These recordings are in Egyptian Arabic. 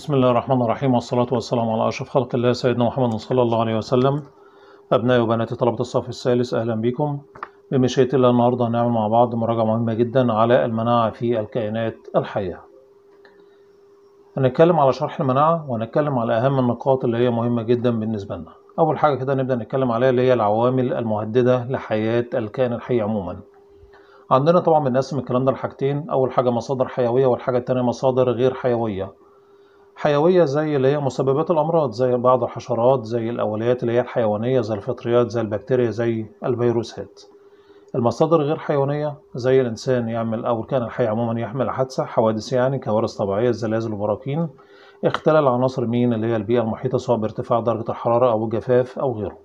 بسم الله الرحمن الرحيم والصلاة والسلام على أشرف خلق الله سيدنا محمد صلى الله عليه وسلم أبنائي وبناتي طلبة الصف الثالث أهلا بكم بمشيئة الله النهاردة هنعمل مع بعض مراجعة مهمة جدا على المناعة في الكائنات الحية هنتكلم على شرح المناعة وهنتكلم على أهم النقاط اللي هي مهمة جدا بالنسبة لنا أول حاجة كده نبدأ نتكلم عليها اللي هي العوامل المهددة لحياة الكائن الحي عموما عندنا طبعا بنقسم الكلام ده لحاجتين أول حاجة مصادر حيوية والحاجة التانية مصادر غير حيوية حيوية زي اللي هي مسببات الأمراض زي بعض الحشرات زي الأوليات اللي هي الحيوانية زي الفطريات زي البكتيريا زي الفيروسات المصادر غير حيوانية زي الإنسان يعمل أو الكائن الحي عموما يحمل حادثة حوادث يعني كوارث طبيعية الزلازل والبراكين اختلال عناصر مين اللي هي البيئة المحيطة سواء بارتفاع درجة الحرارة أو الجفاف أو غيره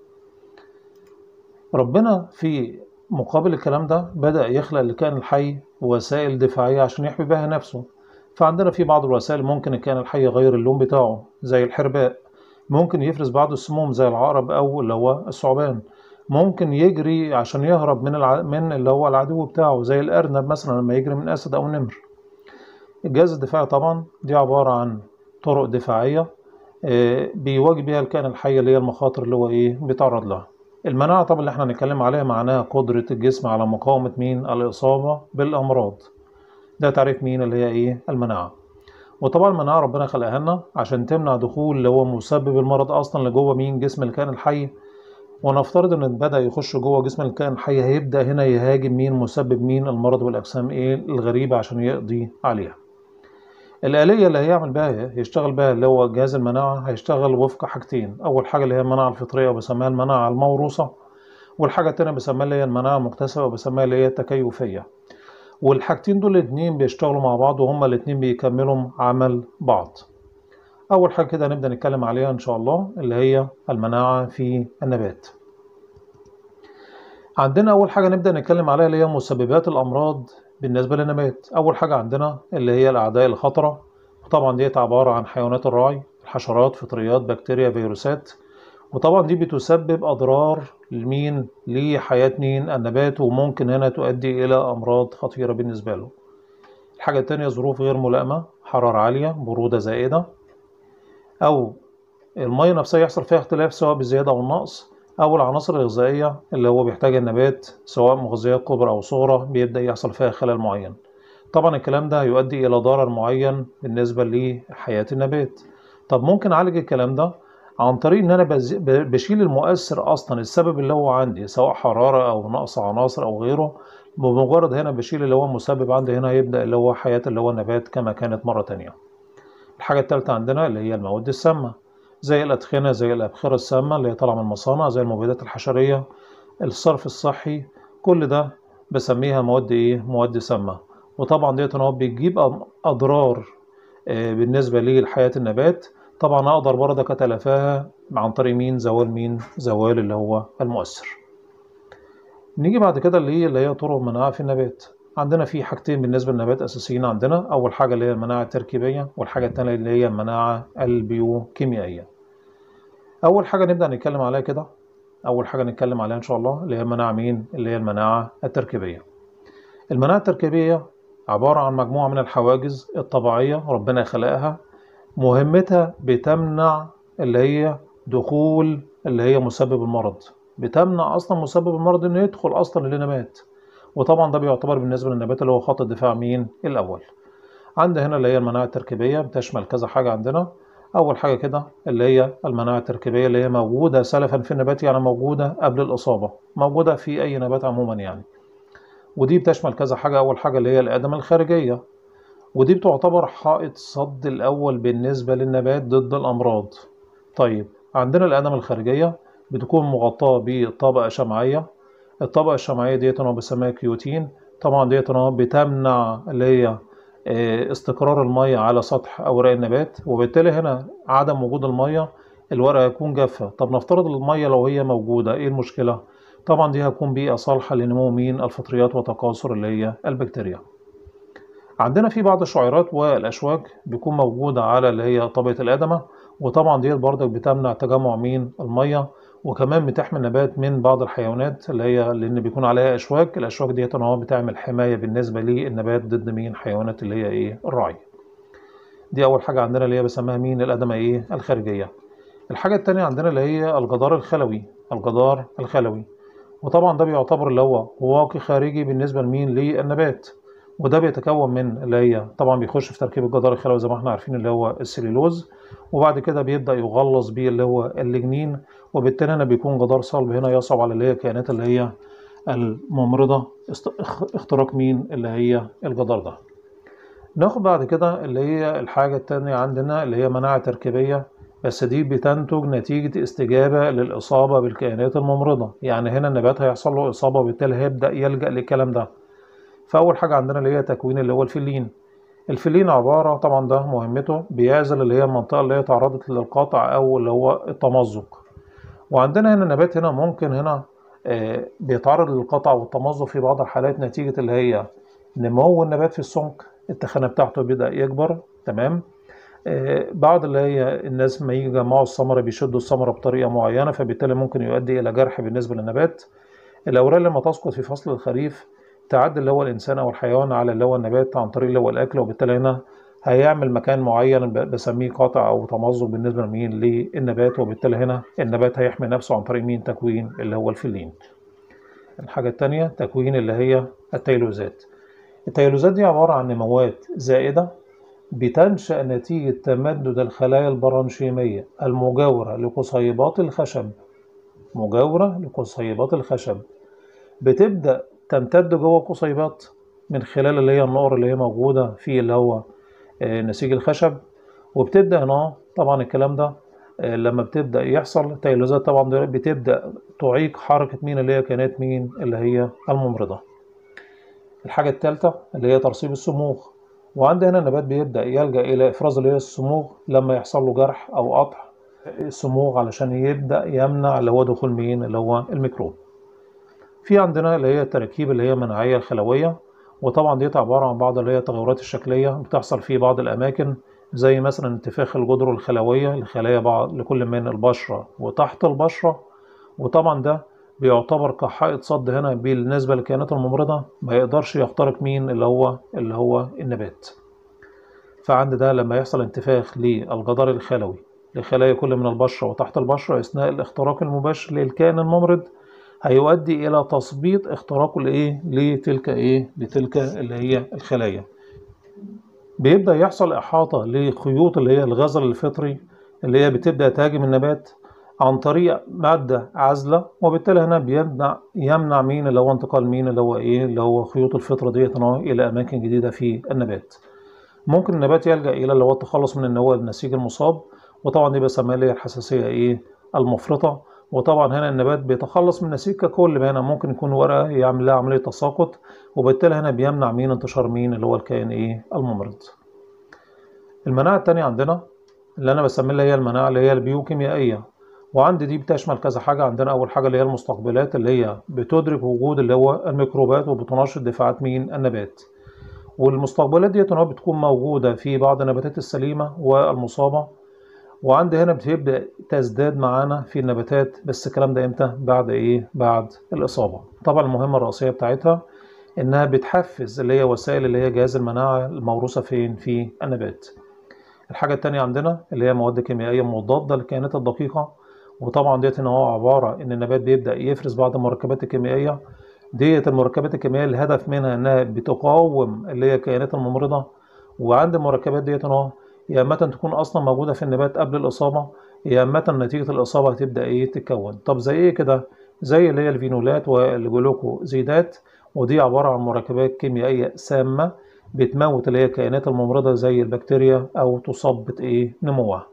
ربنا في مقابل الكلام ده بدأ يخلق للكائن الحي وسائل دفاعية عشان يحمي بها نفسه فعندنا في بعض الوسائل ممكن الكائن الحي يغير اللون بتاعه زي الحرباء ممكن يفرز بعض السموم زي العقرب او اللي هو الثعبان ممكن يجري عشان يهرب من الع... من اللي هو العدو بتاعه زي الارنب مثلا لما يجري من اسد او نمر الجهاز الدفاعي طبعا دي عبارة عن طرق دفاعية بيواجه بيها الكائن الحي اللي هي المخاطر اللي هو ايه بيتعرض لها المناعة طبعا اللي احنا هنتكلم عليها معناها قدرة الجسم على مقاومة مين الإصابة بالأمراض ده تعريف مين اللي هي ايه المناعة وطبعا المناعة ربنا خلقها لنا عشان تمنع دخول اللي هو مسبب المرض اصلا لجوه مين جسم الكائن الحي ونفترض ان بدأ يخش جوه جسم الكائن الحي هيبدأ هنا يهاجم مين مسبب مين المرض والاجسام ايه الغريبة عشان يقضي عليها الآلية اللي هيعمل بها هيشتغل بها اللي هو جهاز المناعة هيشتغل وفق حاجتين أول حاجة اللي هي المناعة الفطرية وبسميها المناعة الموروثة والحاجة التانية بسميها اللي هي المناعة المكتسبة وبسميها اللي هي التكيفية والحاجتين دول الاتنين بيشتغلوا مع بعض وهما الاتنين بيكملوا عمل بعض أول حاجة كده هنبدأ نتكلم عليها إن شاء الله اللي هي المناعة في النبات عندنا أول حاجة نبدأ نتكلم عليها اللي هي مسببات الأمراض بالنسبة للنبات أول حاجة عندنا اللي هي الأعداء الخطرة وطبعا ديت عبارة عن حيوانات الرعي الحشرات فطريات بكتيريا فيروسات وطبعا دي بتسبب أضرار لمين لحياة مين النبات وممكن هنا تؤدي إلى أمراض خطيرة بالنسبة له الحاجة التانية ظروف غير ملائمة حرارة عالية برودة زائدة أو المية نفسها يحصل فيها اختلاف سواء بالزيادة أو النقص أو العناصر الغذائية اللي هو بيحتاجها النبات سواء مغذيات كبرى أو صغرى بيبدأ يحصل فيها خلل معين طبعا الكلام ده هيؤدي إلى ضرر معين بالنسبة لحياة النبات طب ممكن أعالج الكلام ده عن طريق ان انا بشيل المؤثر اصلا السبب اللي هو عندي سواء حراره او نقص عناصر او غيره بمجرد هنا بشيل اللي هو مسبب عندي هنا يبدا اللي هو حياه اللي هو النبات كما كانت مره تانية الحاجه الثالثه عندنا اللي هي المواد السامه زي الادخنه زي الابخره السامه اللي هي طالعه من المصانع زي المبيدات الحشريه الصرف الصحي كل ده بسميها مواد ايه مواد سامه وطبعا ديت هو بتجيب اضرار بالنسبه لحياه النبات طبعا اقدر برضك اتلافاها عن طريق مين زوال مين زوال اللي هو المؤثر نيجي بعد كده اللي هي اللي هي طرق المناعه في النبات عندنا في حاجتين بالنسبه للنبات اساسيين عندنا اول حاجه اللي هي المناعه التركيبيه والحاجه الثانيه اللي هي المناعه البيوكيميائيه اول حاجه نبدا نتكلم عليها كده اول حاجه نتكلم عليها ان شاء الله اللي هي مناعه مين اللي هي المناعه التركيبيه المناعه التركيبيه عباره عن مجموعه من الحواجز الطبيعيه ربنا خلقها مهمتها بتمنع اللي هي دخول اللي هي مسبب المرض بتمنع اصلا مسبب المرض انه يدخل اصلا للنبات وطبعا ده بيعتبر بالنسبه للنبات اللي هو خط الدفاع مين الاول عند هنا اللي هي المناعه التركيبيه بتشمل كذا حاجه عندنا اول حاجه كده اللي هي المناعه التركيبيه اللي هي موجوده سلفا في النبات يعني موجوده قبل الاصابه موجوده في اي نبات عموما يعني ودي بتشمل كذا حاجه اول حاجه اللي هي الادمه الخارجيه ودي بتعتبر حائط صد الأول بالنسبة للنبات ضد الأمراض طيب عندنا الأدمة الخارجية بتكون مغطاة بطبقة شمعية الطبقة الشمعية ديت أنا بسميها كيوتين طبعا ديت أنا بتمنع اللي هي استقرار المية على سطح أوراق النبات وبالتالي هنا عدم وجود المية الورقة هيكون جافة طب نفترض المية لو هي موجودة إيه المشكلة؟ طبعا دي هتكون بيئة صالحة لنمو مين الفطريات وتكاثر اللي هي البكتيريا عندنا في بعض الشعيرات والاشواك بيكون موجوده على اللي هي طبقه الادمه وطبعا ديت برضك بتمنع تجمع مين الميه وكمان بتحمي النبات من بعض الحيوانات اللي هي لان بيكون عليها اشواك الاشواك ديت هو بتعمل حمايه بالنسبه للنبات ضد مين حيوانات اللي هي ايه الرعي دي اول حاجه عندنا اللي هي بسميها مين الادمه ايه الخارجيه الحاجه التانية عندنا اللي هي الجدار الخلوي الجدار الخلوي وطبعا ده بيعتبر اللي هو واقي خارجي بالنسبه لمين للنبات وده بيتكون من اللي هي طبعا بيخش في تركيب الجدار الخلوي زي ما احنا عارفين اللي هو السليلوز وبعد كده بيبدا يغلظ بيه اللي هو الليجنين وبالتالي هنا بيكون جدار صلب هنا يصعب على اللي هي الكائنات اللي هي الممرضه اختراق مين اللي هي الجدار ده ناخد بعد كده اللي هي الحاجه التانية عندنا اللي هي مناعه تركيبيه بس دي بتنتج نتيجة استجابة للإصابة بالكائنات الممرضة يعني هنا النبات هيحصل له إصابة وبالتالي هيبدأ يلجأ للكلام ده فأول حاجة عندنا اللي هي تكوين اللي هو الفلين الفلين عبارة طبعا ده مهمته بيعزل اللي هي المنطقة اللي هي تعرضت للقطع أو اللي هو التمزق وعندنا هنا النبات هنا ممكن هنا آه بيتعرض للقطع والتمزق في بعض الحالات نتيجة اللي هي نمو النبات في السمك التخانة بتاعته بيبدأ يكبر تمام آه بعض اللي هي الناس ما يجي يجمعوا الثمرة بيشدوا الثمرة بطريقة معينة فبالتالي ممكن يؤدي إلى جرح بالنسبة للنبات الأوراق لما تسقط في فصل الخريف تعدي اللي هو الإنسان أو الحيوان على اللي هو النبات عن طريق اللي هو الأكل وبالتالي هنا هيعمل مكان معين بسميه قاطع أو تمزق بالنسبة لمين للنبات وبالتالي هنا النبات هيحمي نفسه عن طريق مين تكوين اللي هو الفلين الحاجة التانية تكوين اللي هي التيلوزات التيلوزات دي عبارة عن نموات زائدة بتنشأ نتيجة تمدد الخلايا البرانشيمية المجاورة لقصيبات الخشب مجاورة لقصيبات الخشب بتبدأ تمتد جوه القصيبات من خلال اللي هي النقر اللي هي موجودة في اللي هو نسيج الخشب وبتبدأ هنا طبعا الكلام ده لما بتبدأ يحصل تيلوزات طبعا بتبدأ تعيق حركة مين اللي هي كانت مين اللي هي الممرضة الحاجة الثالثة اللي هي ترسيب الصموغ وعند هنا النبات بيبدأ يلجأ إلى إفراز اللي هي الصموغ لما يحصل له جرح أو قطع الصموغ علشان يبدأ يمنع اللي هو دخول مين اللي هو الميكروب في عندنا اللي هي التراكيب اللي هي مناعية الخلوية وطبعا دي عبارة عن بعض اللي هي التغيرات الشكلية بتحصل في بعض الأماكن زي مثلا انتفاخ الجدر الخلوية لخلايا بعض لكل من البشرة وتحت البشرة وطبعا ده بيعتبر كحائط صد هنا بالنسبة للكائنات الممرضة ما يقدرش يخترق مين اللي هو اللي هو النبات فعند ده لما يحصل انتفاخ للجدار الخلوي لخلايا كل من البشرة وتحت البشرة أثناء الاختراق المباشر للكائن الممرض هيؤدي إلى تثبيط اختراقه لإيه لتلك إيه لتلك اللي هي الخلايا بيبدأ يحصل إحاطة لخيوط اللي هي الغزل الفطري اللي هي بتبدأ تهاجم النبات عن طريق مادة عازلة وبالتالي هنا بيمنع يمنع مين اللي هو انتقال مين اللي هو ايه اللي هو خيوط الفطرة ديت إلى أماكن جديدة في النبات ممكن النبات يلجأ إلى اللي هو التخلص من النواه النسيج المصاب وطبعا دي بسميها اللي هي الحساسية ايه المفرطة وطبعا هنا النبات بيتخلص من النسيج ككل هنا ممكن يكون ورقة يعمل لها عملية تساقط وبالتالي هنا بيمنع مين انتشار مين اللي هو الكائن ايه الممرض المناعة التانية عندنا اللي أنا بسميها اللي هي المناعة اللي هي البيوكيميائية وعندي دي بتشمل كذا حاجة عندنا أول حاجة اللي هي المستقبلات اللي هي بتدرك وجود اللي هو الميكروبات وبتنشط دفاعات مين النبات والمستقبلات دي بتكون موجودة في بعض النباتات السليمة والمصابة وعندي هنا بتبدأ تزداد معانا في النباتات بس الكلام ده امتى بعد ايه بعد الإصابة طبعا المهمة الرئيسية بتاعتها انها بتحفز اللي هي وسائل اللي هي جهاز المناعة الموروثة فين في النبات الحاجة التانية عندنا اللي هي مواد كيميائية مضادة للكائنات الدقيقة وطبعا ديت ان هو عباره ان النبات بيبدا يفرز بعض المركبات الكيميائيه ديت المركبات الكيميائيه الهدف منها انها بتقاوم اللي هي الكائنات الممرضه وعند المركبات ديت ان هو يا اما تكون اصلا موجوده في النبات قبل الاصابه يا اما نتيجه الاصابه هتبدا ايه تتكون طب زي ايه كده زي اللي هي الفينولات والجلوكوزيدات ودي عباره عن مركبات كيميائيه سامه بتموت اللي هي الكائنات الممرضه زي البكتيريا او تثبط ايه نموها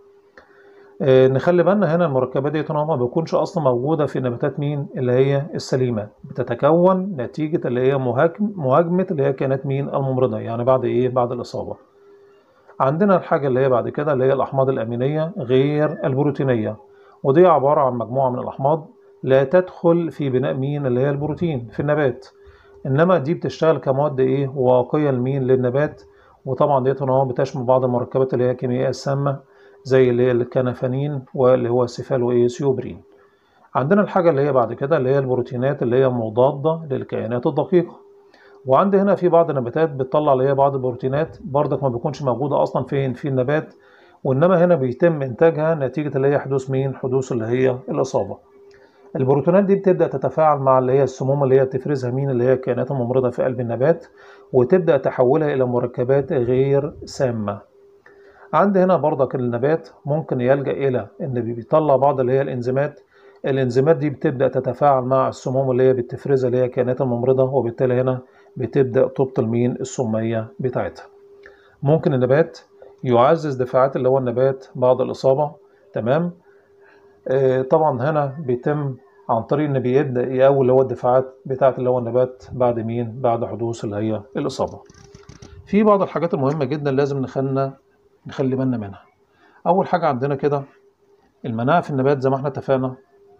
آه نخلي بالنا هنا المركبات دي ما بيكونش اصلا موجوده في نباتات مين اللي هي السليمه بتتكون نتيجه اللي هي مهاجم مهاجمه اللي هي كانت مين الممرضه يعني بعد ايه بعد الاصابه عندنا الحاجه اللي هي بعد كده اللي هي الاحماض الامينيه غير البروتينيه ودي عباره عن مجموعه من الاحماض لا تدخل في بناء مين اللي هي البروتين في النبات انما دي بتشتغل كمواد ايه واقيه لمين للنبات وطبعا ديت هو بتشمل بعض المركبات اللي هي الكيميائيه السامه زي اللي هي الكنفانين واللي هو السيفالو ايه سيوبرين عندنا الحاجة اللي هي بعد كده اللي هي البروتينات اللي هي مضادة للكائنات الدقيقة وعندي هنا في بعض النباتات بتطلع اللي هي بعض البروتينات برضك ما بيكونش موجودة أصلا فين في النبات وإنما هنا بيتم إنتاجها نتيجة اللي هي حدوث مين حدوث اللي هي الإصابة البروتونات دي بتبدأ تتفاعل مع اللي هي السموم اللي هي بتفرزها مين اللي هي الكائنات الممرضة في قلب النبات وتبدأ تحولها إلى مركبات غير سامة عندي هنا برضك النبات ممكن يلجأ إلى إن بيطلع بعض اللي هي الإنزيمات الإنزيمات دي بتبدأ تتفاعل مع السموم اللي هي بتفرزها اللي هي الكائنات الممرضة وبالتالي هنا بتبدأ تبطل مين السمية بتاعتها ممكن النبات يعزز دفاعات اللي هو النبات بعد الإصابة تمام آه طبعا هنا بيتم عن طريق ان بيبدا يقوي اللي هو الدفاعات بتاعه اللي هو النبات بعد مين بعد حدوث اللي هي الاصابه في بعض الحاجات المهمه جدا لازم نخلنا نخلي بالنا منها اول حاجه عندنا كده المناعه في النبات زي ما احنا اتفقنا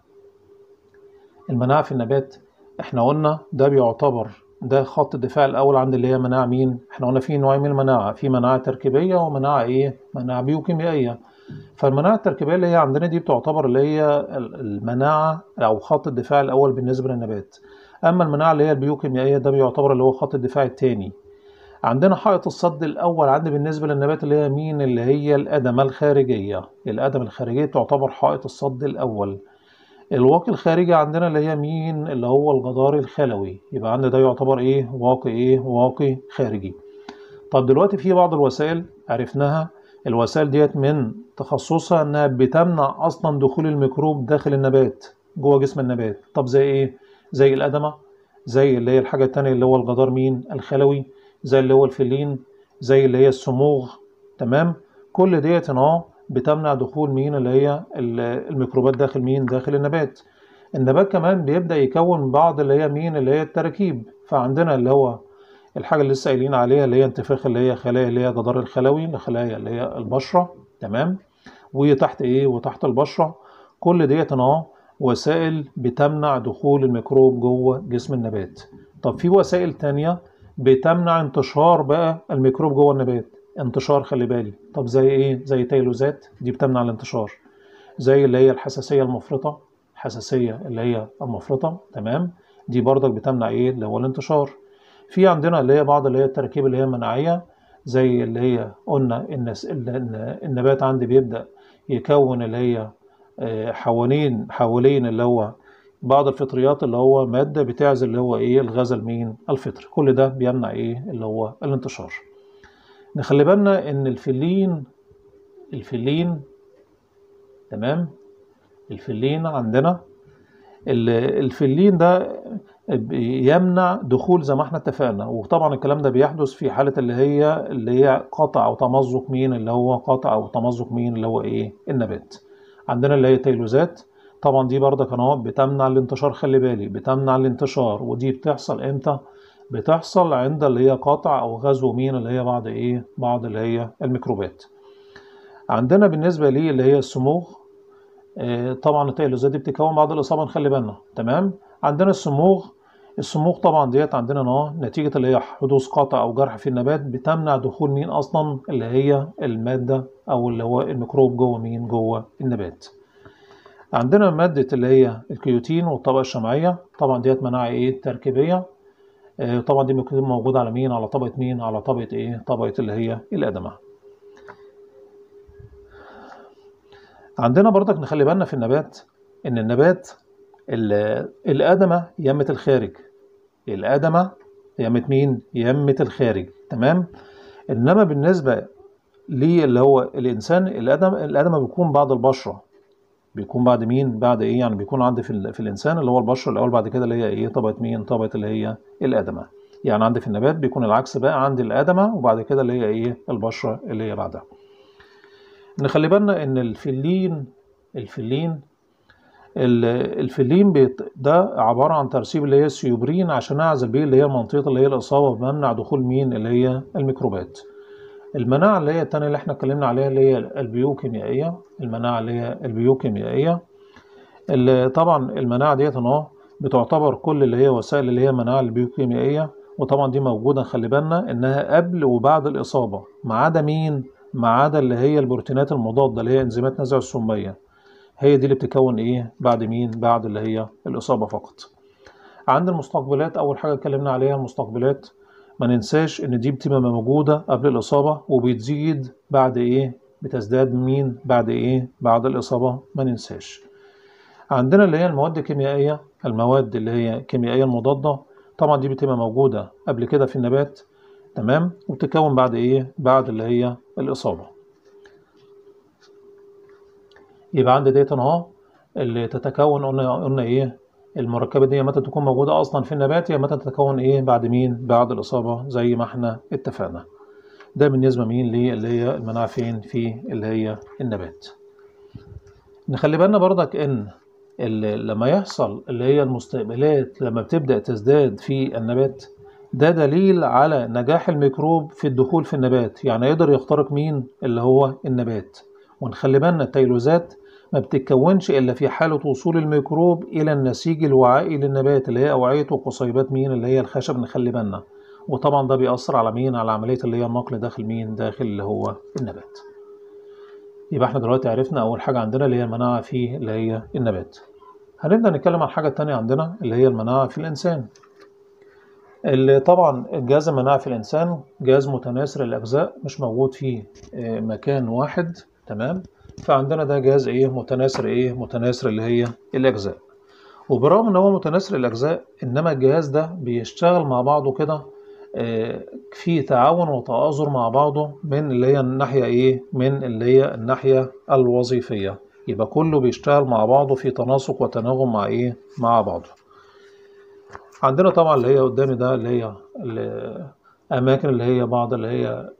المناعه في النبات احنا قلنا ده بيعتبر ده خط الدفاع الاول عند اللي هي مناعه مين احنا قلنا في نوعين من المناعه في مناعه تركيبيه ومناعه ايه مناعه بيوكيميائيه فالمناعه التركيبيه اللي هي عندنا دي بتعتبر اللي هي المناعه او خط الدفاع الاول بالنسبه للنبات اما المناعه اللي هي البيوكيميائيه ده بيعتبر اللي هو خط الدفاع الثاني عندنا حائط الصد الاول عندي بالنسبه للنبات اللي هي مين اللي هي الادمه الخارجيه الادمه الخارجيه تعتبر حائط الصد الاول الواقي الخارجي عندنا اللي هي مين اللي هو الجدار الخلوي يبقى عندنا ده يعتبر ايه واقي ايه واقي خارجي طب دلوقتي في بعض الوسائل عرفناها الوسائل ديت من تخصصها انها بتمنع اصلا دخول الميكروب داخل النبات جوه جسم النبات طب زي ايه زي الادمه زي اللي هي الحاجه التانية اللي هو الجدار مين الخلوي زي اللي هو الفلين زي اللي هي السموغ تمام كل ديت اهو بتمنع دخول مين اللي هي الميكروبات داخل مين داخل النبات النبات كمان بيبدا يكون بعض اللي هي مين اللي هي التراكيب فعندنا اللي هو الحاجه اللي لسه قايلين عليها اللي هي انتفاخ اللي هي خلايا اللي هي جدار الخلوي الخلايا اللي هي البشره تمام وتحت ايه وتحت البشره كل ديت اهو وسائل بتمنع دخول الميكروب جوه جسم النبات طب في وسائل تانية بتمنع انتشار بقى الميكروب جوه النبات انتشار خلي بالي طب زي ايه زي تيلوزات دي بتمنع الانتشار زي اللي هي الحساسيه المفرطه الحساسيه اللي هي المفرطه تمام دي برضك بتمنع ايه اللي هو الانتشار في عندنا اللي هي بعض اللي هي التراكيب اللي هي مناعيه زي اللي هي قلنا ان النبات عندي بيبدا يكون اللي هي حوالين حوالين اللي هو بعض الفطريات اللي هو ماده بتعزل اللي هو ايه الغاز المين الفطري كل ده بيمنع ايه اللي هو الانتشار نخلي بالنا ان الفلين الفلين تمام الفلين عندنا الفلين ده يمنع دخول زي ما احنا اتفقنا وطبعا الكلام ده بيحدث في حالة اللي هي اللي هي قطع او تمزق مين اللي هو قطع او تمزق مين اللي هو ايه النبات عندنا اللي هي تيلوزات طبعا دي برضه قنوات بتمنع الانتشار خلي بالي بتمنع الانتشار ودي بتحصل امتى بتحصل عند اللي هي قطع او غزو مين اللي هي بعض ايه بعض اللي هي الميكروبات عندنا بالنسبه لي اللي هي السموغ آه طبعا التيلوزات دي بتكون بعد الاصابه نخلي بالنا تمام عندنا السموغ السموغ طبعا ديت عندنا اهو نتيجه اللي هي حدوث قطع او جرح في النبات بتمنع دخول مين اصلا اللي هي الماده او اللي هو الميكروب جوه مين جوه النبات عندنا مادة اللي هي الكيوتين والطبقة الشمعية طبعا ديت مناعة ايه تركيبية طبعا دي بتكون موجودة على مين على طبقة مين على طبقة ايه طبقة اللي هي الأدمة عندنا برضك نخلي بالنا في النبات ان النبات الأدمة يمة الخارج الأدمة يمة مين يمة الخارج تمام انما بالنسبة لي اللي هو الانسان الأدمة الأدمة بيكون بعد البشرة بيكون بعد مين بعد ايه يعني بيكون عندي في, في الانسان اللي هو البشره الاول بعد كده اللي هي ايه طبقه مين طبقه اللي هي الادمه يعني عندي في النبات بيكون العكس بقى عندي الادمه وبعد كده اللي هي ايه البشره اللي هي بعدها نخلي بالنا ان الفلين الفلين الفلين بيت ده عباره عن ترسيب اللي هي السيوبرين عشان اعزل بيه اللي هي المنطقه اللي هي الاصابه بمنع دخول مين اللي هي الميكروبات المناعة اللي هي التانية اللي احنا اتكلمنا عليها اللي هي البيوكيميائية المناعة اللي هي البيوكيميائية اللي طبعا المناعة ديت اهو بتعتبر كل اللي هي وسائل اللي هي مناعة البيوكيميائية وطبعا دي موجودة خلي بالنا انها قبل وبعد الإصابة ما عدا مين؟ ما عدا اللي هي البروتينات المضادة اللي هي انزيمات نزع السمية هي دي اللي بتكون ايه بعد مين؟ بعد اللي هي الإصابة فقط عند المستقبلات اول حاجه اتكلمنا عليها المستقبلات ما ننساش ان دي بتبقى موجوده قبل الاصابه وبتزيد بعد ايه بتزداد مين بعد ايه بعد الاصابه ما ننساش عندنا اللي هي المواد الكيميائيه المواد اللي هي كيميائيه المضاده طبعا دي بتبقى موجوده قبل كده في النبات تمام وبتتكون بعد ايه بعد اللي هي الاصابه يبقى عندي ديت اهو اللي تتكون قلنا قلنا ايه المركبه دي متى تكون موجوده اصلا في النبات هي متى تتكون ايه بعد مين بعد الاصابه زي ما احنا اتفقنا ده بالنسبه مين ليه اللي هي المناعه فين في اللي هي النبات نخلي بالنا برضك ان لما يحصل اللي هي المستقبلات لما بتبدا تزداد في النبات ده دليل على نجاح الميكروب في الدخول في النبات يعني يقدر يخترق مين اللي هو النبات ونخلي بالنا التيلوزات ما بتتكونش إلا في حالة وصول الميكروب إلى النسيج الوعائي للنبات اللي هي أوعية وقصيبات مين اللي هي الخشب نخلي بالنا وطبعا ده بيأثر على مين على عملية اللي هي النقل داخل مين داخل اللي هو النبات يبقى احنا دلوقتي عرفنا أول حاجة عندنا اللي هي المناعة في اللي هي النبات هنبدأ نتكلم عن حاجة تانية عندنا اللي هي المناعة في الإنسان اللي طبعا الجهاز المناعي في الإنسان جهاز متناثر الأجزاء مش موجود في مكان واحد تمام فعندنا ده جهاز ايه متناثر ايه متناثر اللي هي الاجزاء وبرغم ان هو متناثر الاجزاء انما الجهاز ده بيشتغل مع بعضه كده في تعاون وتآزر مع بعضه من اللي هي الناحية ايه من اللي هي الناحية الوظيفية يبقى كله بيشتغل مع بعضه في تناسق وتناغم مع ايه مع بعضه عندنا طبعا اللي هي قدامي ده اللي هي الأماكن اللي هي بعض اللي هي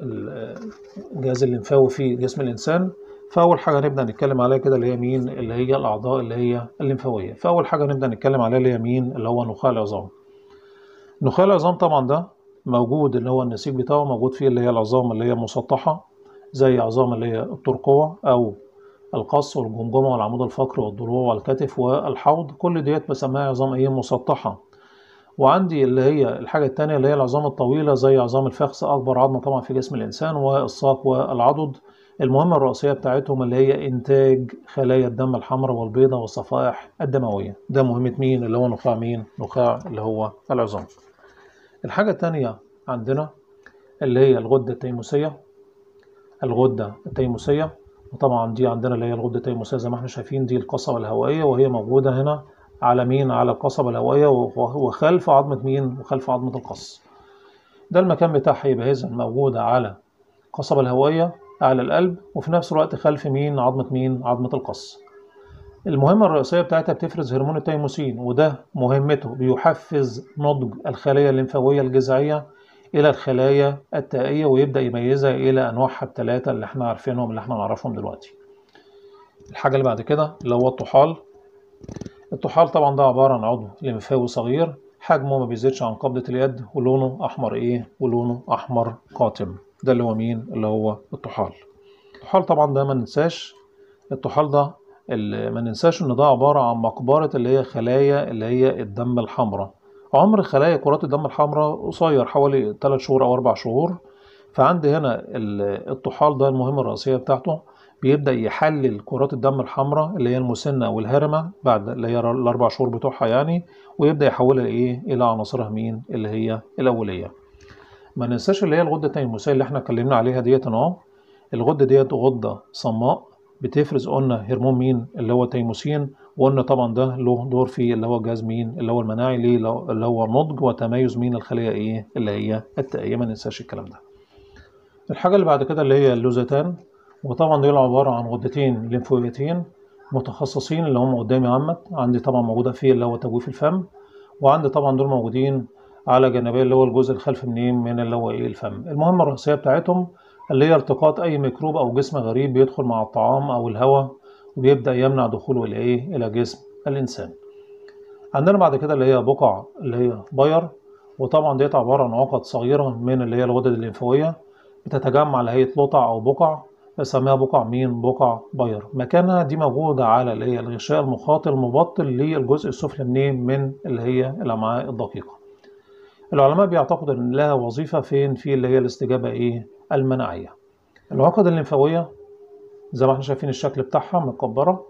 الجهاز الليمفاوي في جسم الإنسان فأول حاجة نبدأ نتكلم عليها كده اللي هي مين اللي هي الأعضاء اللي هي الليمفاوية فأول حاجة نبدأ نتكلم عليها اللي هي مين اللي هو نخاع العظام نخاع العظام طبعا ده موجود اللي هو النسيج بتاعه موجود فيه اللي هي العظام اللي هي مسطحة زي عظام اللي هي الترقوة أو القص والجمجمة والعمود الفقري والضلوع والكتف والحوض كل ديت بسميها عظام ايه مسطحة وعندي اللي هي الحاجة التانية اللي هي العظام الطويلة زي عظام الفخذ أكبر عظمة طبعا في جسم الإنسان والساق والعضد المهمة الرئيسية بتاعتهم اللي هي إنتاج خلايا الدم الحمراء والبيضاء والصفائح الدموية ده مهمة مين اللي هو نخاع مين نخاع اللي هو العظام الحاجة التانية عندنا اللي هي الغدة التيموسية الغدة التيموسية وطبعا دي عندنا اللي هي الغدة التيموسية زي ما احنا شايفين دي القصبة الهوائية وهي موجودة هنا على مين على القصبة الهوائية وخلف عظمة مين وخلف عظمة القص ده المكان بتاعها يبقى إذا موجودة على القصبة الهوائية على القلب وفي نفس الوقت خلف مين عظمة مين عظمة القص المهمة الرئيسية بتاعتها بتفرز هرمون التيموسين وده مهمته بيحفز نضج الخلايا الليمفاوية الجذعية إلى الخلايا التائية ويبدأ يميزها إلى أنواعها الثلاثة اللي احنا عارفينهم اللي احنا نعرفهم دلوقتي الحاجة اللي بعد كده اللي هو الطحال الطحال طبعا ده عبارة عن عضو ليمفاوي صغير حجمه ما بيزيدش عن قبضة اليد ولونه أحمر إيه ولونه أحمر قاتم ده اللي هو مين اللي هو الطحال الطحال طبعا ده ما ننساش الطحال ده اللي ما ننساش ان ده عبارة عن مقبرة اللي هي خلايا اللي هي الدم الحمراء عمر خلايا كرات الدم الحمراء قصير حوالي 3 شهور او 4 شهور فعندي هنا الطحال ده المهمة الرئيسية بتاعته بيبدأ يحلل كرات الدم الحمراء اللي هي المسنة والهرمة بعد اللي هي الأربع شهور بتوعها يعني ويبدأ يحولها لإيه إلى عناصرها مين اللي هي الأولية ما ننساش اللي هي الغدة التيموسية اللي احنا اتكلمنا عليها ديت اهو الغدة ديت غدة صماء بتفرز قلنا هرمون مين اللي هو التيموسين وقلنا طبعا ده له دور في اللي هو جهاز مين اللي هو المناعي ليه اللي هو نضج وتميز مين الخلية ايه اللي هي التائية ما ننساش الكلام ده الحاجة اللي بعد كده اللي هي اللوزتان وطبعا دول عبارة عن غدتين ليمفويتين متخصصين اللي هم قدامي عمت عندي طبعا موجودة فيه اللي هو تجويف الفم وعندي طبعا دول موجودين على جانبي اللي هو الجزء الخلفي منين من اللي هو ايه الفم المهمة الرئيسية بتاعتهم اللي هي التقاط اي ميكروب او جسم غريب بيدخل مع الطعام او الهواء وبيبدأ يمنع دخوله الى ايه الى جسم الانسان عندنا بعد كده اللي هي بقع اللي هي باير وطبعا ديت عبارة عن عقد صغيرة من اللي هي الغدد الليمفاوية بتتجمع على هيئة لطع او بقع بسميها بقع مين بقع باير مكانها دي موجودة على اللي هي الغشاء المخاطي المبطل للجزء السفلي منين من اللي هي الأمعاء الدقيقة العلماء بيعتقدوا ان لها وظيفة فين في اللي هي الاستجابة ايه المناعية العقد الليمفاوية زي ما احنا شايفين الشكل بتاعها مكبرة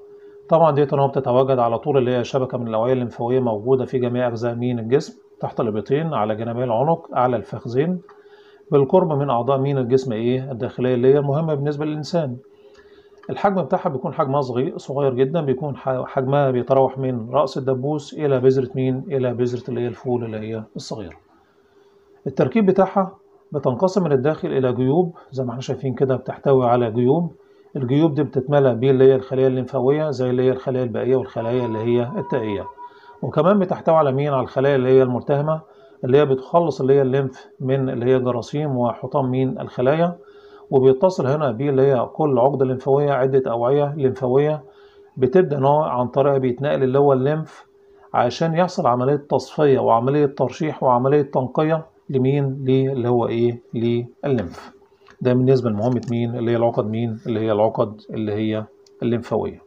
طبعا ديت هو بتتواجد على طول اللي هي شبكة من الأوعية الليمفاوية موجودة في جميع أجزاء مين الجسم تحت الإبطين على جانبي العنق أعلى الفخذين بالقرب من أعضاء مين الجسم إيه الداخلية اللي هي مهمة بالنسبة للإنسان الحجم بتاعها بيكون حجمها صغير صغير جدا بيكون حجمها بيتراوح من رأس الدبوس إلى بذرة مين إلى بذرة اللي هي الفول اللي هي الصغيرة التركيب بتاعها بتنقسم من الداخل إلى جيوب زي ما احنا شايفين كده بتحتوي على جيوب الجيوب دي بتتملى بيه اللي هي الخلايا الليمفاوية زي اللي هي الخلايا البائية والخلايا اللي هي التائية وكمان بتحتوي على مين على الخلايا اللي هي الملتهمة اللي هي بتخلص اللي هي الليمف من اللي هي جراثيم وحطام مين الخلايا وبيتصل هنا بيه اللي هي كل عقدة ليمفاوية عدة أوعية ليمفاوية بتبدأ نوع عن طريقها بيتنقل اللي هو الليمف عشان يحصل عملية تصفية وعملية ترشيح وعملية تنقية لمين اللي هو ايه للليمف ده بالنسبة لمهمة مين اللي هي العقد مين اللي هي العقد اللي هي الليمفاوية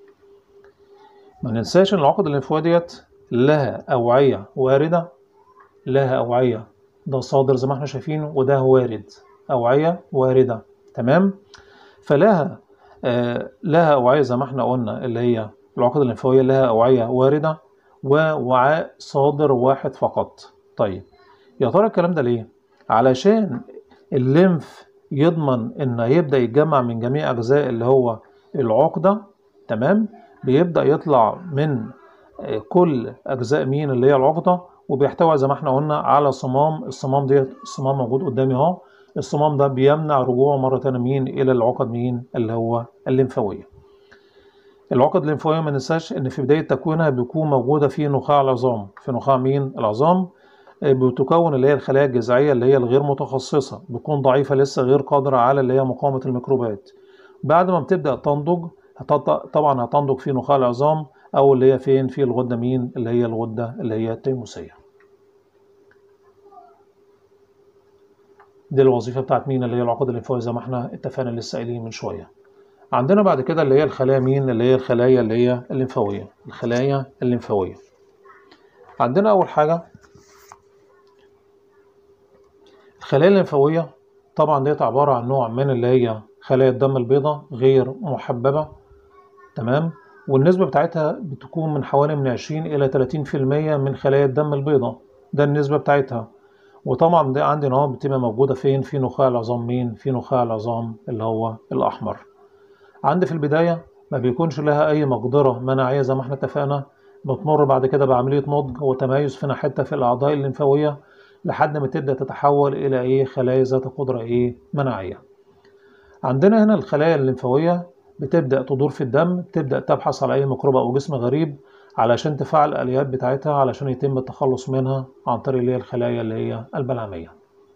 ما ننساش ان العقد الليمفاوية ديت لها أوعية واردة لها أوعية ده صادر زي ما احنا شايفين وده وارد أوعية واردة تمام فلها آه لها أوعية زي ما احنا قلنا اللي هي العقد الليمفاوية لها أوعية واردة ووعاء صادر واحد فقط طيب يا ترى الكلام ده ليه؟ علشان الليمف يضمن ان يبدا يتجمع من جميع اجزاء اللي هو العقده تمام بيبدا يطلع من كل اجزاء مين اللي هي العقده وبيحتوي زي ما احنا قلنا على صمام الصمام ديت الصمام موجود قدامي اهو الصمام ده بيمنع رجوعه مره تانية مين الى العقد مين اللي هو الليمفاويه العقد الليمفاويه ما ننساش ان في بدايه تكوينها بيكون موجوده في نخاع العظام في نخاع مين العظام بتكون اللي هي الخلايا الجذعيه اللي هي الغير متخصصه بتكون ضعيفه لسه غير قادره على اللي هي مقاومه الميكروبات بعد ما بتبدا تنضج طبعا هتنضج في نخاع العظام او اللي هي فين في الغده مين اللي هي الغده اللي هي التيموسيه دي الوظيفه بتاعت مين اللي هي العقد الليمفاويه زي ما احنا اتفقنا لسه قايلين من شويه عندنا بعد كده اللي هي الخلايا مين اللي هي الخلايا اللي هي الليمفاويه الخلايا الليمفاويه عندنا اول حاجه الخلايا الليمفاوية طبعا ديت عبارة عن نوع من اللي هي خلايا الدم البيضاء غير محببة تمام والنسبة بتاعتها بتكون من حوالي من 20 إلى 30% من خلايا الدم البيضاء ده النسبة بتاعتها وطبعا دي عندنا اهو بتبقى موجودة فين في نخاع العظام مين في نخاع العظام اللي هو الأحمر عندي في البداية ما بيكونش لها أي مقدرة مناعية زي ما احنا اتفقنا بتمر بعد كده بعملية نضج وتميز في ناحيتها في الأعضاء الليمفاوية لحد ما تبدأ تتحول إلى إيه خلايا ذات قدرة إيه مناعية عندنا هنا الخلايا الليمفاوية بتبدأ تدور في الدم تبدأ تبحث على أي ميكروب أو جسم غريب علشان تفعل الآليات بتاعتها علشان يتم التخلص منها عن طريق اللي هي الخلايا اللي هي البلعمية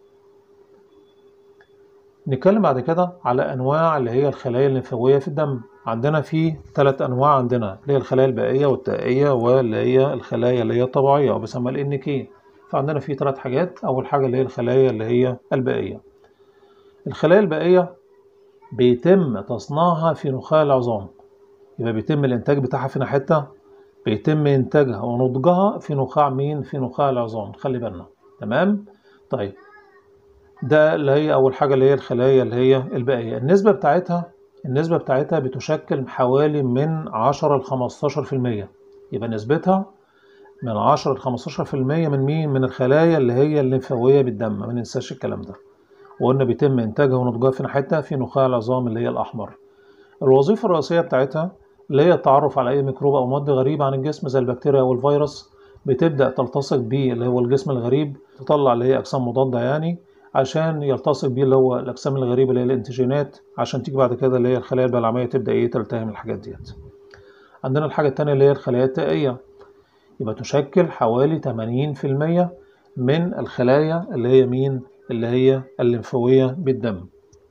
نتكلم بعد كده على أنواع اللي هي الخلايا الليمفاوية في الدم عندنا في ثلاث أنواع عندنا اللي هي الخلايا البائية والتائية واللي هي الخلايا اللي هي الطبيعية أو بيسمى ال NK فعندنا في ثلاث حاجات أول حاجة اللي هي الخلايا اللي هي البائية الخلايا البائية بيتم تصنيعها في نخاع العظام يبقى بيتم الإنتاج بتاعها في حتة بيتم إنتاجها ونضجها في نخاع مين في نخاع العظام خلي بالنا تمام طيب ده اللي هي أول حاجة اللي هي الخلايا اللي هي البائية النسبة بتاعتها النسبة بتاعتها بتشكل حوالي من 10 ل 15% يبقى نسبتها من 10 ل 15% من مين؟ من الخلايا اللي هي الليمفاوية بالدم ما ننساش الكلام ده وقلنا بيتم إنتاجها ونضجها في ناحيتها في نخاع العظام اللي هي الأحمر الوظيفة الرئيسية بتاعتها اللي هي التعرف على أي ميكروب أو مادة غريبة عن الجسم زي البكتيريا أو الفيروس بتبدأ تلتصق بيه اللي هو الجسم الغريب تطلع اللي هي أجسام مضادة يعني عشان يلتصق بيه اللي هو الأجسام الغريبة اللي هي الانتيجينات عشان تيجي بعد كده اللي هي الخلايا البلعمية تبدأ إيه تلتهم الحاجات ديت عندنا الحاجة التانية اللي هي الخلايا التائية يبقى تشكل حوالي 80% من الخلايا اللي هي مين اللي هي الليمفاوية بالدم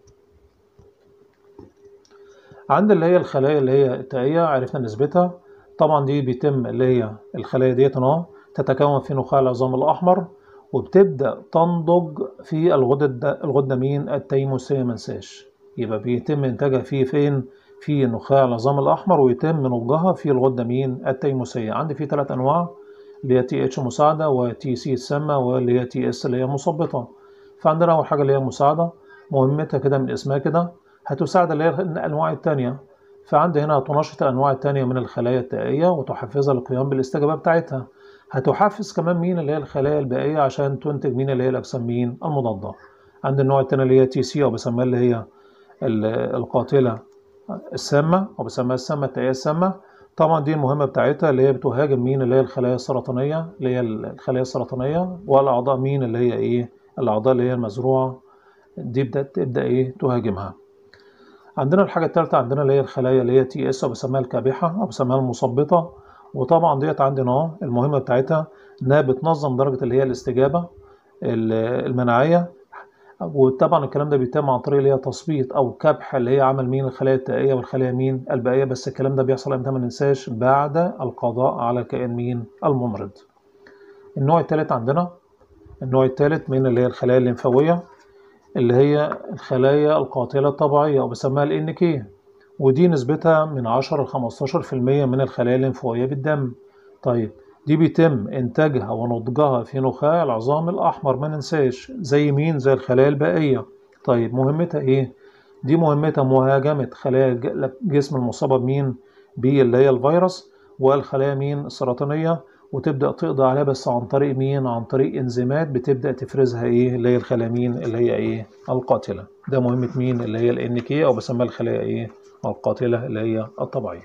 عند اللي هي الخلايا اللي هي التائية عرفنا نسبتها طبعا دي بيتم اللي هي الخلايا ديت اهو تتكون في نخاع العظام الأحمر وبتبدأ تنضج في الغدة الغدة مين التيموسية منساش يبقى بيتم إنتاجها في فين في نخاع العظام الأحمر ويتم نضجها في الغدة مين التيموسية عندي في ثلاث أنواع اللي هي تي اتش مساعدة وتي سي السامة واللي هي تي اس اللي هي مثبطة فعندنا أول حاجة اللي هي مساعدة مهمتها كده من اسمها كده هتساعد اللي هي الأنواع التانية فعندي هنا هتنشط الأنواع التانية من الخلايا التائية وتحفزها للقيام بالاستجابة بتاعتها هتحفز كمان مين اللي هي الخلايا البائية عشان تنتج مين اللي هي الأجسام مين المضادة عند النوع التاني اللي هي تي سي أو بسميها اللي هي القاتلة السامة أو بسميها السامة التائية السامة طبعا دي المهمة بتاعتها اللي هي بتهاجم مين اللي هي الخلايا السرطانية اللي هي الخلايا السرطانية والأعضاء مين اللي هي إيه الأعضاء اللي هي المزروعة دي بدأت تبدأ إيه تهاجمها عندنا الحاجة التالتة عندنا اللي هي الخلايا اللي هي تي اس أو بسميها الكابحة أو بسميها المثبطة وطبعا ديت عندنا اهو المهمة بتاعتها إنها بتنظم درجة اللي هي الاستجابة المناعية وطبعا الكلام ده بيتم عن طريق اللي هي تثبيط او كبح اللي هي عمل مين الخلايا التائيه والخلايا مين البائيه بس الكلام ده بيحصل امتى ما ننساش بعد القضاء على الكائن مين الممرض النوع الثالث عندنا النوع الثالث من اللي هي الخلايا الليمفاويه اللي هي الخلايا القاتله الطبيعيه او بسميها الان كي ودي نسبتها من 10 ل 15% من الخلايا الليمفاويه بالدم طيب دي بيتم إنتاجها ونضجها في نخاع العظام الأحمر ما ننساش زي مين زي الخلايا البائية طيب مهمتها إيه؟ دي مهمتها مهاجمة خلايا الجسم المصابة بمين؟ باللي هي الفيروس والخلايا مين السرطانية وتبدأ تقضي عليها بس عن طريق مين؟ عن طريق إنزيمات بتبدأ تفرزها إيه؟ اللي هي الخلايا مين؟ اللي هي إيه؟ القاتلة ده مهمة مين؟ اللي هي ال NK أو بسميها الخلايا إيه؟ القاتلة اللي هي الطبيعية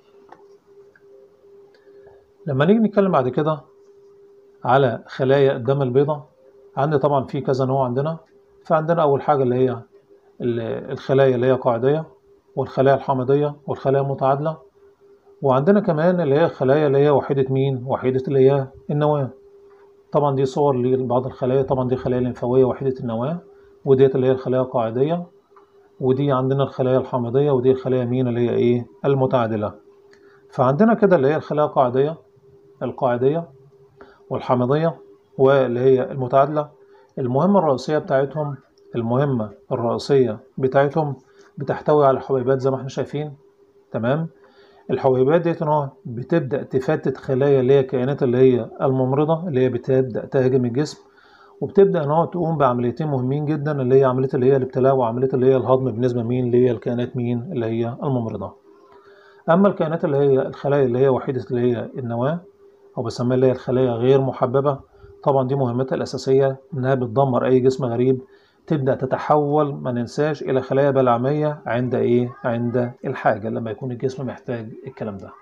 لما نيجي نتكلم بعد كده على خلايا الدم البيضاء عندي طبعا في كذا نوع عندنا فعندنا أول حاجة اللي هي الخلايا اللي هي قاعدية والخلايا الحامضية والخلايا المتعادلة وعندنا كمان اللي هي الخلايا اللي هي وحيدة مين؟ وحيدة اللي هي النواة طبعا دي صور لبعض الخلايا طبعا دي خلايا لمفاوية وحيدة النواة وديت اللي هي الخلايا القاعدية ودي عندنا الخلايا الحامضية ودي الخلايا مين اللي هي ايه؟ المتعادلة فعندنا كده اللي هي الخلايا القاعدية القاعدية والحامضية واللي هي المتعادلة المهمة الرئيسية بتاعتهم المهمة الرئيسية بتاعتهم بتحتوي على حبيبات زي ما احنا شايفين تمام الحبيبات ديت بتبدأ تفتت خلايا اللي هي الكائنات اللي هي الممرضة اللي هي بتبدأ تهاجم الجسم وبتبدأ ان هو تقوم بعمليتين مهمين جدا اللي هي عملية اللي هي الابتلاء وعملية اللي هي الهضم بالنسبة مين اللي هي الكائنات مين اللي هي الممرضة أما الكائنات اللي هي الخلايا اللي هي وحيدة اللي هي النواة أو بسميها اللي هي الخلايا غير محببة طبعا دي مهمتها الأساسية إنها بتدمر أي جسم غريب تبدأ تتحول ما ننساش إلى خلايا بلعمية عند إيه؟ عند الحاجة لما يكون الجسم محتاج الكلام ده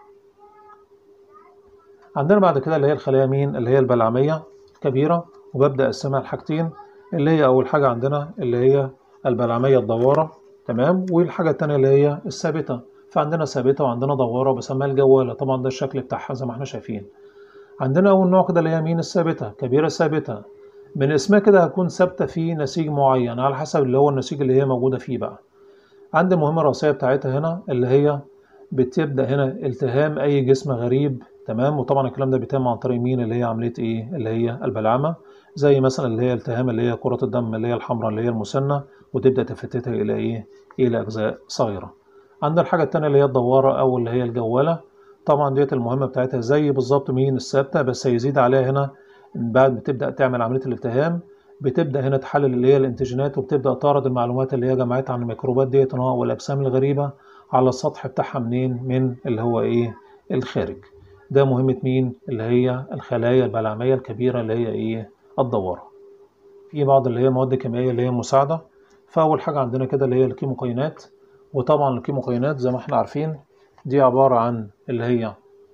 عندنا بعد كده اللي هي الخلايا مين اللي هي البلعمية الكبيرة وببدأ أقسمها لحاجتين اللي هي أول حاجة عندنا اللي هي البلعمية الدوارة تمام والحاجة التانية اللي هي الثابتة فعندنا ثابتة وعندنا دوارة بسميها الجوالة طبعا ده الشكل بتاعها زي ما احنا شايفين عندنا أول نوع كده اللي هي مين الثابتة كبيرة ثابتة من اسمها كده هتكون ثابتة في نسيج معين على حسب اللي هو النسيج اللي هي موجودة فيه بقى عندي المهمة الرئيسية بتاعتها هنا اللي هي بتبدأ هنا التهام أي جسم غريب تمام وطبعا الكلام ده بيتم عن طريق مين اللي هي عملية إيه اللي هي البلعمة زي مثلا اللي هي التهام اللي هي كرة الدم اللي هي الحمراء اللي هي المسنة وتبدأ تفتتها إلى إيه إلى أجزاء صغيرة عندنا الحاجة التانية اللي هي الدوارة أو اللي هي الجوالة طبعا ديت المهمة بتاعتها زي بالظبط مين الثابتة بس هيزيد عليها هنا بعد ما تبدأ تعمل عملية الالتهام بتبدأ هنا تحلل اللي هي الانتيجينات وبتبدأ تعرض المعلومات اللي هي جمعتها عن الميكروبات ديت والأجسام الغريبة على السطح بتاعها منين من اللي هو إيه الخارج ده مهمة مين اللي هي الخلايا البلعمية الكبيرة اللي هي إيه الدوارة في بعض اللي هي مواد كيميائية اللي هي مساعدة فأول حاجة عندنا كده اللي هي الكيموكاينات وطبعا الكيموكاينات زي ما احنا عارفين دي عبارة عن اللي هي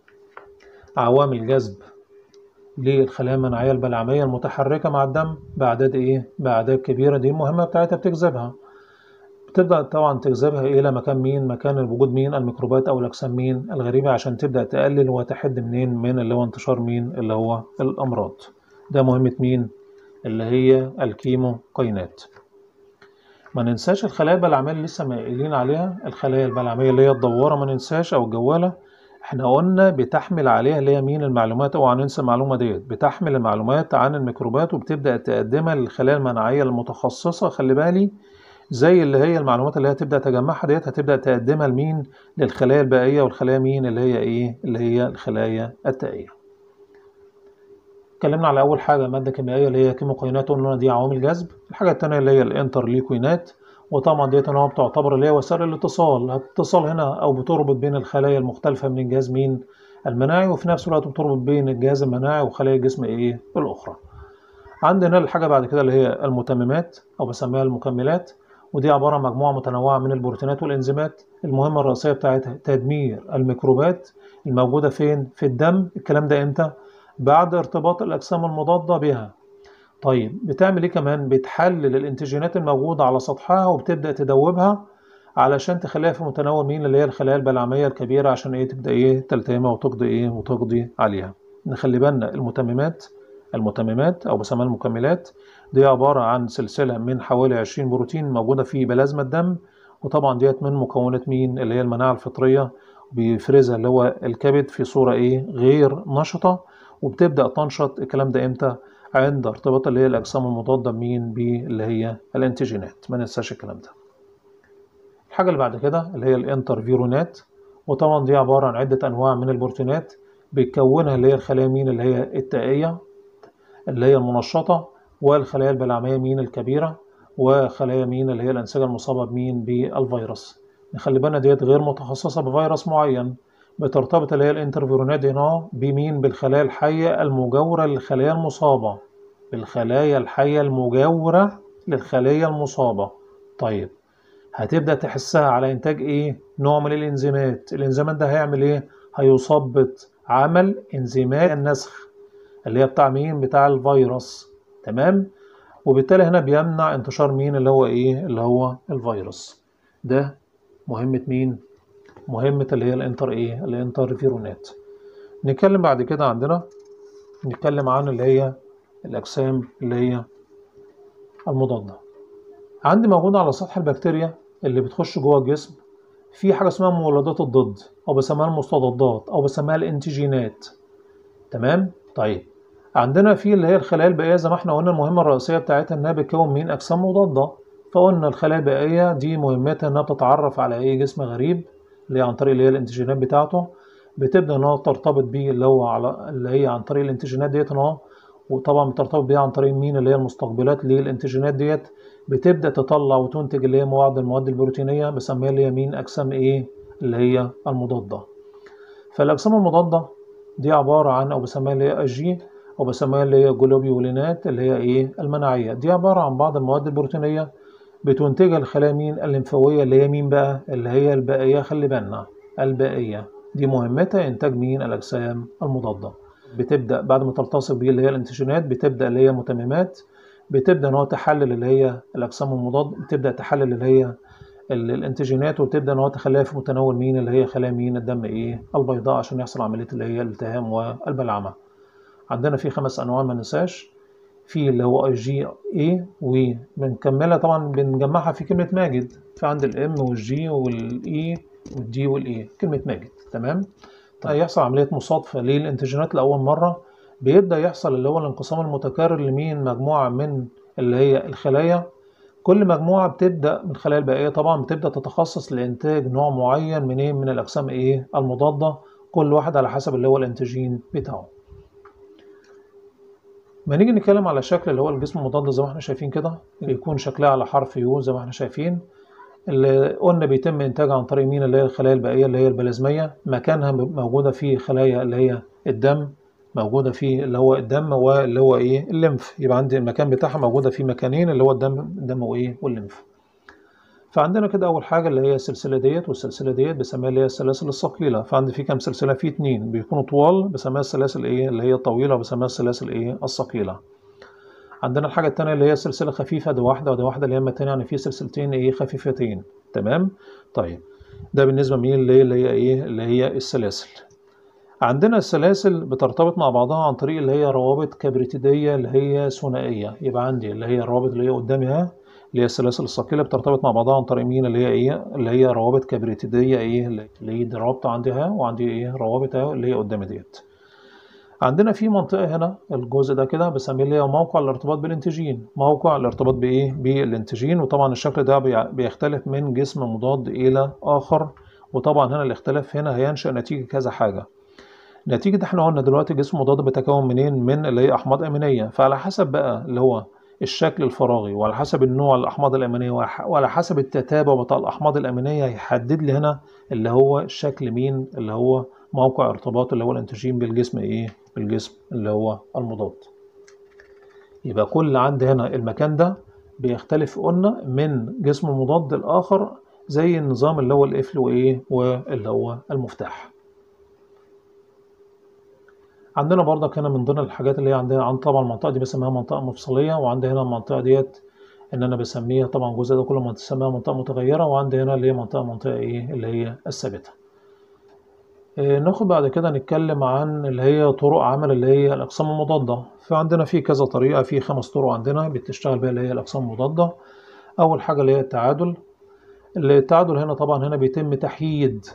عوامل جذب للخلايا المناعية البلعمية المتحركة مع الدم بأعداد إيه؟ بأعداد كبيرة دي المهمة بتاعتها بتجذبها بتبدأ طبعا تجذبها إلى مكان مين؟ مكان وجود مين؟ الميكروبات أو الأجسام مين؟ الغريبة عشان تبدأ تقلل وتحد منين؟ من اللي هو انتشار مين؟ اللي هو الأمراض ده مهمة مين؟ اللي هي الكيموكاينات ما ننساش الخلايا البلعمية اللي لسه قايلين عليها الخلايا البلعمية اللي هي الدوارة ما ننساش أو الجوالة احنا قلنا بتحمل عليها اللي هي مين المعلومات اوعى ننسى المعلومة ديت بتحمل المعلومات عن الميكروبات وبتبدأ تقدمها للخلايا المناعية المتخصصة خلي بالي زي اللي هي المعلومات اللي هي تبدأ تجمعها ديت هتبدأ تقدمها لمين للخلايا البائية والخلايا مين اللي هي ايه اللي هي الخلايا التائية اتكلمنا على اول حاجه ماده كيميائيه اللي هي كيموكاينات قلنا دي عوامل جذب الحاجه الثانيه اللي هي الانترليكوينات وطبعا ديت ان هو بتعتبر اللي هي وسائل الاتصال الاتصال هنا او بتربط بين الخلايا المختلفه من الجهاز مين المناعي وفي نفس الوقت بتربط بين الجهاز المناعي وخلايا الجسم ايه الاخرى عندنا الحاجه بعد كده اللي هي المتممات او بسميها المكملات ودي عباره عن مجموعه متنوعه من البروتينات والانزيمات المهمه الرئيسيه بتاعتها تدمير الميكروبات الموجوده فين في الدم الكلام ده امتى بعد ارتباط الاجسام المضاده بها طيب بتعمل ايه كمان بتحلل الانتيجينات الموجوده على سطحها وبتبدا تدوبها علشان تخليها في متناول مين اللي هي الخلايا البلعميه الكبيره عشان ايه تبدا ايه تلتئمها وتقضي ايه وتقضي عليها نخلي بالنا المتممات المتممات او بسميها المكملات دي عباره عن سلسله من حوالي 20 بروتين موجوده في بلازما الدم وطبعا ديت من مكونات مين اللي هي المناعه الفطريه بيفرزها اللي هو الكبد في صوره ايه غير نشطه وبتبدا تنشط الكلام ده امتى عند ارتباط اللي هي الاجسام المضاده مين باللي هي الانتيجينات ما ننساش الكلام ده الحاجه اللي بعد كده اللي هي الانترفيرونات وطبعا دي عباره عن عده انواع من البروتينات بيكونها اللي هي الخلايا مين اللي هي التائيه اللي هي المنشطه والخلايا البلعميه مين الكبيره وخلايا مين اللي هي الانسجه المصابه بمين بالفيروس نخلي بالنا ديت غير متخصصه بفيروس معين بترتبط اللي هي الانترفيرونات دي هنا بمين بالخلايا الحيه المجاوره للخلايا المصابه بالخلايا الحيه المجاوره للخليه المصابه طيب هتبدا تحسها على انتاج ايه نوع من الانزيمات الانزيمات ده هيعمل ايه هيثبط عمل انزيمات النسخ اللي هي بتاع مين بتاع الفيروس تمام وبالتالي هنا بيمنع انتشار مين اللي هو ايه اللي هو الفيروس ده مهمة مين مهمة اللي هي الانتر ايه الانترفيرونات نتكلم بعد كده عندنا نتكلم عن اللي هي الاجسام اللي هي المضادة عندي موجودة على سطح البكتيريا اللي بتخش جوه الجسم في حاجة اسمها مولدات الضد أو بسميها المستضدات أو بسميها الانتيجينات تمام طيب عندنا في اللي هي الخلايا البائية زي ما احنا قلنا المهمة الرئيسية بتاعتها إنها بتكون مين أجسام مضادة فقلنا الخلايا البائية دي مهمتها إنها بتتعرف على أي جسم غريب اللي هي عن طريق اللي هي الانتيجينات بتاعته بتبدأ إنها ترتبط بيه اللي هو على اللي هي عن طريق الانتيجينات ديت إنها وطبعا بترتبط بيها عن طريق مين اللي هي المستقبلات للانتيجينات ديت بتبدأ تطلع وتنتج اللي هي بعض المواد البروتينية بسميها اللي هي مين أجسام إيه اللي هي المضادة فالأجسام المضادة دي عبارة عن أو بسميها اللي هي أجي أو بسميها اللي هي جلوبيولينات اللي هي إيه المناعية دي عبارة عن بعض المواد البروتينية بتنتجها الخلايا مين الليمفاوية اللي هي مين بقى اللي هي البائية خلي بالنا البائية دي مهمتها إنتاج مين الأجسام المضادة بتبدأ بعد ما تلتصق بيه اللي هي الانتيجينات بتبدأ اللي هي متممات بتبدأ إن هو تحلل اللي هي الأجسام المضاد بتبدأ تحلل اللي هي الانتيجينات وبتبدأ إن هو تخليها في متناول مين اللي هي خلايا مين الدم إيه البيضاء عشان يحصل عملية اللي هي الالتهام والبلعمة عندنا في خمس أنواع ما ننساش في اللي هو اي جي اي وبنكملها طبعا بنجمعها في كلمة ماجد في عند الام والجي والاي والدي والاي كلمة ماجد تمام طيب يحصل عملية مصادفة للانتيجينات لأول مرة بيبدأ يحصل اللي هو الانقسام المتكرر لمين مجموعة من اللي هي الخلايا كل مجموعة بتبدأ من الخلايا البائية طبعا بتبدأ تتخصص لإنتاج نوع معين من إيه من الأجسام إيه المضادة كل واحد على حسب اللي هو الانتيجين بتاعه ما نيجي نتكلم على شكل اللي هو الجسم المضاد زي ما احنا شايفين كده يكون شكلها على حرف يو زي ما احنا شايفين اللي قلنا بيتم انتاجها عن طريق مين اللي هي الخلايا البائيه اللي هي البلازميه مكانها موجوده في خلايا اللي هي الدم موجوده في اللي هو الدم واللي هو ايه الليمف يبقى عندي المكان بتاعها موجوده في مكانين اللي هو الدم الدم وايه والليمف فعندنا كده اول حاجه اللي هي السلسله ديت والسلسله ديت بسميها اللي هي السلاسل الثقيله فعندي في كام سلسله في اتنين بيكونوا طوال بسميها السلاسل ايه اللي هي الطويله بسميها السلاسل ايه الثقيله عندنا الحاجه التانية اللي هي سلسله خفيفه دي واحده ودي واحده اللي هي التانية يعني في سلسلتين ايه خفيفتين تمام طيب ده بالنسبه مين اللي اللي هي ايه اللي هي السلاسل عندنا السلاسل بترتبط مع بعضها عن طريق اللي هي روابط كبريتيديه اللي هي ثنائيه يبقى عندي اللي هي الروابط اللي هي قدامي ها اللي هي السلاسل الثقيله بترتبط مع بعضها عن طريق مين اللي هي ايه اللي هي روابط كبريتيديه ايه اللي هي دي رابطه عندها وعندي ايه روابط اهي اللي هي قدامي ديت عندنا في منطقه هنا الجزء ده كده بسميه اللي هي موقع الارتباط بالانتيجين موقع الارتباط بايه بالانتيجين وطبعا الشكل ده بيختلف من جسم مضاد الى اخر وطبعا هنا الاختلاف هنا هينشا نتيجه كذا حاجه نتيجه احنا قلنا دلوقتي جسم مضاد بيتكون منين من اللي هي احماض امينيه فعلى حسب بقى اللي هو الشكل الفراغي وعلى حسب النوع الأحماض الأمينية وح- وعلى حسب التتابع بتاع الأحماض الأمينية هيحدد لي هنا اللي هو الشكل مين اللي هو موقع ارتباط اللي هو الأنتيجين بالجسم إيه بالجسم اللي هو المضاد يبقى كل عندي هنا المكان ده بيختلف قلنا من جسم مضاد الآخر زي النظام اللي هو القفل وإيه واللي هو المفتاح عندنا برضك هنا من ضمن الحاجات اللي هي عندنا عن طبعا المنطقة دي بسميها منطقة مفصلية وعندي هنا المنطقة ديت إن أنا بسميها طبعا الجزء ده كله بسميها منطقة متغيرة وعندي هنا اللي هي منطقة منطقة إيه اللي هي الثابتة. إيه ناخد بعد كده نتكلم عن اللي هي طرق عمل اللي هي الأقسام المضادة فعندنا في كذا طريقة في خمس طرق عندنا بتشتغل بيها اللي هي الأقسام المضادة أول حاجة اللي هي التعادل التعادل هنا طبعا هنا بيتم تحييد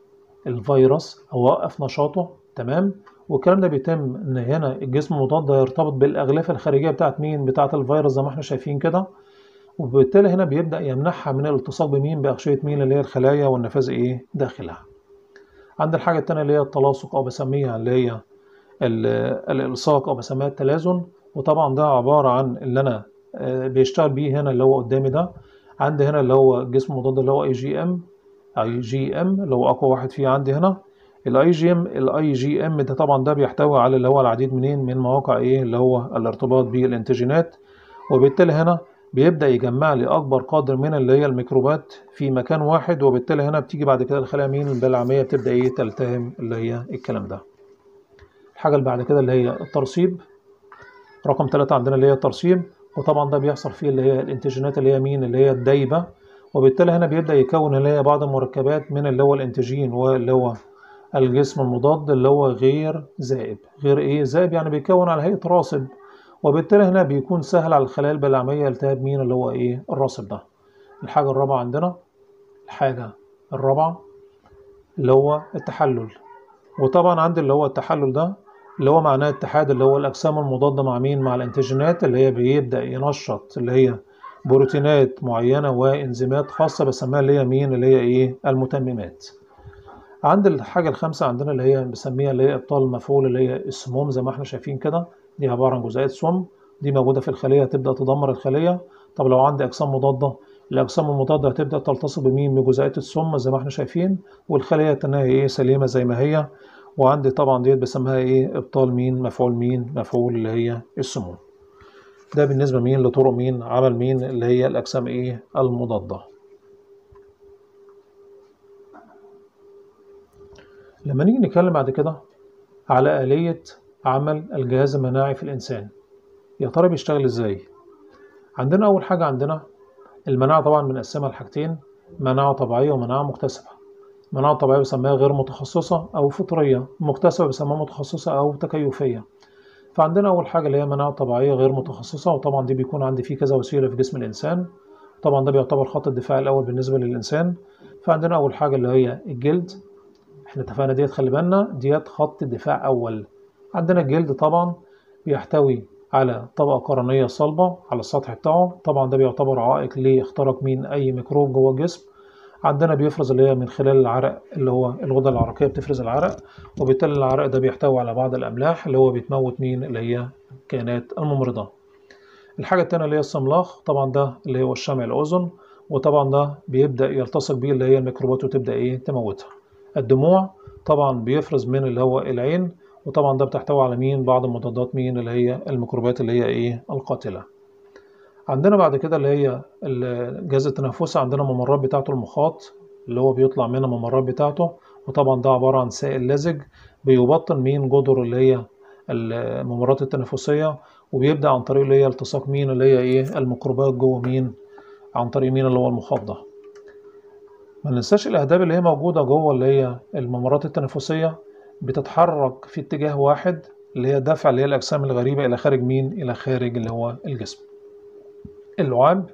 الفيروس أو وقف نشاطه تمام والكلام ده بيتم ان هنا الجسم المضاد ده يرتبط بالاغلفه الخارجيه بتاعت مين بتاعت الفيروس زي ما احنا شايفين كده وبالتالي هنا بيبدا يمنعها من الالتصاق بمين باغشيه مين اللي هي الخلايا والنفاذ ايه داخلها عند الحاجه التانية اللي هي التلاصق او بسميها اللي هي الالصاق او بسميها التلازن وطبعا ده عباره عن اللي انا بيشتغل بيه هنا اللي هو قدامي ده عندي هنا اللي هو الجسم المضاد اللي هو اي جي ام اي جي ام اللي هو اقوى واحد فيه عندي هنا الاي جي ام الاي جي ام ده طبعا ده بيحتوي على اللي هو العديد منين من مواقع ايه اللي هو الارتباط بالانتيجينات وبالتالي هنا بيبدا يجمع لي اكبر قدر من اللي هي الميكروبات في مكان واحد وبالتالي هنا بتيجي بعد كده الخلايا مين البلعميه بتبدا ايه تلتهم اللي هي الكلام ده الحاجه اللي بعد كده اللي هي الترسيب رقم ثلاثة عندنا اللي هي الترسيب وطبعا ده بيحصل فيه اللي هي الانتيجينات اللي هي مين اللي هي الدايبه وبالتالي هنا بيبدا يكون اللي هي بعض المركبات من اللي هو الانتيجين واللي هو الجسم المضاد اللي هو غير ذائب غير ايه ذائب يعني بيكون على هيئه راسب وبالتالي هنا بيكون سهل على الخلايا البلعميه التهاب مين اللي هو ايه الراسب ده الحاجه الرابعه عندنا الحاجه الرابعه اللي هو التحلل وطبعا عندي اللي هو التحلل ده اللي هو معناه اتحاد اللي هو الاجسام المضاده مع مين مع الانتيجينات اللي هي بيبدا ينشط اللي هي بروتينات معينه وانزيمات خاصه بسميها اللي هي مين اللي هي ايه المتممات عند الحاجة الخامسة عندنا اللي هي بنسميها اللي هي إبطال المفعول اللي هي السموم زي ما احنا شايفين كده دي عبارة عن جزيئات سم دي موجودة في الخلية تبدأ تدمر الخلية طب لو عندي أجسام مضادة الأجسام المضادة هتبدأ تلتصق بمين بجزيئات السم زي ما احنا شايفين والخلية تنهي إيه سليمة زي ما هي وعندي طبعا ديت بسميها إيه إبطال مين مفعول مين مفعول اللي هي السموم ده بالنسبة مين لطرق مين عمل مين اللي هي الأجسام إيه المضادة لما نيجي نتكلم بعد كده على آلية عمل الجهاز المناعي في الإنسان يا ترى بيشتغل إزاي؟ عندنا أول حاجة عندنا المناعة طبعا بنقسمها لحاجتين مناعة طبيعية ومناعة مكتسبة مناعة طبيعية بسميها غير متخصصة أو فطرية مكتسبة بسميها متخصصة أو تكيفية فعندنا أول حاجة اللي هي مناعة طبيعية غير متخصصة وطبعا دي بيكون عندي فيه كذا وسيلة في جسم الإنسان طبعا ده بيعتبر خط الدفاع الأول بالنسبة للإنسان فعندنا أول حاجة اللي هي الجلد احنا اتفقنا ديت خلي بالنا ديت خط دفاع اول عندنا الجلد طبعا بيحتوي على طبقة قرنية صلبة على السطح بتاعه طبعا ده بيعتبر عائق لاختراق مين أي ميكروب جوه الجسم عندنا بيفرز اللي هي من خلال العرق اللي هو الغدة العرقية بتفرز العرق وبالتالي العرق ده بيحتوي على بعض الأملاح اللي هو بتموت مين اللي هي الكائنات الممرضة الحاجة التانية اللي هي الصملاخ طبعا ده اللي هو الشمع الأذن وطبعا ده بيبدأ يلتصق بيه اللي هي الميكروبات وتبدأ إيه تموتها الدموع طبعا بيفرز من اللي هو العين وطبعا ده بتحتوي على مين بعض المضادات مين اللي هي الميكروبات اللي هي ايه القاتلة عندنا بعد كده اللي هي الجهاز التنفسي عندنا ممرات بتاعته المخاط اللي هو بيطلع منها ممرات بتاعته وطبعا ده عبارة عن سائل لزج بيبطن مين جدر اللي هي الممرات التنفسية وبيبدأ عن طريق اللي هي التصاق مين اللي هي ايه الميكروبات جوه مين عن طريق مين اللي هو المخاط ده ما ننساش الاهداب اللي هي موجوده جوه اللي هي الممرات التنفسيه بتتحرك في اتجاه واحد اللي هي دفع اللي هي الاجسام الغريبه الى خارج مين الى خارج اللي هو الجسم اللعاب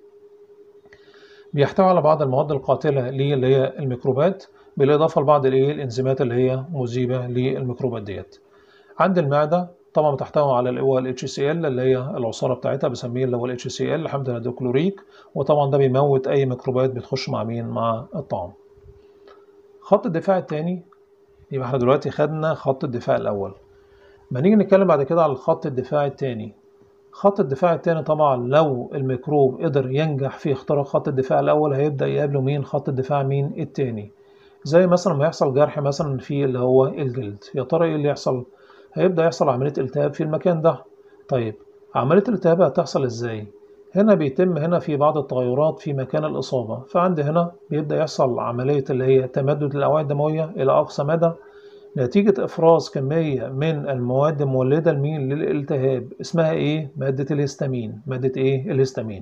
بيحتوي على بعض المواد القاتله اللي هي الميكروبات بالاضافه لبعض الايه الانزيمات اللي هي مذيبه للميكروبات ديت عند المعده طبعا بتحتوي على اللي هو ال HCl اللي هي العصاره بتاعتها بسميه اللي هو ال HCl حمض الهيدروكلوريك وطبعا ده بيموت اي ميكروبات بتخش مع مين مع الطعام خط الدفاع الثاني يبقى احنا دلوقتي خدنا خط الدفاع الاول ما نيجي نتكلم بعد كده على خط الدفاع الثاني خط الدفاع التاني طبعا لو الميكروب قدر ينجح في اختراق خط الدفاع الأول هيبدأ يقابله مين خط الدفاع مين التاني زي مثلا ما يحصل جرح مثلا في اللي هو الجلد يا ترى ايه اللي يحصل هيبدأ يحصل عملية التهاب في المكان ده طيب عملية الالتهاب هتحصل ازاي هنا بيتم هنا في بعض التغيرات في مكان الإصابة فعند هنا بيبدأ يحصل عملية اللي هي تمدد الأوعية الدموية إلى أقصى مدى نتيجة إفراز كمية من المواد المولدة لمين للالتهاب اسمها إيه؟ مادة الهستامين مادة إيه؟ الهستامين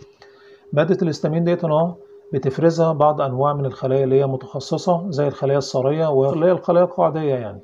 مادة الهستامين ديت أهو بتفرزها بعض أنواع من الخلايا اللي هي متخصصة زي الخلايا الصارية واللي هي الخلايا القاعدية يعني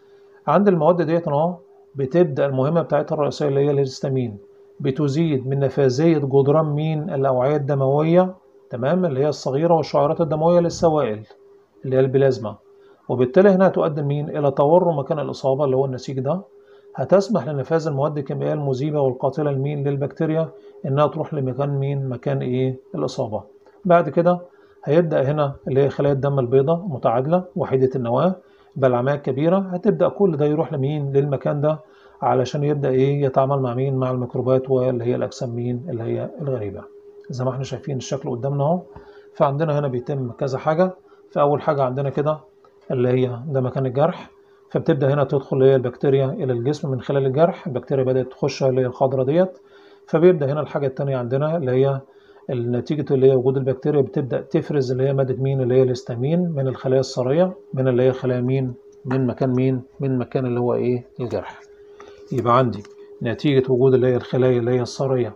عند المواد ديت أهو بتبدأ المهمة بتاعتها الرئيسية اللي هي الهستامين بتزيد من نفاذية جدران مين الأوعية الدموية تمام اللي هي الصغيرة والشعيرات الدموية للسوائل اللي هي البلازما وبالتالي هنا هتؤدي مين إلى تورم مكان الإصابة اللي هو النسيج ده هتسمح لنفاذ المواد الكيميائية المذيبة والقاتلة لمين للبكتيريا إنها تروح لمكان مين مكان إيه الإصابة بعد كده هيبدأ هنا اللي هي خلايا الدم البيضاء متعادلة وحيدة النواة بالعماية الكبيرة هتبدأ كل ده يروح لمين للمكان ده علشان يبدأ إيه يتعامل مع مين مع الميكروبات واللي هي الأجسام مين اللي هي الغريبة زي ما احنا شايفين الشكل قدامنا اهو فعندنا هنا بيتم كذا حاجة فأول حاجة عندنا كده اللي هي ده مكان الجرح فبتبدأ هنا تدخل اللي هي البكتيريا إلى الجسم من خلال الجرح البكتيريا بدأت تخش اللي هي الخضرة ديت فبيبدأ هنا الحاجة التانية عندنا اللي هي النتيجة اللي هي وجود البكتيريا بتبدأ تفرز اللي هي مادة مين اللي هي الهستامين من الخلايا الصارية من اللي هي الخلايا مين من مكان مين من مكان اللي هو إيه الجرح يبقى عندي نتيجة وجود اللي هي الخلايا اللي هي الصارية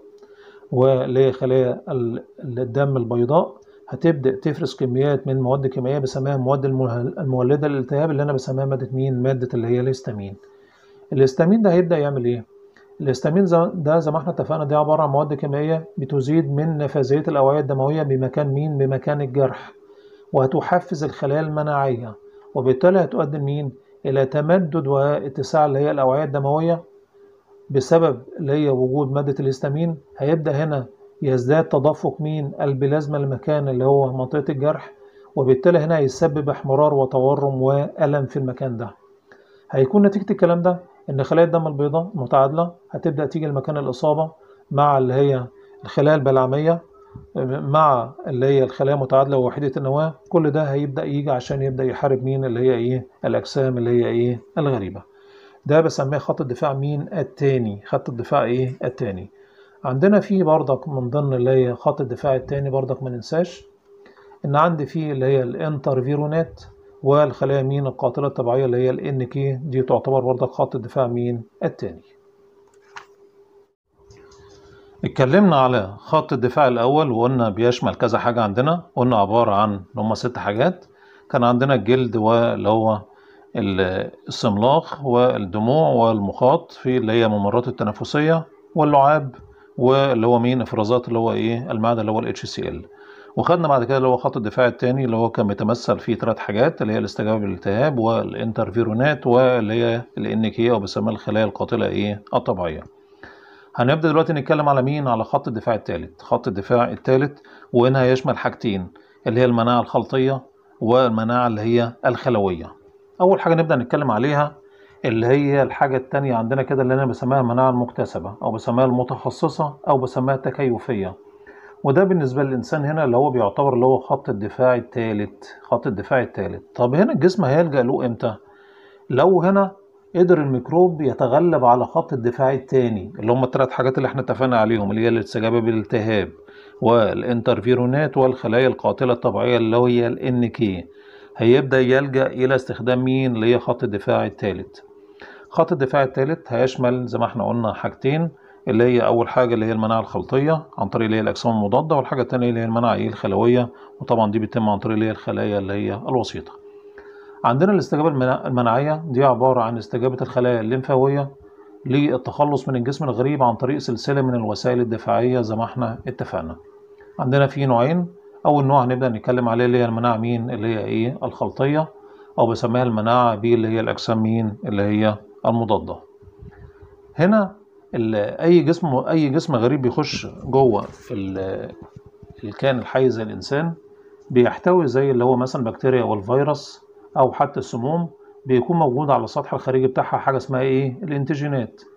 واللي هي خلايا الدم البيضاء هتبدأ تفرز كميات من مواد كيميائية بسميها المواد المولدة للالتهاب اللي أنا بسميها مادة مين؟ مادة اللي هي الهستامين. الهستامين ده هيبدأ يعمل إيه؟ الهستامين ده زي ما احنا اتفقنا دي عبارة عن مواد كيميائية بتزيد من نفاذية الأوعية الدموية بمكان مين؟ بمكان الجرح. وهتحفز الخلايا المناعية وبالتالي هتؤدي مين؟ إلى تمدد واتساع اللي هي الأوعية الدموية بسبب اللي هي وجود مادة الهستامين هيبدأ هنا يزداد تدفق مين البلازما المكان اللي هو منطقة الجرح وبالتالي هنا يسبب احمرار وتورم وألم في المكان ده هيكون نتيجة الكلام ده إن خلايا الدم البيضاء متعادلة هتبدأ تيجي لمكان الإصابة مع اللي هي الخلايا البلعمية مع اللي هي الخلايا متعادلة ووحيدة النواة كل ده هيبدأ يجي عشان يبدأ يحارب مين اللي هي إيه الأجسام اللي هي إيه الغريبة ده بسميه خط الدفاع مين التاني خط الدفاع إيه التاني عندنا في برضك من ضمن اللي هي خط الدفاع التاني برضك ما ننساش ان عندي فيه اللي هي الانترفيرونات والخلايا مين القاتله الطبيعيه اللي هي الان كي دي تعتبر برضك خط الدفاع مين التاني اتكلمنا على خط الدفاع الاول وقلنا بيشمل كذا حاجه عندنا قلنا عباره عن هم ست حاجات كان عندنا الجلد واللي هو السملاخ والدموع والمخاط في اللي هي ممرات التنفسيه واللعاب واللي هو مين افرازات اللي هو ايه المعدن اللي هو الاتش سي ال وخدنا بعد كده اللي هو خط الدفاع الثاني اللي هو كان بيتمثل فيه ثلاث حاجات اللي هي الاستجابه للالتهاب والانترفيرونات واللي هي الان كي او بيسموها الخلايا القاتله ايه الطبيعيه هنبدا دلوقتي نتكلم على مين على خط الدفاع الثالث خط الدفاع الثالث وهنا يشمل حاجتين اللي هي المناعه الخلطيه والمناعه اللي هي الخلويه اول حاجه نبدا نتكلم عليها اللي هي الحاجة التانية عندنا كده اللي أنا بسميها المناعة المكتسبة أو بسميها المتخصصة أو بسميها التكيفية وده بالنسبة للإنسان هنا اللي هو بيعتبر اللي هو خط الدفاع الثالث خط الدفاع الثالث طب هنا الجسم هيلجأ له إمتى؟ لو هنا قدر الميكروب يتغلب على خط الدفاع الثاني اللي هم الثلاث حاجات اللي احنا اتفقنا عليهم اللي هي الاستجابة بالالتهاب والانترفيرونات والخلايا القاتلة الطبيعية اللي هي الان كي هيبدأ يلجأ إلى استخدام مين اللي هي خط الدفاع الثالث خط الدفاع الثالث هيشمل زي ما احنا قلنا حاجتين اللي هي أول حاجة اللي هي المناعة الخلطية عن طريق اللي هي الأجسام المضادة والحاجة التانية اللي هي المناعة إيه الخلوية وطبعا دي بتتم عن طريق اللي هي الخلايا اللي هي الوسيطة. عندنا الاستجابة المناعية دي عبارة عن استجابة الخلايا الليمفاوية للتخلص من الجسم الغريب عن طريق سلسلة من الوسائل الدفاعية زي ما احنا اتفقنا. عندنا في نوعين أول نوع هنبدأ نتكلم عليه اللي هي المناعة مين اللي هي إيه الخلطية أو بسميها المناعة بي اللي هي الأجسام مين اللي هي المضادة. هنا اي جسم اي جسم غريب بيخش جوه في الكائن الحي زي الانسان بيحتوي زي اللي هو مثلا بكتيريا والفيروس او حتى السموم بيكون موجود على السطح الخارجي بتاعها حاجه اسمها ايه الانتيجينات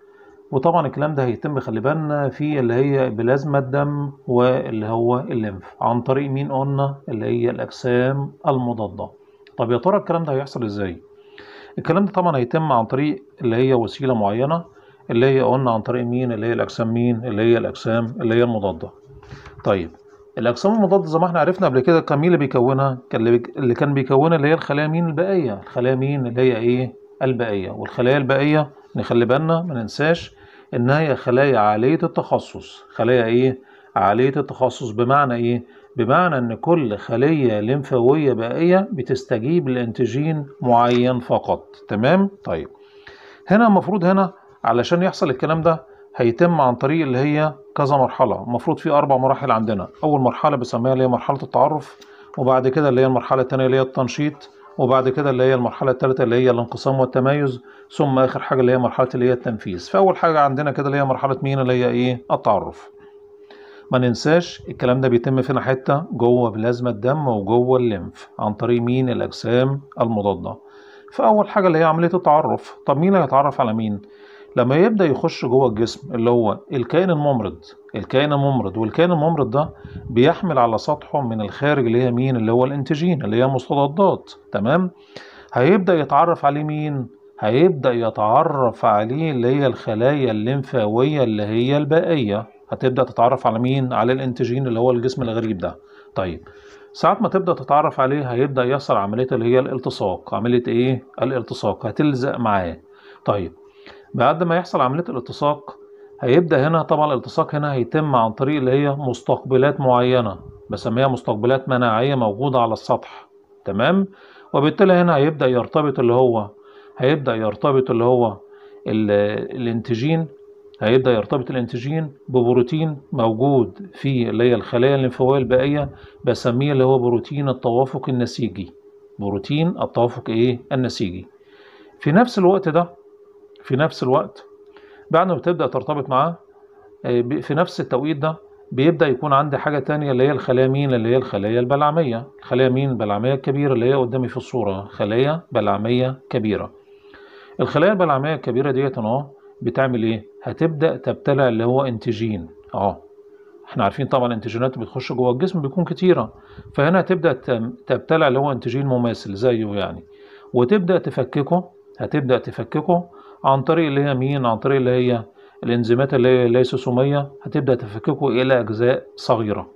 وطبعا الكلام ده هيتم خلي بالنا في اللي هي بلازما الدم واللي هو الليمف عن طريق مين قلنا اللي هي الاجسام المضاده طب يا ترى الكلام ده هيحصل ازاي الكلام ده طبعا هيتم عن طريق اللي هي وسيله معينه اللي هي قلنا عن طريق مين اللي هي الاجسام مين اللي هي الاجسام اللي هي المضاده طيب الاجسام المضاده زي ما احنا عرفنا قبل كده كان مين اللي بيكونها كان اللي, بيك... اللي كان بيكونها اللي هي الخلايا مين البائيه الخلايا مين اللي هي ايه البائيه والخلايا البائيه نخلي بالنا ما ننساش انها هي خلايا عاليه التخصص خلايا ايه عاليه التخصص بمعنى ايه بمعنى ان كل خليه لمفاويه بائيه بتستجيب لانتيجين معين فقط تمام طيب هنا المفروض هنا علشان يحصل الكلام ده هيتم عن طريق اللي هي كذا مرحلة المفروض في أربع مراحل عندنا أول مرحلة بنسميها اللي هي مرحلة التعرف وبعد كده اللي هي المرحلة التانية اللي هي التنشيط وبعد كده اللي هي المرحلة التالتة اللي هي الانقسام والتمايز ثم آخر حاجة اللي هي مرحلة اللي هي التنفيذ فأول حاجة عندنا كده اللي هي مرحلة مين اللي هي إيه التعرف ما ننساش الكلام ده بيتم فينا حتة جوه بلازما الدم وجوه الليمف عن طريق مين الأجسام المضادة فأول حاجة اللي هي عملية التعرف طب مين هيتعرف على مين لما يبدأ يخش جوه الجسم اللي هو الكائن الممرض الكائن الممرض والكائن الممرض ده بيحمل على سطحه من الخارج اللي هي مين اللي هو الانتيجين اللي هي مستضدات تمام هيبدأ يتعرف عليه مين هيبدأ يتعرف عليه اللي هي الخلايا الليمفاوية اللي هي البائية هتبدأ تتعرف على مين على الانتيجين اللي هو الجسم الغريب ده طيب ساعات ما تبدأ تتعرف عليه هيبدأ يحصل عملية اللي هي الالتصاق عملية ايه الالتصاق هتلزق معاه طيب بعد ما يحصل عملية الالتصاق هيبدأ هنا طبعا الالتصاق هنا هيتم عن طريق اللي هي مستقبلات معينة بسميها مستقبلات مناعية موجودة على السطح تمام وبالتالي هنا هيبدأ يرتبط اللي هو هيبدأ يرتبط اللي هو الانتيجين هيبدأ يرتبط الانتيجين ببروتين موجود في اللي هي الخلايا الليمفاوية البائية بسميه اللي هو بروتين التوافق النسيجي بروتين التوافق ايه النسيجي في نفس الوقت ده في نفس الوقت بعد ما بتبدأ ترتبط معاه في نفس التوقيت ده بيبدأ يكون عندي حاجة تانية اللي هي الخلايا مين اللي هي الخلايا البلعمية الخلايا مين البلعمية الكبيرة اللي هي قدامي في الصورة خلايا بلعمية كبيرة الخلايا البلعمية الكبيرة ديت اهو بتعمل ايه هتبدأ تبتلع اللي هو انتيجين اه احنا عارفين طبعا الانتيجينات بتخش جوه الجسم بيكون كتيرة فهنا هتبدأ تبتلع اللي هو انتيجين مماثل زيه يعني وتبدأ تفككه هتبدأ تفككه عن طريق اللي هي مين عن طريق اللي هي الانزيمات اللي هي الليسوسومية هتبدأ تفككه إلى أجزاء صغيرة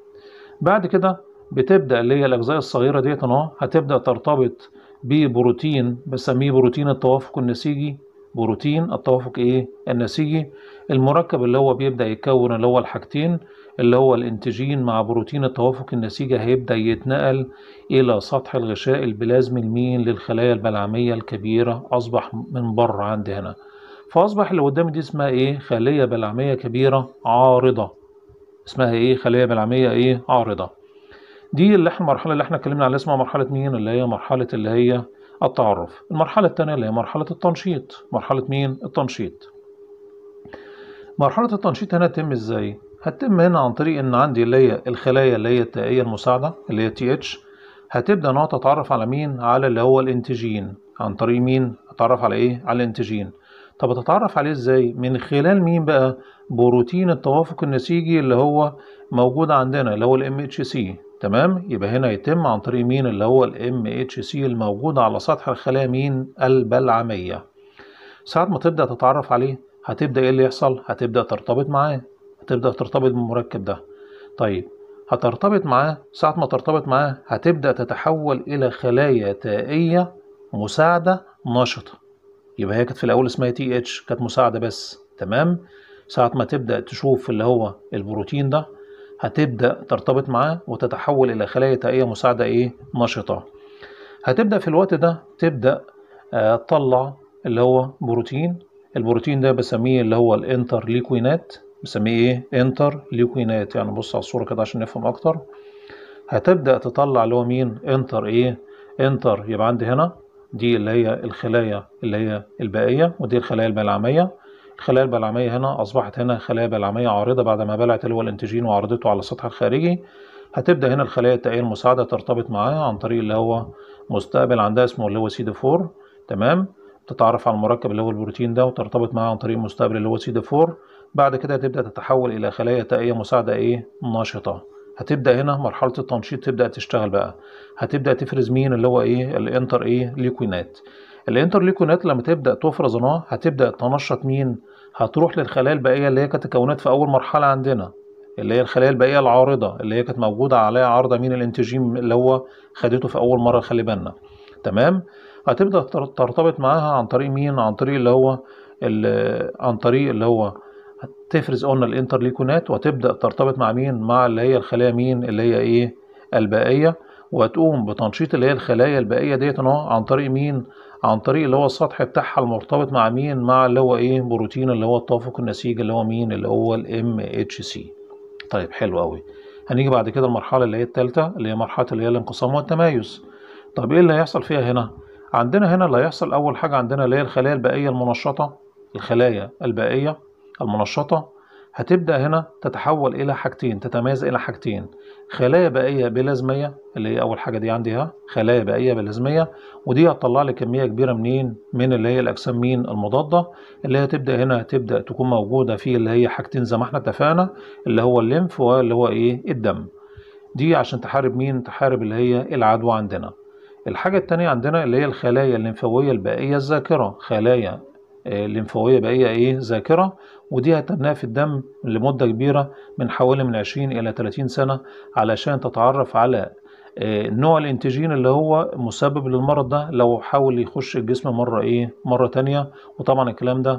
بعد كده بتبدأ اللي هي الأجزاء الصغيرة ديت اهو هتبدأ ترتبط ببروتين بسميه بروتين التوافق النسيجي بروتين التوافق ايه النسيجي المركب اللي هو بيبدأ يتكون اللي هو الحاجتين اللي هو الانتيجين مع بروتين التوافق النسيجي هيبدأ يتنقل إلى سطح الغشاء البلازمي المين للخلايا البلعمية الكبيرة أصبح من بره عندي هنا فأصبح اللي قدامي دي اسمها إيه خلية بلعمية كبيرة عارضة اسمها إيه خلية بلعمية إيه عارضة دي اللي احنا المرحلة اللي احنا اتكلمنا عليها اسمها مرحلة مين اللي هي مرحلة اللي هي التعرف المرحلة الثانية اللي هي مرحلة التنشيط مرحلة مين التنشيط مرحلة التنشيط هنا تتم ازاي هتتم هنا عن طريق ان عندي اللي هي الخلايا اللي هي التائية المساعدة اللي هي تي اتش هتبدأ انها تتعرف على مين على اللي هو الانتيجين عن طريق مين اتعرف على ايه على الانتيجين طب اتعرف عليه ازاي من خلال مين بقى بروتين التوافق النسيجي اللي هو موجود عندنا اللي هو الام اتش سي تمام يبقى هنا يتم عن طريق مين اللي هو الام اتش سي الموجود على سطح الخلايا مين البلعمية ساعة ما تبدأ تتعرف عليه هتبدأ ايه اللي يحصل هتبدأ ترتبط معاه هتبدأ ترتبط بالمركب ده طيب هترتبط معاه ساعة ما ترتبط معاه هتبدأ تتحول إلى خلايا تائية مساعدة نشطة يبقى هي كانت في الأول اسمها تي اتش كانت مساعدة بس تمام ساعة ما تبدأ تشوف اللي هو البروتين ده هتبدأ ترتبط معاه وتتحول إلى خلايا تائية مساعدة إيه نشطة هتبدأ في الوقت ده تبدأ آه تطلع اللي هو بروتين البروتين ده بسميه اللي هو الانتر ليكوينات بسميه ايه انتر ليكوينات يعني بص على الصورة كده عشان نفهم اكتر هتبدأ تطلع اللي هو مين انتر ايه انتر يبقى عندي هنا دي اللي هي الخلايا اللي هي البائية ودي الخلايا البلعمية الخلايا البلعمية هنا أصبحت هنا خلايا بلعمية عارضة بعد ما بلعت اللي هو الانتيجين وعرضته على السطح الخارجي هتبدأ هنا الخلايا التائية المساعدة ترتبط معاه عن طريق اللي هو مستقبل عندها اسمه اللي هو سي دي 4 تمام تتعرف على المركب اللي هو البروتين ده وترتبط معاه عن طريق مستقبل اللي هو سي دي 4 بعد كده هتبدأ تتحول إلى خلايا تائية مساعدة إيه نشطة هتبدأ هنا مرحلة التنشيط تبدأ تشتغل بقى هتبدأ تفرز مين اللي هو إيه الانتر إيه ليكوينات الانتر ليكوينات لما تبدأ تفرز نوع هتبدأ تنشط مين هتروح للخلايا الباقية اللي هي كانت تكونات في أول مرحلة عندنا اللي هي الخلايا الباقية العارضة اللي هي كانت موجودة عليها عارضة مين الانتجين اللي هو خدته في أول مرة خلي بالنا تمام هتبدأ ترتبط معاها عن طريق مين عن طريق اللي هو عن طريق اللي هو تفرز قلنا الانترليكونات وتبدأ ترتبط مع مين مع اللي هي الخلايا مين اللي هي ايه البائية وتقوم بتنشيط اللي هي الخلايا البائية ديت عن طريق مين عن طريق اللي هو السطح بتاعها المرتبط مع مين مع اللي هو ايه بروتين اللي هو التوافق النسيج اللي هو مين اللي هو الام اتش سي طيب حلو قوي هنيجي بعد كده المرحلة اللي هي الثالثة اللي هي مرحلة اللي هي الانقسام والتمايز طب ايه اللي هيحصل فيها هنا عندنا هنا اللي هيحصل اول حاجة عندنا اللي هي الخلايا البائية المنشطة الخلايا البائية المنشطة هتبدأ هنا تتحول إلى حاجتين تتميز إلى حاجتين خلايا بائية بلازمية اللي هي أول حاجة دي عندي ها خلايا بائية بلازمية ودي هتطلع لي كمية كبيرة منين من اللي هي الأجسام مين المضادة اللي هي تبدأ هنا تبدأ تكون موجودة في اللي هي حاجتين زي ما احنا اتفقنا اللي هو الليمف واللي هو إيه الدم دي عشان تحارب مين تحارب اللي هي العدوى عندنا الحاجة التانية عندنا اللي هي الخلايا الليمفاوية البائية الذاكرة خلايا الليمفاوية بقية إيه ذاكرة ودي هتنها في الدم لمدة كبيرة من حوالي من 20 إلى 30 سنة علشان تتعرف على نوع الانتيجين اللي هو مسبب للمرض ده لو حاول يخش الجسم مرة إيه مرة تانية وطبعا الكلام ده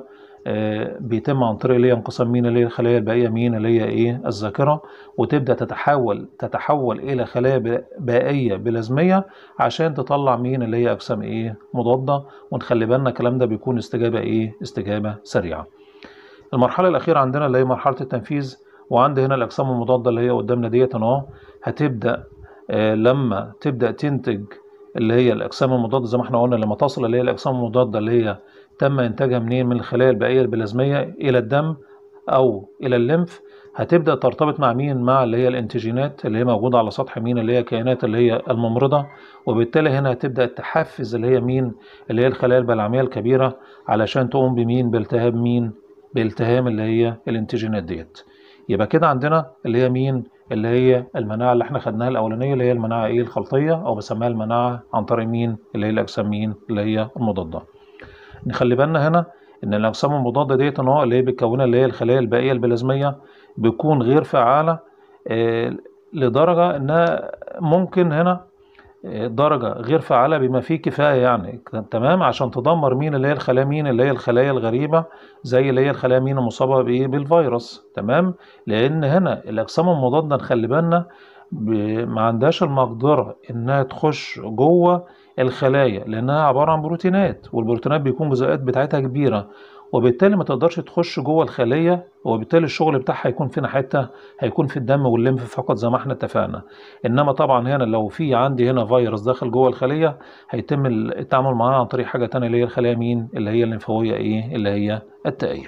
بيتم عن طريق اللي هي انقسام مين اللي هي الخلايا البائية مين اللي هي إيه الذاكرة وتبدأ تتحول تتحول إلى خلايا بائية بلازمية عشان تطلع مين اللي هي أجسام إيه مضادة ونخلي بالنا الكلام ده بيكون استجابة إيه استجابة سريعة المرحلة الأخيرة عندنا اللي هي مرحلة التنفيذ وعند هنا الأجسام المضادة اللي هي قدامنا ديت أهو هتبدأ آه لما تبدأ تنتج اللي هي الأجسام المضادة زي ما احنا قلنا لما تصل اللي هي الأجسام المضادة اللي هي تم إنتاجها منين من الخلايا البائية البلازمية إلى الدم أو إلى الليمف هتبدأ ترتبط مع مين مع اللي هي الانتيجينات اللي هي موجودة على سطح مين اللي هي كائنات اللي هي الممرضة وبالتالي هنا هتبدأ تحفز اللي هي مين اللي هي الخلايا البلعمية الكبيرة علشان تقوم بمين بالتهاب مين بالتهام اللي هي الانتيجينات ديت يبقى كده عندنا اللي هي مين اللي هي المناعة اللي احنا خدناها الأولانية اللي هي المناعة ايه الخلطية أو بسميها المناعة عن طريق مين اللي هي الأجسام مين اللي هي المضادة نخلي بالنا هنا إن الأجسام المضادة ديت إن هو اللي هي بتكونها اللي هي الخلايا البائية البلازمية بتكون غير فعالة اه لدرجة إنها ممكن هنا درجة غير فعالة بما فيه كفاية يعني تمام عشان تدمر مين اللي هي الخلايا مين اللي هي الخلايا الغريبة زي اللي هي الخلايا مين المصابة بإيه بالفيروس تمام لأن هنا الأجسام المضادة نخلي بالنا ما عندهاش المقدرة إنها تخش جوه الخلايا لأنها عبارة عن بروتينات والبروتينات بيكون جزيئات بتاعتها كبيرة وبالتالي ما تقدرش تخش جوه الخليه وبالتالي الشغل بتاعها هيكون فين حته هيكون في الدم والليمف فقط زي ما احنا اتفقنا انما طبعا هنا لو في عندي هنا فيروس داخل جوه الخليه هيتم التعامل معاه عن طريق حاجه تانية اللي هي الخلايا مين اللي هي الليمفاويه ايه اللي هي التائيه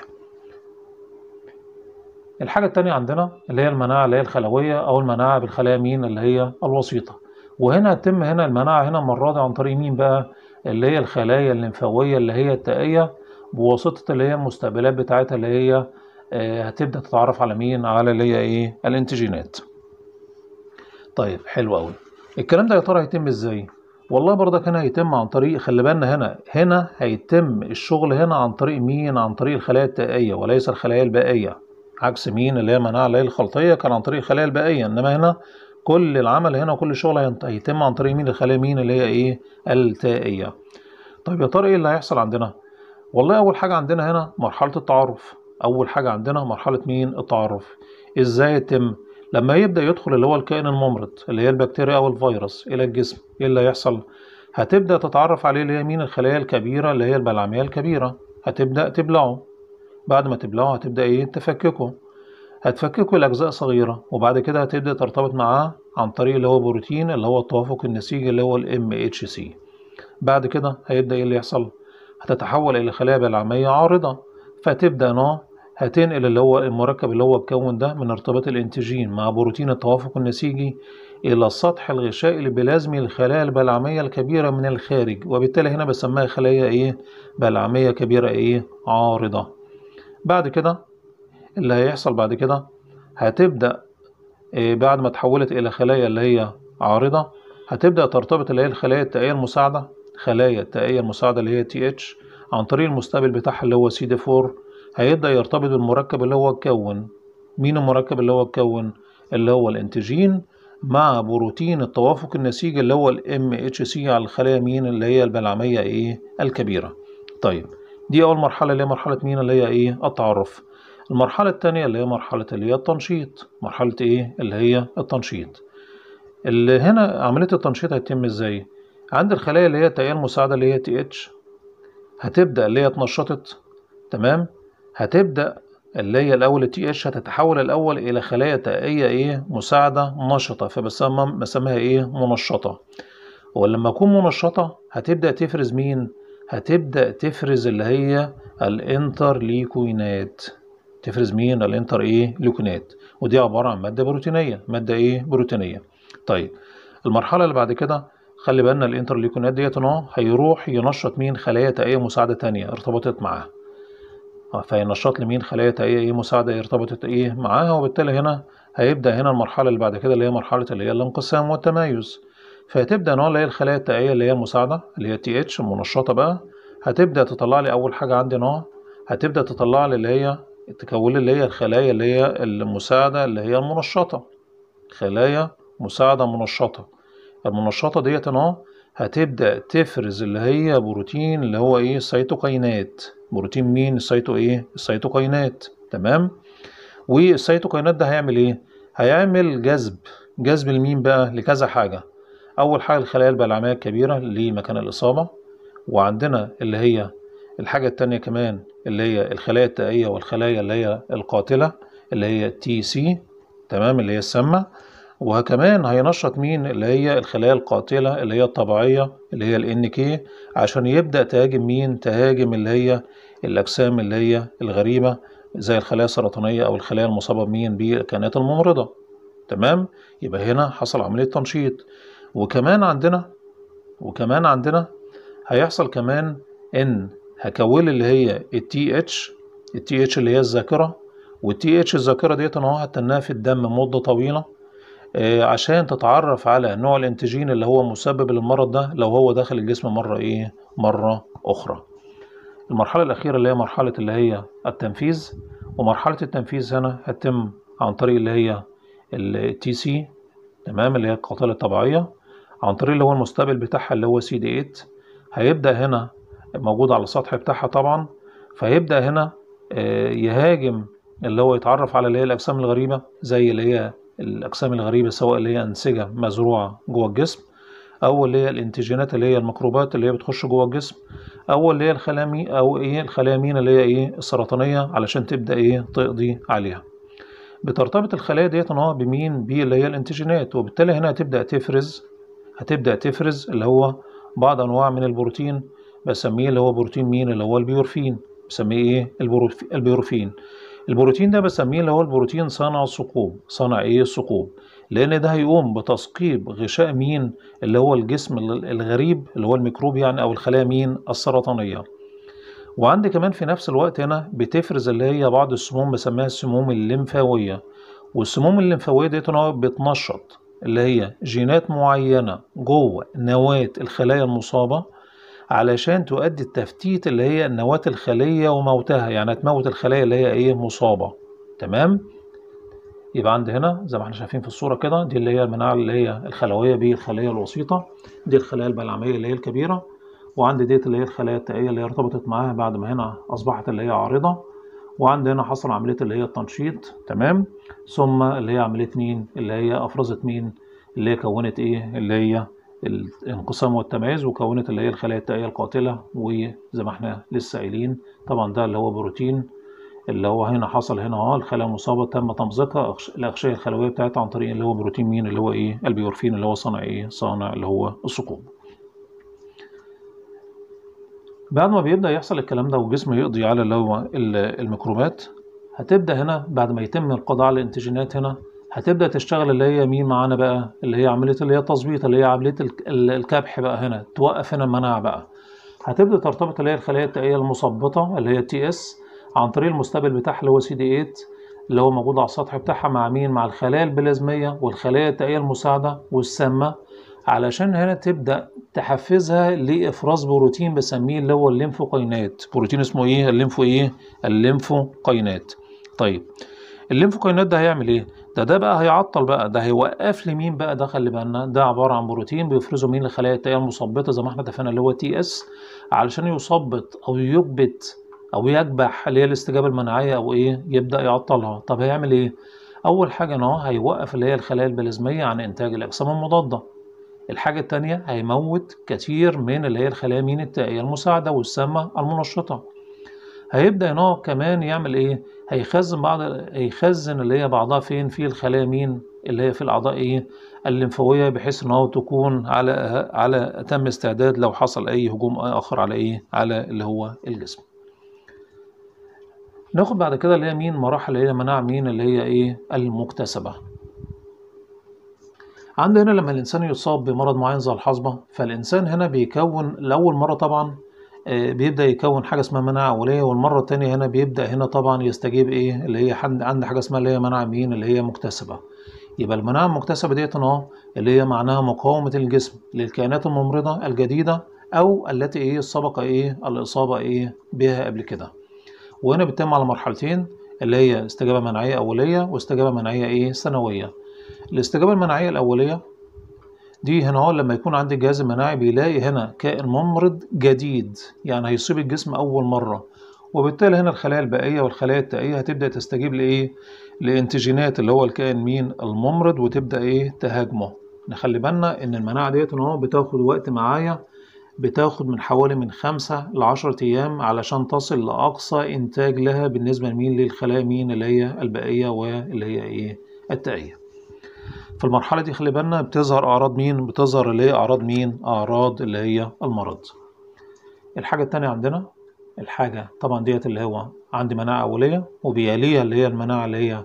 الحاجة التانية عندنا اللي هي المناعة اللي هي الخلوية أو المناعة بالخلايا مين اللي هي الوسيطة وهنا يتم هنا المناعة هنا المرة دي عن طريق مين بقى اللي هي الخلايا الليمفاوية اللي هي التائية بواسطة اللي هي المستقبلات بتاعتها اللي هي هتبدأ تتعرف على مين على اللي هي ايه الانتيجينات طيب حلو قوي الكلام ده يا ترى هيتم ازاي والله برضك هنا هيتم عن طريق خلي بالنا هنا هنا هيتم الشغل هنا عن طريق مين عن طريق الخلايا التائية وليس الخلايا البائية عكس مين اللي هي مناعة اللي هي الخلطية كان عن طريق الخلايا البائية انما هنا كل العمل هنا وكل الشغل هيتم عن طريق مين الخلايا مين اللي هي ايه التائية طيب يا ترى ايه اللي هيحصل عندنا والله أول حاجة عندنا هنا مرحلة التعرف أول حاجة عندنا مرحلة مين التعرف إزاي يتم لما يبدأ يدخل اللي هو الكائن الممرض اللي هي البكتيريا أو الفيروس إلى الجسم إيه اللي هيحصل هتبدأ تتعرف عليه اللي هي مين الخلايا الكبيرة اللي هي البلعمية الكبيرة هتبدأ تبلعه بعد ما تبلعه هتبدأ إيه تفككه هتفككه لأجزاء صغيرة وبعد كده هتبدأ ترتبط معاه عن طريق اللي هو بروتين اللي هو التوافق النسيجي اللي هو ال MHC بعد كده هيبدأ إيه اللي يحصل هتتحول إلى خلايا بلعمية عارضة فتبدأ نوع هتنقل اللي هو المركب اللي هو اتكون ده من ارتباط الانتيجين مع بروتين التوافق النسيجي إلى السطح الغشائي البلازمي للخلايا البلعمية الكبيرة من الخارج وبالتالي هنا بسميها خلايا إيه بلعمية كبيرة إيه عارضة بعد كده اللي هيحصل بعد كده هتبدأ إيه بعد ما تحولت إلى خلايا اللي هي عارضة هتبدأ ترتبط اللي هي الخلايا التائية المساعدة خلايا التائية المساعدة اللي هي تي اتش عن طريق المستقبل بتاعها اللي هو سي دي 4 هيبدأ يرتبط بالمركب اللي هو اتكون مين المركب اللي هو اتكون اللي هو الانتيجين مع بروتين التوافق النسيجي اللي هو الام اتش سي على الخلايا مين اللي هي البلعمية ايه الكبيرة طيب دي اول مرحلة اللي هي مرحلة مين اللي هي ايه التعرف المرحلة التانية اللي هي مرحلة اللي هي التنشيط مرحلة ايه اللي هي التنشيط اللي هنا عملية التنشيط هتتم ازاي عند الخلايا اللي هي التائية المساعدة اللي هي تي اتش هتبدأ اللي هي اتنشطت تمام هتبدأ اللي هي الأول التي اتش هتتحول الأول إلى خلايا تائية إيه مساعدة نشطة فبسمى بسميها إيه منشطة ولما أكون منشطة هتبدأ تفرز مين؟ هتبدأ تفرز اللي هي الانترليكوينات تفرز مين؟ الانتر إيه؟ ليكوينات ودي عبارة عن مادة بروتينية مادة إيه؟ بروتينية طيب المرحلة اللي بعد كده خلي بالنا الانترليكونات ديت اهو هيروح ينشط مين خلايا تائية مساعدة تانية ارتبطت معاها فينشط لمين خلايا تائية ايه مساعدة ارتبطت ايه معاها وبالتالي هنا هيبدأ هنا المرحلة اللي بعد كده اللي هي مرحلة اللي هي الانقسام والتمايز فهتبدأ نوع اللي هي الخلايا التائية اللي هي المساعدة اللي هي تي اتش المنشطة بقى هتبدأ تطلع لي أول حاجة عندي نوع هتبدأ تطلع لي اللي هي تكون لي اللي هي الخلايا اللي هي المساعدة اللي هي المنشطة خلايا مساعدة منشطة المنشطة ديت اهو هتبدأ تفرز اللي هي بروتين اللي هو ايه السيتوكاينات بروتين مين السيتو ايه السيتوكاينات تمام والسيتوكاينات ده هيعمل ايه هيعمل جذب جذب لمين بقى لكذا حاجة اول حاجة الخلايا البلعمية الكبيرة لمكان الإصابة وعندنا اللي هي الحاجة التانية كمان اللي هي الخلايا التائية والخلايا اللي هي القاتلة اللي هي تي سي تمام اللي هي السامة وكمان هينشط مين اللي هي الخلايا القاتلة اللي هي الطبيعية اللي هي ال NK عشان يبدأ تهاجم مين تهاجم اللي هي الأجسام اللي هي الغريبة زي الخلايا السرطانية أو الخلايا المصابة بمين بالكائنات الممرضة تمام يبقى هنا حصل عملية تنشيط وكمان عندنا وكمان عندنا هيحصل كمان ان هكون اللي هي التي اتش التي اتش اللي هي الذاكرة والتي اتش الذاكرة ديت انا هتنها في الدم مدة طويلة آه، عشان تتعرف على نوع الانتيجين اللي هو مسبب للمرض ده لو هو داخل الجسم مرة ايه مرة اخرى المرحلة الأخيرة اللي هي مرحلة اللي هي التنفيذ ومرحلة التنفيذ هنا هتتم عن طريق اللي هي التي سي تمام اللي هي القاتلة الطبيعية عن طريق اللي هو المستقبل بتاعها اللي هو سي دي 8 هيبدأ هنا موجود على السطح بتاعها طبعا فهيبدأ هنا آه، يهاجم اللي هو يتعرف على اللي هي الأجسام الغريبة زي اللي هي الأجسام الغريبة سواء اللي هي أنسجة مزروعة جوه الجسم أو اللي هي الانتيجينات اللي هي الميكروبات اللي هي بتخش جوه الجسم أو اللي هي الخلايا أو إيه الخلايا مين اللي هي إيه السرطانية علشان تبدأ إيه تقضي عليها بترتبط الخلايا ديت ان هو بمين باللي هي الانتيجينات وبالتالي هنا هتبدأ تفرز هتبدأ تفرز اللي هو بعض أنواع من البروتين بسميه اللي هو بروتين مين اللي هو البيورفين بسميه إيه البروف- البيورفين البروتين ده بسميه اللي هو البروتين صانع الثقوب صانع ايه الثقوب لان ده هيقوم بتثقيب غشاء مين اللي هو الجسم ال- الغريب اللي هو الميكروب يعني او الخلايا مين السرطانيه وعندي كمان في نفس الوقت هنا بتفرز اللي هي بعض السموم بسميها السموم الليمفاويه والسموم الليمفاويه ديت هنا بتنشط اللي هي جينات معينه جوه نواه الخلايا المصابه علشان تؤدي التفتيت اللي هي نواة الخلية وموتها يعني تموت الخلايا اللي هي ايه مصابة تمام يبقى عندي هنا زي ما احنا شايفين في الصورة كده دي اللي هي المناعة اللي هي الخلوية بالخلية الوسيطة دي الخلايا البلعمية اللي هي الكبيرة وعندي ديت اللي هي الخلايا التائية اللي هي ارتبطت معاها بعد ما هنا أصبحت اللي هي عارضة وعندي هنا حصل عملية اللي هي التنشيط تمام ثم اللي هي عملية مين اللي هي أفرزت مين اللي هي كونت ايه اللي هي الانقسام والتميز وكونت اللي هي الخلايا التائية القاتلة وزي ما احنا لسه قايلين طبعا ده اللي هو بروتين اللي هو هنا حصل هنا اه الخلايا المصابة تم تمزيقها أغش- الأغشية الخلوية بتاعتها عن طريق اللي هو بروتين مين اللي هو ايه البيورفين اللي هو صانع ايه صانع اللي هو الثقوب بعد ما بيبدأ يحصل الكلام ده والجسم يقضي على اللي هو ال- الميكروبات هتبدأ هنا بعد ما يتم القضاء على الانتيجينات هنا هتبدأ تشتغل اللي هي مين معانا بقى اللي هي عملية اللي هي التظبيط اللي هي عملية الك- ال- الكبح بقى هنا توقف هنا المناعة بقى هتبدأ ترتبط اللي هي الخلايا التائية المثبطة اللي هي تي اس عن طريق المستقبل بتاعها اللي هو سي دي 8 اللي هو موجود على السطح بتاعها مع مين مع الخلايا البلازمية والخلايا التائية المساعدة والسامة علشان هنا تبدأ تحفزها لإفراز بروتين بسميه اللي هو الليمفوكاينات بروتين اسمه ايه الليمفو ايه الليمفوكاينات طيب الليمفوكاينات ده هيعمل ايه ده ده بقى هيعطل بقى ده هيوقف لي مين بقى ده خلي بالنا ده عبارة عن بروتين بيفرزه مين الخلايا التائية المثبطة زي ما احنا اتفقنا اللي هو تي اس علشان يثبط او يكبت او يكبح اللي هي الاستجابة المناعية او ايه يبدأ يعطلها طب هيعمل ايه اول حاجة ان هو هيوقف اللي هي الخلايا البلازمية عن انتاج الاجسام المضادة الحاجة التانية هيموت كتير من اللي هي الخلايا مين التائية المساعدة والسامة المنشطة هيبدأ ان هو كمان يعمل ايه هيخزن بعض هيخزن اللي هي بعضها فين في الخلايا مين اللي هي في الاعضاء ايه الليمفاويه بحيث ان هو تكون على على اتم استعداد لو حصل اي هجوم اخر على ايه على اللي هو الجسم ناخد بعد كده اللي هي مين مراحل اللي هي مناعة مين اللي هي ايه المكتسبة عندنا لما الإنسان يصاب بمرض معين زي الحصبة فالإنسان هنا بيكون لأول مرة طبعا آه، بيبدأ يكون حاجة اسمها مناعة أولية والمرة التانية هنا بيبدأ هنا طبعا يستجيب إيه اللي هي حد- عند حاجة اسمها اللي هي مناعة مين اللي هي مكتسبة يبقى المناعة المكتسبة ديت أهو اللي هي معناها مقاومة الجسم للكائنات الممرضة الجديدة أو التي إيه سبق إيه الإصابة إيه بها قبل كده وهنا بتتم على مرحلتين اللي هي استجابة مناعية أولية واستجابة مناعية إيه ثانوية الاستجابة المناعية الأولية دي هنا هو لما يكون عندي الجهاز المناعي بيلاقي هنا كائن ممرض جديد يعني هيصيب الجسم أول مرة وبالتالي هنا الخلايا البائية والخلايا التائية هتبدأ تستجيب لإيه؟ لانتيجينات اللي هو الكائن مين؟ الممرض وتبدأ إيه؟ تهاجمه. نخلي بالنا إن المناعة ديت إن هو بتاخد وقت معايا بتاخد من حوالي من خمسة لعشرة أيام علشان تصل لأقصى إنتاج لها بالنسبة لمين للخلايا مين اللي هي البائية واللي هي إيه؟ التائية. في المرحلة دي خلي بالنا بتظهر أعراض مين؟ بتظهر اللي هي أعراض مين؟ أعراض اللي هي المرض. الحاجة التانية عندنا الحاجة طبعا ديت اللي هو عندي مناعة أولية وبيليها اللي هي المناعة اللي هي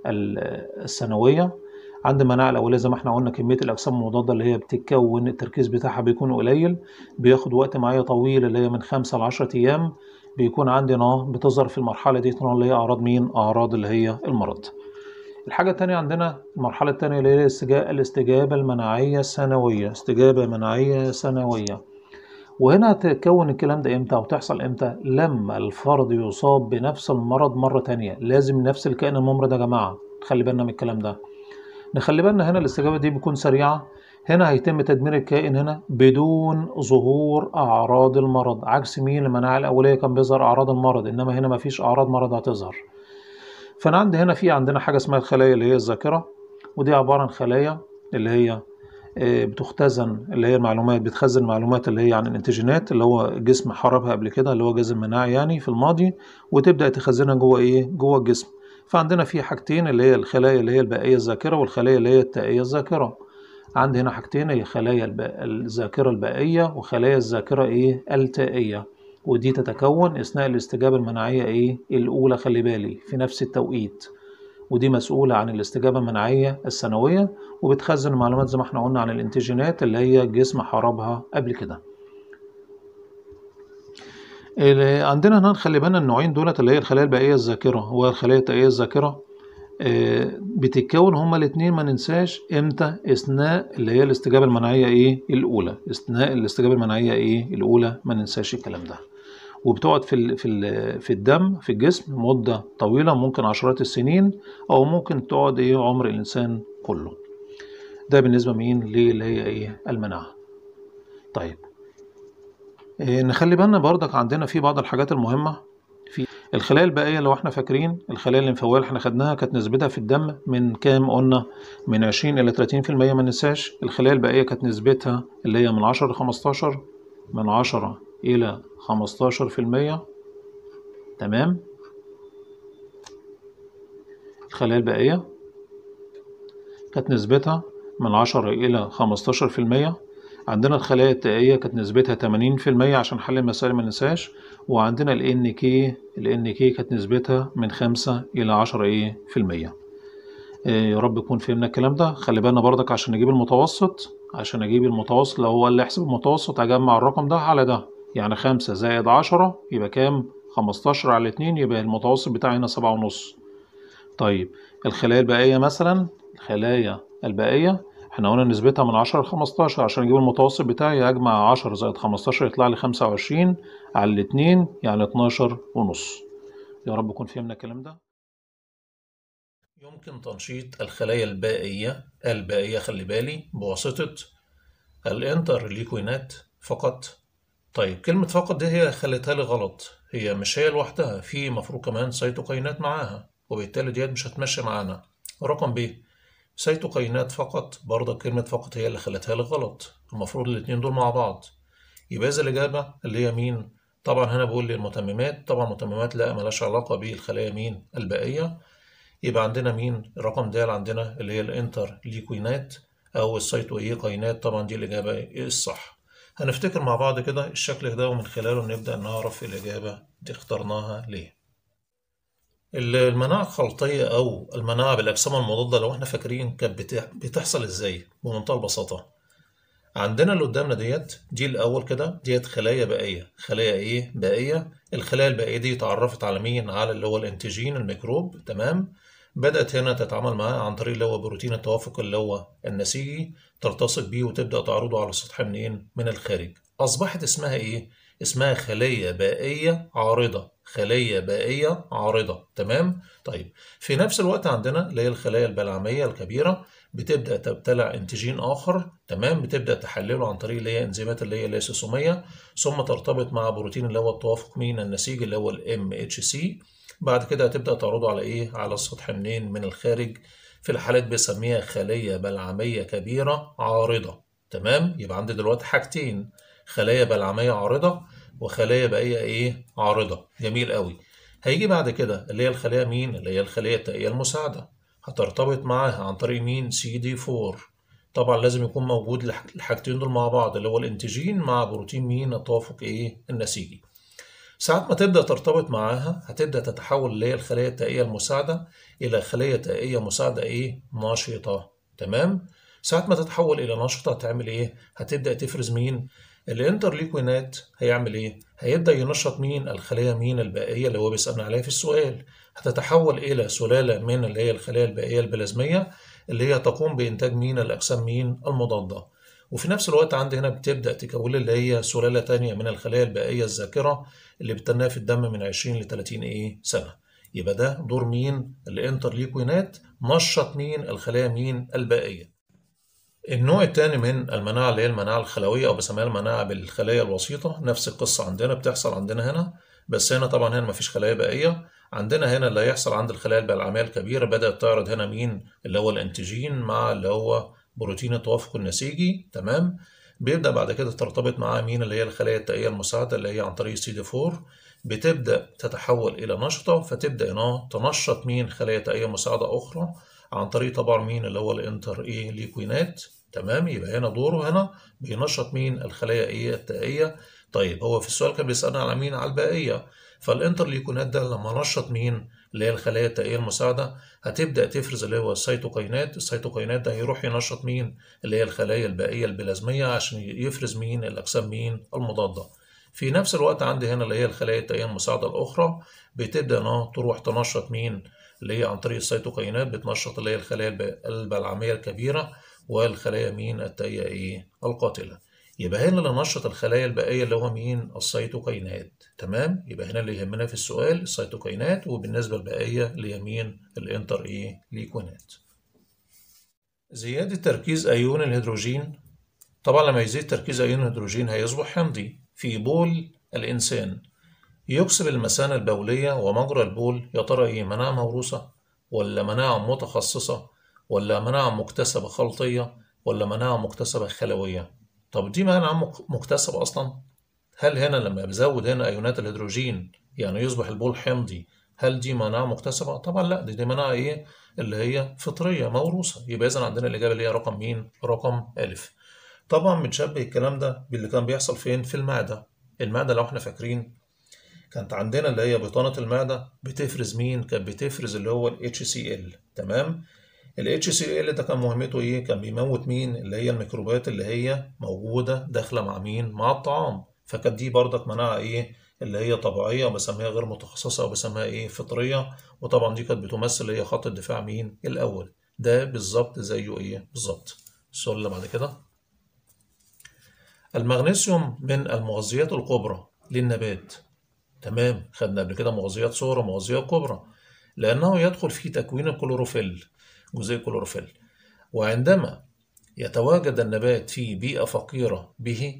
ال- الثانوية عند المناعة الأولية زي ما احنا قلنا كمية الأجسام المضادة اللي هي بتتكون التركيز بتاعها بيكون قليل بياخد وقت معايا طويل اللي هي من خمسة لعشرة أيام بيكون عندي نار بتظهر في المرحلة دي نار اللي هي أعراض مين؟ أعراض اللي هي المرض. الحاجة التانية عندنا المرحلة التانية اللي هي الاستجا- الاستجابة المناعية الثانوية استجابة مناعية ثانوية وهنا تتكون الكلام ده امتى او تحصل امتى لما الفرد يصاب بنفس المرض مرة تانية لازم نفس الكائن الممرض يا جماعة نخلي بالنا من الكلام ده نخلي بالنا هنا الاستجابة دي بتكون سريعة هنا هيتم تدمير الكائن هنا بدون ظهور أعراض المرض عكس مين المناعة الأولية كان بيظهر أعراض المرض إنما هنا مفيش أعراض مرض هتظهر فأنا عندي هنا في عندنا حاجة اسمها الخلايا اللي هي الذاكرة ودي عبارة عن خلايا اللي هي آه، بتختزن اللي هي المعلومات بتخزن معلومات اللي هي عن الانتيجينات اللي هو الجسم حاربها قبل كده اللي هو جهاز المناعي يعني في الماضي وتبدأ تخزنها جوه ايه جوه الجسم فعندنا في حاجتين اللي هي الخلايا اللي هي البائية الذاكرة والخلايا اللي هي التائية الذاكرة عندي هنا حاجتين هي خلايا الب- الذاكرة البائية وخلايا الذاكرة ايه التائية ودي تتكون اثناء الاستجابة المناعية ايه الاولى خلي بالي في نفس التوقيت ودي مسؤولة عن الاستجابة المناعية الثانوية وبتخزن المعلومات زي ما احنا قلنا عن الانتيجينات اللي هي الجسم حاربها قبل كده ال- عندنا هنا نخلي بالنا النوعين دولت اللي هي الخلايا البائية الذاكرة والخلايا التائية الذاكرة آه، بتتكون هما الاتنين ما ننساش امتى اثناء اللي هي الاستجابة المناعية ايه الاولى اثناء الاستجابة المناعية ايه الاولى ما ننساش الكلام ده وبتقعد في ال في ال في الدم في الجسم مدة طويلة ممكن عشرات السنين أو ممكن تقعد إيه عمر الإنسان كله ده بالنسبة مين اللي هي إيه المناعة طيب إيه نخلي بالنا برضك عندنا في بعض الحاجات المهمة في الخلايا البائية لو احنا فاكرين الخلايا الليمفاوية اللي احنا خدناها كانت نسبتها في الدم من كام قلنا من 20 إلى 30% ما ننساش الخلايا البائية كانت نسبتها اللي هي من 10 ل 15 من 10 إلى 15% تمام الخلايا البائية كانت نسبتها من 10 إلى 15% عندنا الخلايا التائية كانت نسبتها 80% عشان حل المسائل ما ننساش وعندنا ال NK ال NK كانت نسبتها من 5 إلى 10 إيه في المية إيه يا رب يكون فهمنا الكلام ده خلي بالنا برضك عشان نجيب المتوسط عشان أجيب المتوسط لو هو قال لي احسب المتوسط هجمع الرقم ده على ده يعني 5 زائد 10 يبقى كام 15 على 2 يبقى المتوسط بتاعي هنا سبعة ونص طيب الخلايا البائية مثلا الخلايا البائية احنا قلنا نسبتها من 10 ل 15 عشان اجيب المتوسط بتاعي اجمع 10 زائد 15 يطلع لي 25 على الاتنين يعني 12 ونص يا رب يكون فهمنا الكلام ده يمكن تنشيط الخلايا البائية البائية خلي بالي بواسطة الانترليكوينات فقط طيب كلمة فقط دي هي خلتها لي غلط هي مش هي لوحدها في مفروض كمان سيتوكاينات معاها وبالتالي ديت مش هتمشي معانا رقم ب سيتوكاينات فقط برضه كلمة فقط هي اللي خلتها لي غلط المفروض الاتنين دول مع بعض يبقى إذا الإجابة اللي هي مين طبعا هنا بقول لي المتممات طبعا المتممات لا ملهاش علاقة بالخلايا مين البائية يبقى عندنا مين الرقم د عندنا اللي هي الانتر ليكوينات أو السيتوإيقاينات طبعا دي الإجابة الصح هنفتكر مع بعض كده الشكل ده ومن خلاله نبدأ نعرف الإجابة دي اخترناها ليه المناعة الخلطية أو المناعة بالأجسام المضادة لو احنا فاكرين كانت بتحصل ازاي بمنتهى البساطة عندنا اللي قدامنا ديت دي الأول كده ديت خلايا بائية خلايا إيه بائية الخلايا البائية دي اتعرفت على مين على اللي هو الانتيجين الميكروب تمام بدأت هنا تتعامل معاه عن طريق اللي هو بروتين التوافق اللي هو النسيجي تلتصق بيه وتبدأ تعرضه على السطح منين من الخارج أصبحت اسمها إيه اسمها خلية بائية عارضة خلية بائية عارضة تمام طيب في نفس الوقت عندنا اللي هي الخلايا البلعمية الكبيرة بتبدأ تبتلع انتيجين آخر تمام بتبدأ تحلله عن طريق اللي هي انزيمات اللي هي الليسوسومية ثم ترتبط مع بروتين اللي هو التوافق مين النسيج اللي هو الام اتش سي بعد كده هتبدأ تعرضه على ايه على السطح منين من الخارج في الحالات بنسميها خلية بلعمية كبيرة عارضة تمام يبقى عندي دلوقتي حاجتين خلايا بلعمية عارضة وخلايا بائية ايه عارضة جميل قوي هيجي بعد كده اللي هي الخلايا مين اللي هي الخلية التائية المساعدة هترتبط معاها عن طريق مين سي دي 4 طبعا لازم يكون موجود الحاجتين دول مع بعض اللي هو الانتيجين مع بروتين مين التوافق ايه النسيجي ساعات ما تبدأ ترتبط معاها هتبدأ تتحول اللي هي الخلايا التائية المساعدة إلى خلية تائية مساعدة إيه نشطة تمام ساعات ما تتحول إلى نشطة هتعمل إيه هتبدأ تفرز مين الانترليكوينات هيعمل ايه؟ هيبدأ ينشط مين؟ الخلايا مين البائية اللي هو بيسألنا عليها في السؤال هتتحول إلى سلالة من اللي هي الخلايا البائية البلازمية اللي هي تقوم بإنتاج مين الأجسام مين المضادة وفي نفس الوقت عندي هنا بتبدأ تكون اللي هي سلالة تانية من الخلايا البائية الذاكرة اللي بتنها في الدم من 20 ل 30 إيه سنة يبقى ده دور مين الانترليكوينات نشط مين الخلايا مين البائية النوع الثاني من المناعة اللي هي المناعة الخلوية أو بسميها المناعة بالخلايا الوسيطة نفس القصة عندنا بتحصل عندنا هنا بس هنا طبعا هنا مفيش خلايا بائية عندنا هنا اللي هيحصل عند الخلايا البلعمية الكبيرة بدأت تعرض هنا مين اللي هو الانتيجين مع اللي هو بروتين التوافق النسيجي تمام بيبدأ بعد كده ترتبط معاه مين اللي هي الخلايا التائية المساعدة اللي هي عن طريق سي دي 4 بتبدأ تتحول إلى نشطة فتبدأ هنا تنشط مين خلايا تائية مساعدة أخرى عن طريق طبعا مين اللي هو الانتر ايه ليكوينات تمام يبقى هنا دوره هنا بينشط مين الخلايا ايه التائيه طيب هو في السؤال كان بيسالنا على مين على البائيه فالانترليكونات ده لما نشط مين اللي هي الخلايا التائيه المساعده هتبدا تفرز اللي هو السيتوكاينات السيتوكاينات ده هيروح ينشط مين اللي هي الخلايا البائيه البلازميه عشان يفرز مين الاجسام مين المضاده في نفس الوقت عندي هنا اللي هي الخلايا التائيه المساعده الاخرى بتبدا انها تروح تنشط مين اللي هي عن طريق السيتوكاينات بتنشط اللي هي الخلايا البلعميه الكبيره والخلايا مين التائية إيه؟ القاتلة يبقى هنا اللي نشط الخلايا البائية اللي هو مين؟ السيتوكاينات تمام؟ يبقى هنا اللي يهمنا في السؤال السيتوكاينات وبالنسبة للبائية اللي هي مين؟ الانتر إيه؟ ليكونات زيادة تركيز أيون الهيدروجين طبعا لما يزيد تركيز أيون الهيدروجين هيصبح حمضي في بول الإنسان يكسب المثانة البولية ومجرى البول يا ترى إيه؟ مناعة موروثة ولا مناعة متخصصة ولا مناعة مكتسبة خلطية ولا مناعة مكتسبة خلوية طب دي مناعة مكتسبة أصلا هل هنا لما بزود هنا أيونات الهيدروجين يعني يصبح البول حمضي هل دي مناعة مكتسبة؟ طبعا لا دي, دي مناعة إيه اللي هي فطرية موروثة يبقى إذا عندنا الإجابة اللي هي رقم مين؟ رقم ألف طبعا بتشبه الكلام ده باللي كان بيحصل فين في المعدة المعدة لو احنا فاكرين كانت عندنا اللي هي بطانة المعدة بتفرز مين كانت بتفرز اللي هو ال HCl تمام ال HCl ده كان مهمته ايه كان بيموت مين اللي هي الميكروبات اللي هي موجودة داخلة مع مين مع الطعام فكانت دي برضك مناعة ايه اللي هي طبيعية وبسميها غير متخصصة وبسميها ايه فطرية وطبعا دي كانت بتمثل اللي هي خط الدفاع مين الأول ده بالظبط زيه ايه بالظبط السؤال اللي بعد كده المغنيسيوم من المغذيات الكبرى للنبات تمام خدنا قبل كده مغذيات صغرى ومغذيات كبرى لأنه يدخل في تكوين الكلوروفيل جزيء الكلوروفيل وعندما يتواجد النبات في بيئة فقيرة به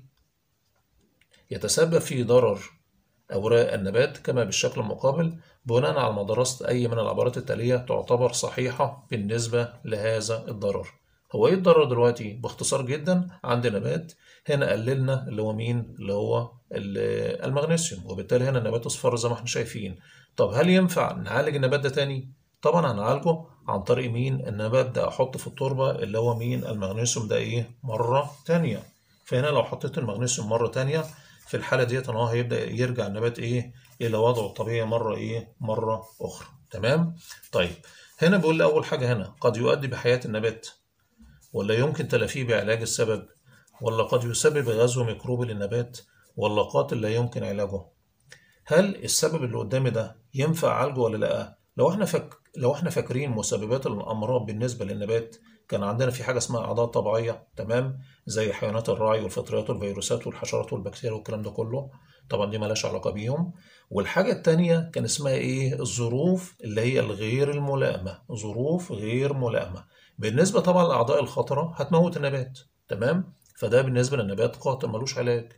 يتسبب في ضرر أوراق النبات كما بالشكل المقابل بناء على ما درست أي من العبارات التالية تعتبر صحيحة بالنسبة لهذا الضرر هو إيه الضرر دلوقتي؟ باختصار جدا عند نبات هنا قللنا اللي هو مين؟ اللي هو المغنيسيوم وبالتالي هنا النبات اصفر زي ما احنا شايفين طب هل ينفع نعالج النبات ده تاني؟ طبعا هنعالجه عن طريق مين؟ ان انا ببدا احط في التربه اللي هو مين؟ المغنيسيوم ده ايه؟ مره تانية. فهنا لو حطيت المغنيسيوم مره تانية في الحاله ديت ان هو هيبدا يرجع النبات ايه؟ الى وضعه الطبيعي مره ايه؟ مره اخرى. تمام؟ طيب هنا بيقول لي اول حاجه هنا قد يؤدي بحياه النبات ولا يمكن تلافيه بعلاج السبب ولا قد يسبب غزو ميكروبي للنبات ولا قاتل لا يمكن علاجه. هل السبب اللي قدامي ده ينفع اعالجه ولا لا؟ لو احنا فك... لو احنا فاكرين مسببات الامراض بالنسبه للنبات كان عندنا في حاجه اسمها اعضاء طبيعيه تمام زي حيوانات الرعي والفطريات والفيروسات والحشرات والبكتيريا والكلام ده كله طبعا دي مالهاش علاقه بيهم والحاجه التانيه كان اسمها ايه الظروف اللي هي الغير الملائمه ظروف غير ملائمه بالنسبه طبعا لاعضاء الخطره هتموت النبات تمام فده بالنسبه للنبات قاتل ملوش علاج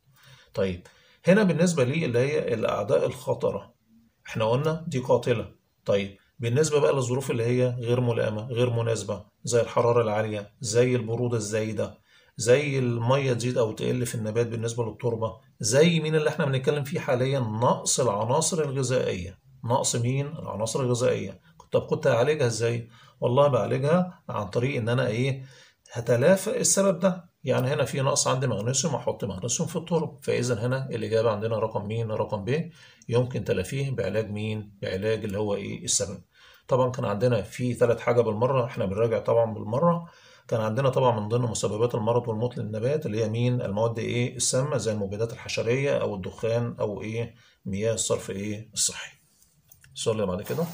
طيب هنا بالنسبه لي اللي هي الاعداء الخطره احنا قلنا دي قاتله طيب بالنسبة بقى للظروف اللي هي غير ملائمة غير مناسبة زي الحرارة العالية زي البرودة الزايدة زي المية تزيد أو تقل في النبات بالنسبة للتربة زي مين اللي احنا بنتكلم فيه حاليا نقص العناصر الغذائية نقص مين العناصر الغذائية طب كنت هعالجها ازاي والله بعالجها عن طريق ان انا ايه هتلافى السبب ده يعني هنا في نقص عندي مغنيسيوم احط مغنيسيوم في التربه فاذا هنا الاجابه عندنا رقم مين رقم ب يمكن تلافيه بعلاج مين بعلاج اللي هو ايه السبب طبعا كان عندنا في ثلاث حاجه بالمره احنا بنراجع طبعا بالمره كان عندنا طبعا من ضمن مسببات المرض والموت للنبات اللي هي مين المواد ايه السامه زي المبيدات الحشريه او الدخان او ايه مياه الصرف ايه الصحي السؤال اللي بعد كده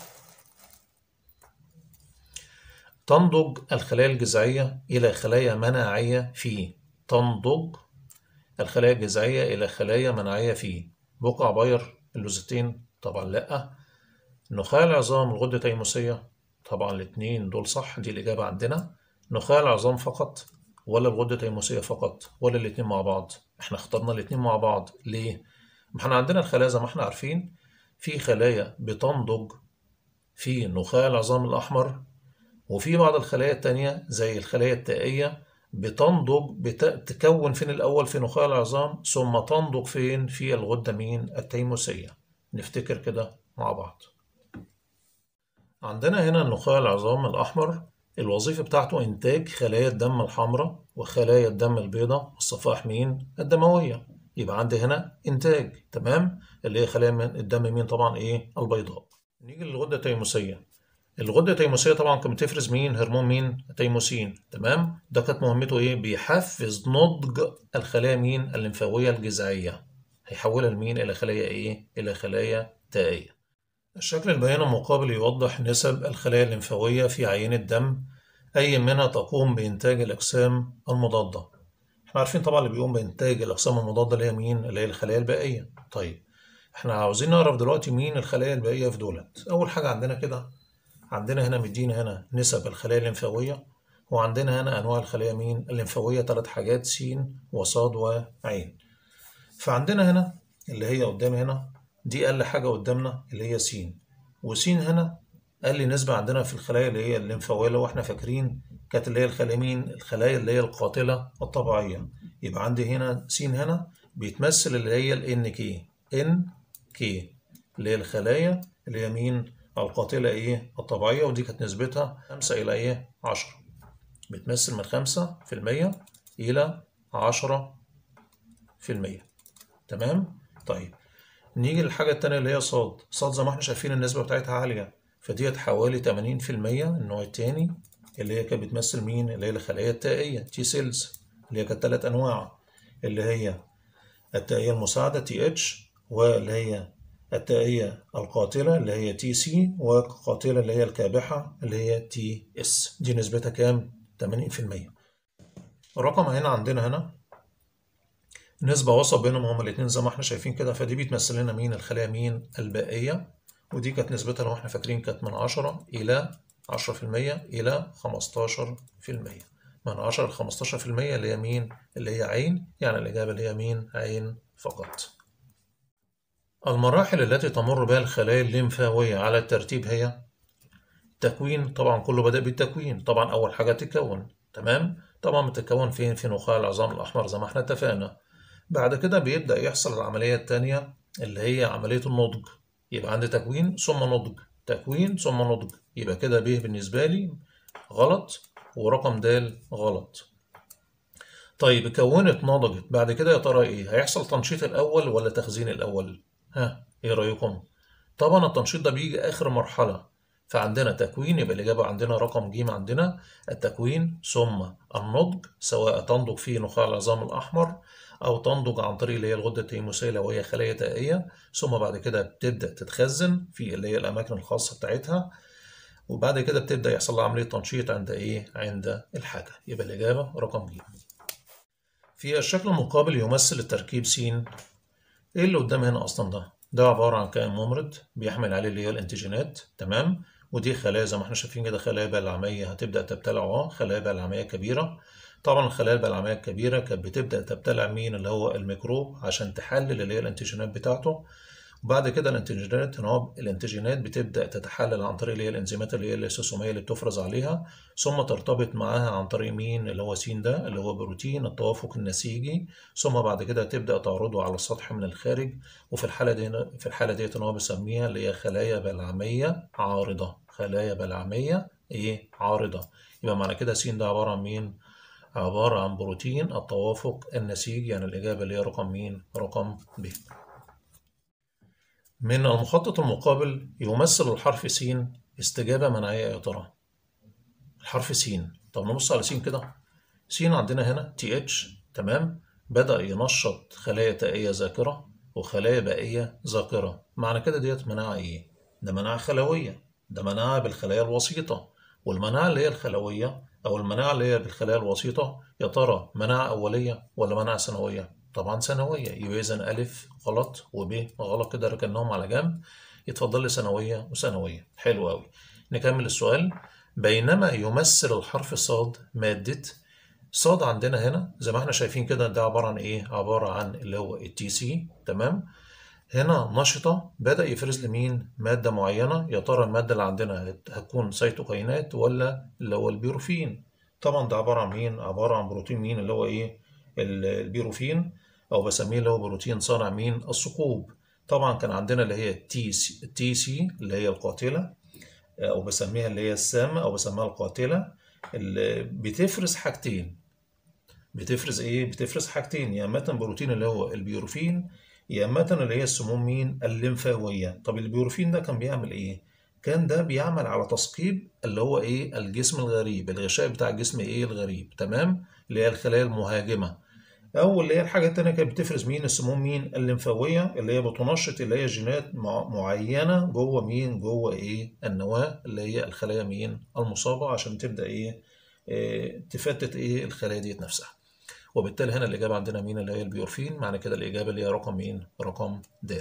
تنضج الخلايا الجذعية إلى خلايا مناعية في تنضج الخلايا الجذعية إلى خلايا مناعية في بقع باير اللوزتين طبعا لأ نخاع العظام الغدة التيموسية طبعا الاتنين دول صح دي الإجابة عندنا نخاع العظام فقط ولا الغدة التيموسية فقط ولا الاتنين مع بعض احنا اخترنا الاتنين مع بعض ليه؟ ما احنا عندنا الخلايا زي ما احنا عارفين في خلايا بتنضج في نخاع العظام الأحمر وفي بعض الخلايا التانية زي الخلايا التائية بتنضج بتكون فين الأول في نخاع العظام ثم تنضج فين في الغدة مين التيموسية نفتكر كده مع بعض عندنا هنا النخاع العظام الأحمر الوظيفة بتاعته إنتاج خلايا الدم الحمراء وخلايا الدم البيضاء والصفائح مين الدموية يبقى عندي هنا إنتاج تمام اللي هي خلايا من الدم مين طبعا إيه البيضاء نيجي للغدة التيموسية الغدة التيموسية طبعا كانت بتفرز مين؟ هرمون مين؟ التيموسين، تمام؟ ده كانت مهمته إيه؟ بيحفز نضج الخلايا مين؟ الليمفاوية الجذعية. هيحولها لمين؟ إلى خلايا إيه؟ إلى خلايا تائية. الشكل البيان المقابل يوضح نسب الخلايا الليمفاوية في عينة دم أي منها تقوم بإنتاج الأجسام المضادة. إحنا عارفين طبعا اللي بيقوم بإنتاج الأجسام المضادة اللي هي مين؟ اللي هي الخلايا البائية. طيب إحنا عاوزين نعرف دلوقتي مين الخلايا البائية في دولت. أول حاجة عندنا كده عندنا هنا مدينا هنا نسب الخلايا الليمفاوية وعندنا هنا أنواع الخلايا مين الليمفاوية ثلاث حاجات س وصاد وعين فعندنا هنا اللي هي قدامي هنا دي أقل حاجة قدامنا اللي هي س وس هنا أقل نسبة عندنا في الخلايا اللي هي الليمفاوية لو احنا فاكرين كانت اللي هي الخلايا مين الخلايا اللي هي القاتلة الطبيعية يبقى عندي هنا س هنا بيتمثل اللي هي ال NK NK اللي هي الخلايا اللي هي مين القاتلة إيه الطبيعية ودي كانت نسبتها خمسة إلى إيه عشرة بتمثل من خمسة في المية إلى عشرة في المية تمام؟ طيب نيجي للحاجة التانية اللي هي صاد صاد زي ما احنا شايفين النسبة بتاعتها عالية فديت حوالي تمانين في المية النوع التاني اللي هي كانت بتمثل مين؟ اللي هي الخلايا التائية تي سيلز اللي هي كانت تلات أنواع اللي هي التائية المساعدة تي اتش واللي هي التائية القاتلة اللي هي تي سي والقاتلة اللي هي الكابحة اللي هي تي اس دي نسبتها كام؟ 80% الرقم هنا عندنا هنا نسبة وسط بينهم هما الاتنين زي ما احنا شايفين كده فدي بتمثل لنا مين الخلايا مين البائية ودي كانت نسبتها لو احنا فاكرين كانت من 10 إلى 10% إلى 15% من 10 ل 15% اللي هي مين؟ اللي هي عين يعني الإجابة اللي هي مين؟ عين فقط. المراحل التي تمر بها الخلايا الليمفاوية على الترتيب هي التكوين طبعا كله بدأ بالتكوين طبعا أول حاجة تتكون تمام؟ طبعا بتتكون فين؟ في نخاع العظام الأحمر زي ما احنا اتفقنا. بعد كده بيبدأ يحصل العملية التانية اللي هي عملية النضج يبقى عندي تكوين ثم نضج تكوين ثم نضج يبقى كده ب بالنسبة لي غلط ورقم د غلط طيب اتكونت نضجت بعد كده يا ترى ايه هيحصل تنشيط الاول ولا تخزين الاول ها ايه رايكم طبعا التنشيط ده بيجي اخر مرحله فعندنا تكوين يبقى الاجابه عندنا رقم ج عندنا التكوين ثم النضج سواء تنضج في نخاع العظام الاحمر او تنضج عن طريق اللي هي الغده التيموسيه وهي خلايا تائيه ثم بعد كده بتبدا تتخزن في اللي هي الاماكن الخاصه بتاعتها وبعد كده بتبدأ يحصل لها عملية تنشيط عند إيه؟ عند الحاجة يبقى الإجابة رقم ج. في الشكل المقابل يمثل التركيب س إيه اللي قدام هنا أصلا ده؟ ده عبارة عن كائن ممرض بيحمل عليه اللي هي الأنتيجينات تمام؟ ودي خلايا زي ما احنا شايفين كده خلايا بلعمية هتبدأ تبتلع اه خلايا بلعمية كبيرة طبعا الخلايا البلعمية الكبيرة كانت بتبدأ تبتلع مين اللي هو الميكروب عشان تحلل اللي هي الأنتيجينات بتاعته وبعد كده الانتيجينات الانتيجينات بتبدا تتحلل عن طريق اللي هي الانزيمات اللي هي الليسوسوميه اللي بتفرز عليها ثم ترتبط معاها عن طريق مين اللي هو س ده اللي هو بروتين التوافق النسيجي ثم بعد كده تبدا تعرضه على السطح من الخارج وفي الحاله دي في الحاله ديت هو بيسميها اللي هي خلايا بلعميه عارضه خلايا بلعميه ايه عارضه يبقى معنى كده س ده عباره عن مين عباره عن بروتين التوافق النسيجي يعني الاجابه اللي هي رقم مين رقم ب من المخطط المقابل يمثل الحرف س استجابة مناعية يا ترى الحرف س طب نبص على س كده س عندنا هنا تي اتش تمام بدأ ينشط خلايا تائية ذاكرة وخلايا بائية ذاكرة معنى كده ديت مناعة ايه؟ ده مناعة خلوية ده مناعة بالخلايا الوسيطة والمناعة اللي هي الخلوية أو المناعة اللي هي بالخلايا الوسيطة يا ترى مناعة أولية ولا مناعة ثانوية؟ طبعا ثانوية يبقى إذا ألف غلط وب غلط كده ركنهم على جنب يتفضل لي ثانوية وثانوية حلو أوي نكمل السؤال بينما يمثل الحرف صاد مادة صاد عندنا هنا زي ما احنا شايفين كده ده عبارة عن ايه؟ عبارة عن اللي هو التي سي تمام؟ هنا نشطة بدأ يفرز لي مين؟ مادة معينة يا ترى المادة اللي عندنا هتكون سيتوكاينات ولا اللي هو البيروفين؟ طبعا ده عبارة عن مين؟ عبارة عن بروتين مين اللي هو ايه؟ البيروفين او بسميه اللي هو بروتين صانع مين الثقوب طبعا كان عندنا اللي هي التي سي التي سي اللي هي القاتله او بسميها اللي هي السامه او بسميها القاتله اللي بتفرز حاجتين بتفرز ايه بتفرز حاجتين يا اما بروتين اللي هو البيوروفين يا اما اللي هي السموم مين الليمفاويه طب البيوروفين ده كان بيعمل ايه كان ده بيعمل على تثقيب اللي هو ايه الجسم الغريب الغشاء بتاع الجسم ايه الغريب تمام اللي هي الخلايا المهاجمه او اللي هي الحاجه التانيه كانت بتفرز مين السموم مين الليمفاويه اللي هي بتنشط اللي هي جينات معينه جوه مين جوه ايه النواه اللي هي الخلايا مين المصابه عشان تبدا ايه, إيه تفتت ايه الخلايا ديت نفسها وبالتالي هنا الاجابه عندنا مين اللي هي البيورفين معنى كده الاجابه اللي هي رقم مين رقم د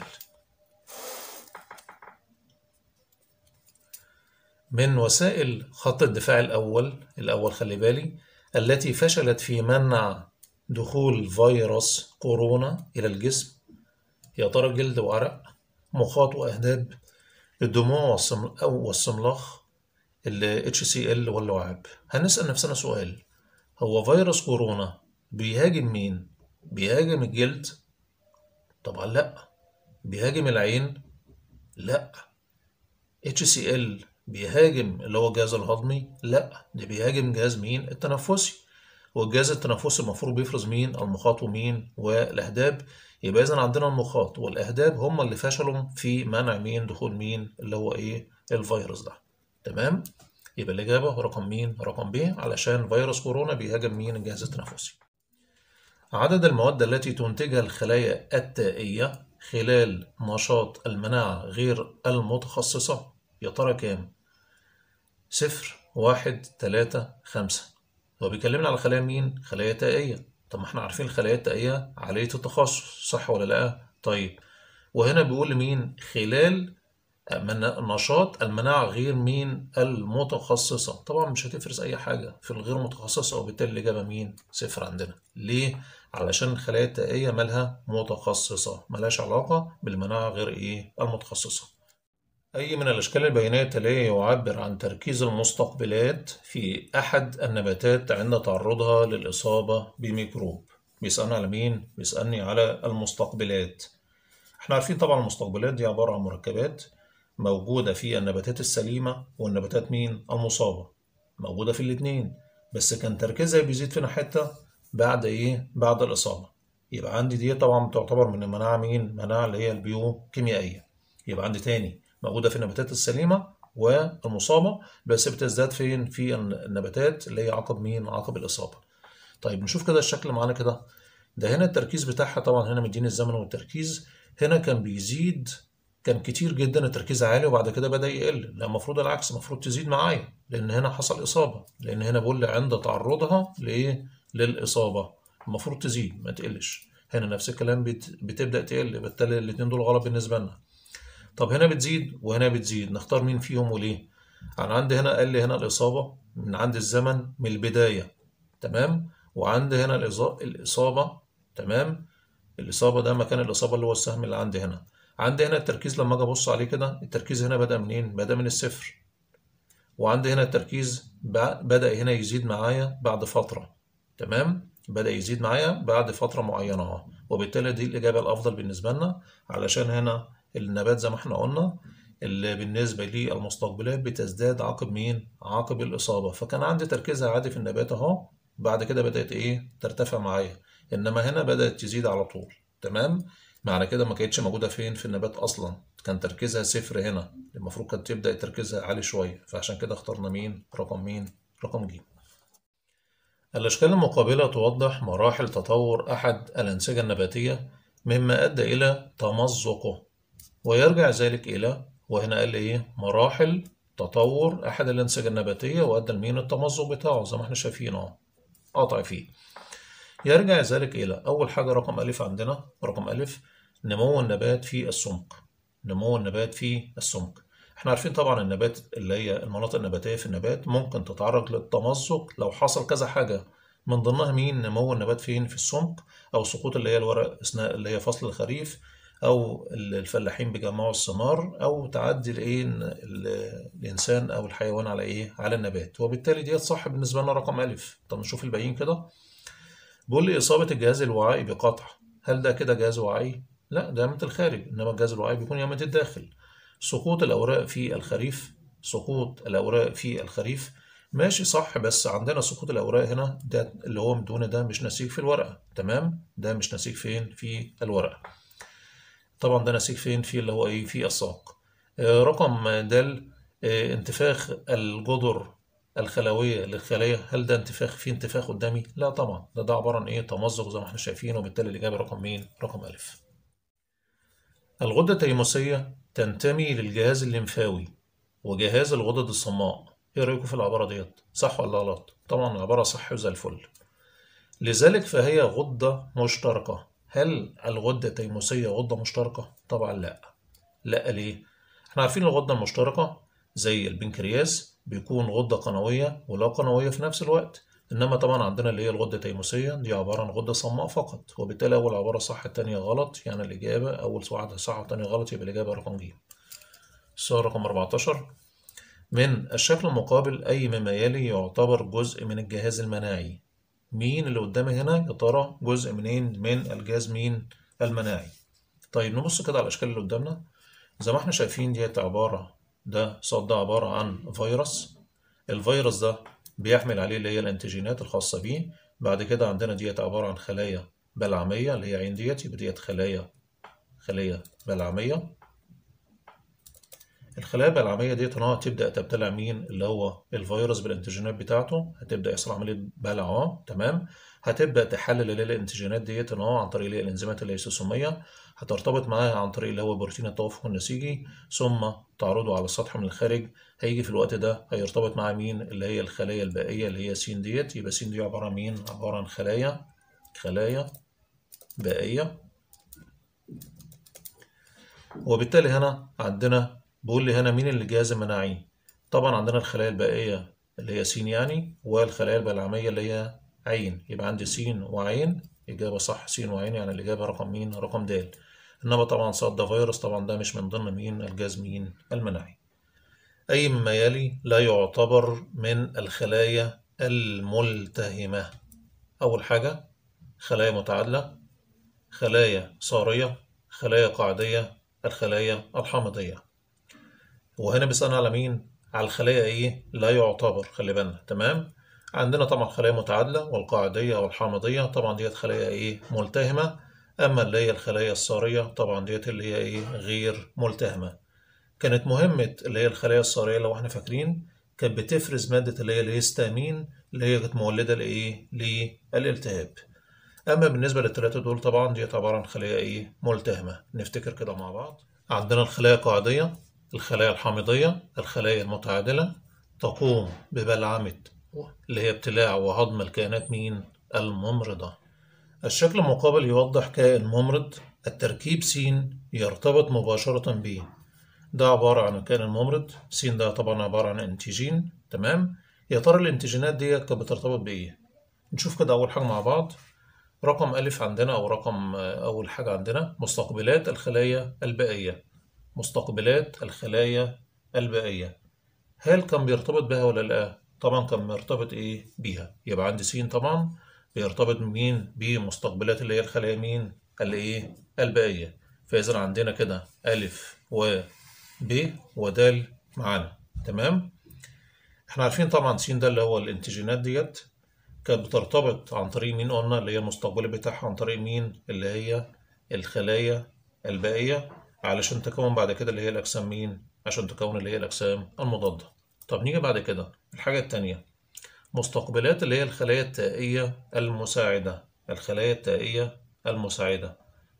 من وسائل خط الدفاع الاول الاول خلي بالي التي فشلت في منع دخول فيروس كورونا إلى الجسم يا ترى جلد وعرق مخاط وأهداب الدموع أو والصملاخ ال HCl واللعاب هنسأل نفسنا سؤال هو فيروس كورونا بيهاجم مين؟ بيهاجم الجلد؟ طبعا لأ بيهاجم العين؟ لأ HCl بيهاجم اللي هو الجهاز الهضمي؟ لأ ده بيهاجم جهاز مين؟ التنفسي والجهاز التنفسي المفروض بيفرز مين المخاط ومين والاهداب يبقى اذا عندنا المخاط والاهداب هم اللي فشلوا في منع مين دخول مين اللي هو ايه الفيروس ده تمام يبقى الاجابه رقم مين رقم ب علشان فيروس كورونا بيهاجم مين الجهاز التنفسي عدد المواد التي تنتجها الخلايا التائيه خلال نشاط المناعه غير المتخصصه يا ترى كام صفر واحد تلاتة خمسة هو بيكلمنا على خلايا مين؟ خلايا تائية طب ما احنا عارفين الخلايا التائية عالية التخصص صح ولا لأ؟ طيب وهنا بيقول لمين؟ خلال نشاط المناعة غير مين؟ المتخصصة طبعا مش هتفرز أي حاجة في الغير متخصصة وبالتالي الإجابة مين؟ صفر عندنا ليه؟ علشان الخلايا التائية مالها متخصصة ملهاش علاقة بالمناعة غير إيه؟ المتخصصة أي من الأشكال البيانية التالية يعبر عن تركيز المستقبلات في أحد النباتات عند تعرضها للإصابة بميكروب بيسألني على مين؟ بيسألني على المستقبلات احنا عارفين طبعا المستقبلات دي عبارة عن مركبات موجودة في النباتات السليمة والنباتات مين؟ المصابة موجودة في الاتنين بس كان تركيزها بيزيد فينا حتة بعد إيه؟ بعد الإصابة يبقى عندي دي طبعا تعتبر من المناعة مين؟ مناعة اللي هي البيوكيميائية يبقى عندي تاني موجودة في النباتات السليمة والمصابة بس بتزداد فين؟ في النباتات اللي هي عقب مين؟ عقب الإصابة. طيب نشوف كده الشكل معانا كده. ده هنا التركيز بتاعها طبعا هنا مديني الزمن والتركيز هنا كان بيزيد كان كتير جدا التركيز عالي وبعد كده بدأ يقل لا المفروض العكس المفروض تزيد معايا لأن هنا حصل إصابة لأن هنا بقول لي عند تعرضها لإيه؟ للإصابة المفروض تزيد ما تقلش هنا نفس الكلام بت... بتبدأ تقل بالتالي الاتنين دول غلط بالنسبة لنا طب هنا بتزيد وهنا بتزيد نختار مين فيهم وليه انا عندي هنا قال لي هنا الاصابه من عند الزمن من البدايه تمام وعندي هنا الاصابه تمام الاصابه ده مكان الاصابه اللي هو السهم اللي عندي هنا عندي هنا التركيز لما اجي ابص عليه كده التركيز هنا بدا منين بدا من الصفر وعندي هنا التركيز بدا هنا يزيد معايا بعد فتره تمام بدا يزيد معايا بعد فتره معينه اهو وبالتالي دي الاجابه الافضل بالنسبه لنا علشان هنا النبات زي ما احنا قلنا اللي بالنسبة للمستقبلات بتزداد عقب مين؟ عقب الإصابة فكان عندي تركيزها عادي في النبات أهو بعد كده بدأت إيه؟ ترتفع معايا إنما هنا بدأت تزيد على طول تمام؟ معنى كده ما كانتش موجودة فين في النبات أصلا كان تركيزها صفر هنا المفروض كانت تبدأ تركيزها عالي شوية فعشان كده اخترنا مين؟ رقم مين؟ رقم ج الأشكال المقابلة توضح مراحل تطور أحد الأنسجة النباتية مما أدى إلى تمزقه ويرجع ذلك إلى وهنا قال إيه مراحل تطور أحد الأنسجة النباتية وأدى لمين التمزق بتاعه زي ما احنا شايفين أهو قطع فيه يرجع ذلك إلى أول حاجة رقم ألف عندنا رقم ألف نمو النبات في السمك نمو النبات في السمك احنا عارفين طبعا النبات اللي هي المناطق النباتية في النبات ممكن تتعرض للتمزق لو حصل كذا حاجة من ضمنها مين نمو النبات فين في السمك أو سقوط اللي هي الورق أثناء اللي هي فصل الخريف او الفلاحين بيجمعوا الثمار او تعدي الايه الانسان او الحيوان على ايه على النبات وبالتالي ديت صح بالنسبه لنا رقم الف طب نشوف الباقيين كده بيقول لي اصابه الجهاز الوعائي بقطع هل ده كده جهاز وعي لا ده من الخارج انما الجهاز الوعي بيكون يا من الداخل سقوط الاوراق في الخريف سقوط الاوراق في الخريف ماشي صح بس عندنا سقوط الاوراق هنا ده اللي هو من دون ده مش نسيج في الورقه تمام ده مش نسيج فين في الورقه طبعا ده نسيج فين في اللي هو ايه في الساق آه رقم د آه انتفاخ الجدر الخلويه للخلايا هل ده انتفاخ في انتفاخ قدامي لا طبعا ده ده عباره عن ايه تمزق زي ما احنا شايفين وبالتالي الاجابه رقم مين رقم الف الغده التيموسيه تنتمي للجهاز الليمفاوي وجهاز الغدد الصماء ايه رايكم في العباره ديت صح ولا غلط طبعا العباره صح وزي الفل لذلك فهي غده مشتركه هل الغدة التيموسية غدة مشتركة؟ طبعا لا. لا ليه؟ احنا عارفين الغدة المشتركة زي البنكرياس بيكون غدة قنوية ولا قنوية في نفس الوقت. إنما طبعا عندنا اللي هي الغدة التيموسية دي عبارة عن غدة صماء فقط وبالتالي أول عبارة صح التانية غلط يعني الإجابة أول واحدة صح والتانية غلط يبقى الإجابة رقم ج. السؤال رقم 14 من الشكل المقابل أي مما يلي يعتبر جزء من الجهاز المناعي مين اللي قدامي هنا يا ترى جزء منين من الجهاز مين المناعي طيب نبص كده على الاشكال اللي قدامنا زي ما احنا شايفين ديت عباره ده صاد ده عباره عن فيروس الفيروس ده بيحمل عليه اللي هي الانتيجينات الخاصه بيه بعد كده عندنا ديت عبارة عن خلايا بلعمية اللي هي عين ديت يبقى ديت خلايا خلية بلعمية الخلايا البلعمية ديت إنها تبدأ تبتلع مين اللي هو الفيروس بالانتيجينات بتاعته هتبدأ يحصل عملية بلع أهو تمام هتبدأ تحلل اللي هي الانتيجينات ديت إن هو عن طريق اللي هي الإنزيمات الليسوسومية هترتبط معاها عن طريق اللي هو بروتين التوافق النسيجي ثم تعرضه على السطح من الخارج هيجي في الوقت ده هيرتبط مع مين اللي هي الخلايا البائية اللي هي س ديت يبقى س دي عبارة عن مين عبارة عن خلايا خلايا بائية وبالتالي هنا عندنا بقول لي هنا مين اللي جهاز المناعي طبعا عندنا الخلايا البائية اللي هي س يعني والخلايا البلعمية اللي هي عين يبقى عندي س وعين إجابة صح س وعين يعني الإجابة رقم مين رقم د إنما طبعا صاد ده فيروس طبعا ده مش من ضمن مين الجهاز مين المناعي أي مما يلي لا يعتبر من الخلايا الملتهمة أول حاجة خلايا متعادلة خلايا صارية خلايا قاعدية الخلايا الحامضية وهنا بيسألنا على مين؟ على الخلايا إيه؟ لا يعتبر خلي بالنا تمام؟ عندنا طبعا خلايا متعادلة والقاعدية والحامضية طبعا ديت خلايا إيه؟ ملتهمة أما اللي هي الخلايا الصارية طبعا ديت اللي هي إيه؟ غير ملتهمة كانت مهمة اللي هي الخلايا الصارية لو احنا فاكرين كانت بتفرز مادة اللي هي الهيستامين اللي هي كانت مولدة لإيه؟ للالتهاب أما بالنسبة للتلاتة دول طبعا ديت عبارة عن خلايا إيه؟ ملتهمة نفتكر كده مع بعض عندنا الخلايا القاعدية الخلايا الحامضية الخلايا المتعادلة تقوم ببلعمة اللي هي ابتلاع وهضم الكائنات مين؟ الممرضة الشكل المقابل يوضح كائن ممرض التركيب س يرتبط مباشرة ب ده عبارة عن الكائن الممرض س ده طبعا عبارة عن انتيجين تمام يا ترى الانتيجينات ديت كانت بترتبط بإيه؟ نشوف كده أول حاجة مع بعض رقم ألف عندنا أو رقم أول حاجة عندنا مستقبلات الخلايا البائية مستقبلات الخلايا البائية هل كان بيرتبط بها ولا لا؟ طبعا كان مرتبط إيه بيها يبقى عندي س طبعا بيرتبط مين بمستقبلات اللي هي الخلايا مين اللي إيه البائية فإذا عندنا كده ألف و ب ودال معانا تمام احنا عارفين طبعا س ده اللي هو الانتيجينات ديت كانت بترتبط عن طريق مين قلنا اللي هي المستقبل بتاعها عن طريق مين اللي هي الخلايا البائية علشان تكون بعد كده اللي هي الأجسام مين عشان تكون اللي هي الأجسام المضادة طب نيجي بعد كده الحاجة التانية مستقبلات اللي هي الخلايا التائية المساعدة الخلايا التائية المساعدة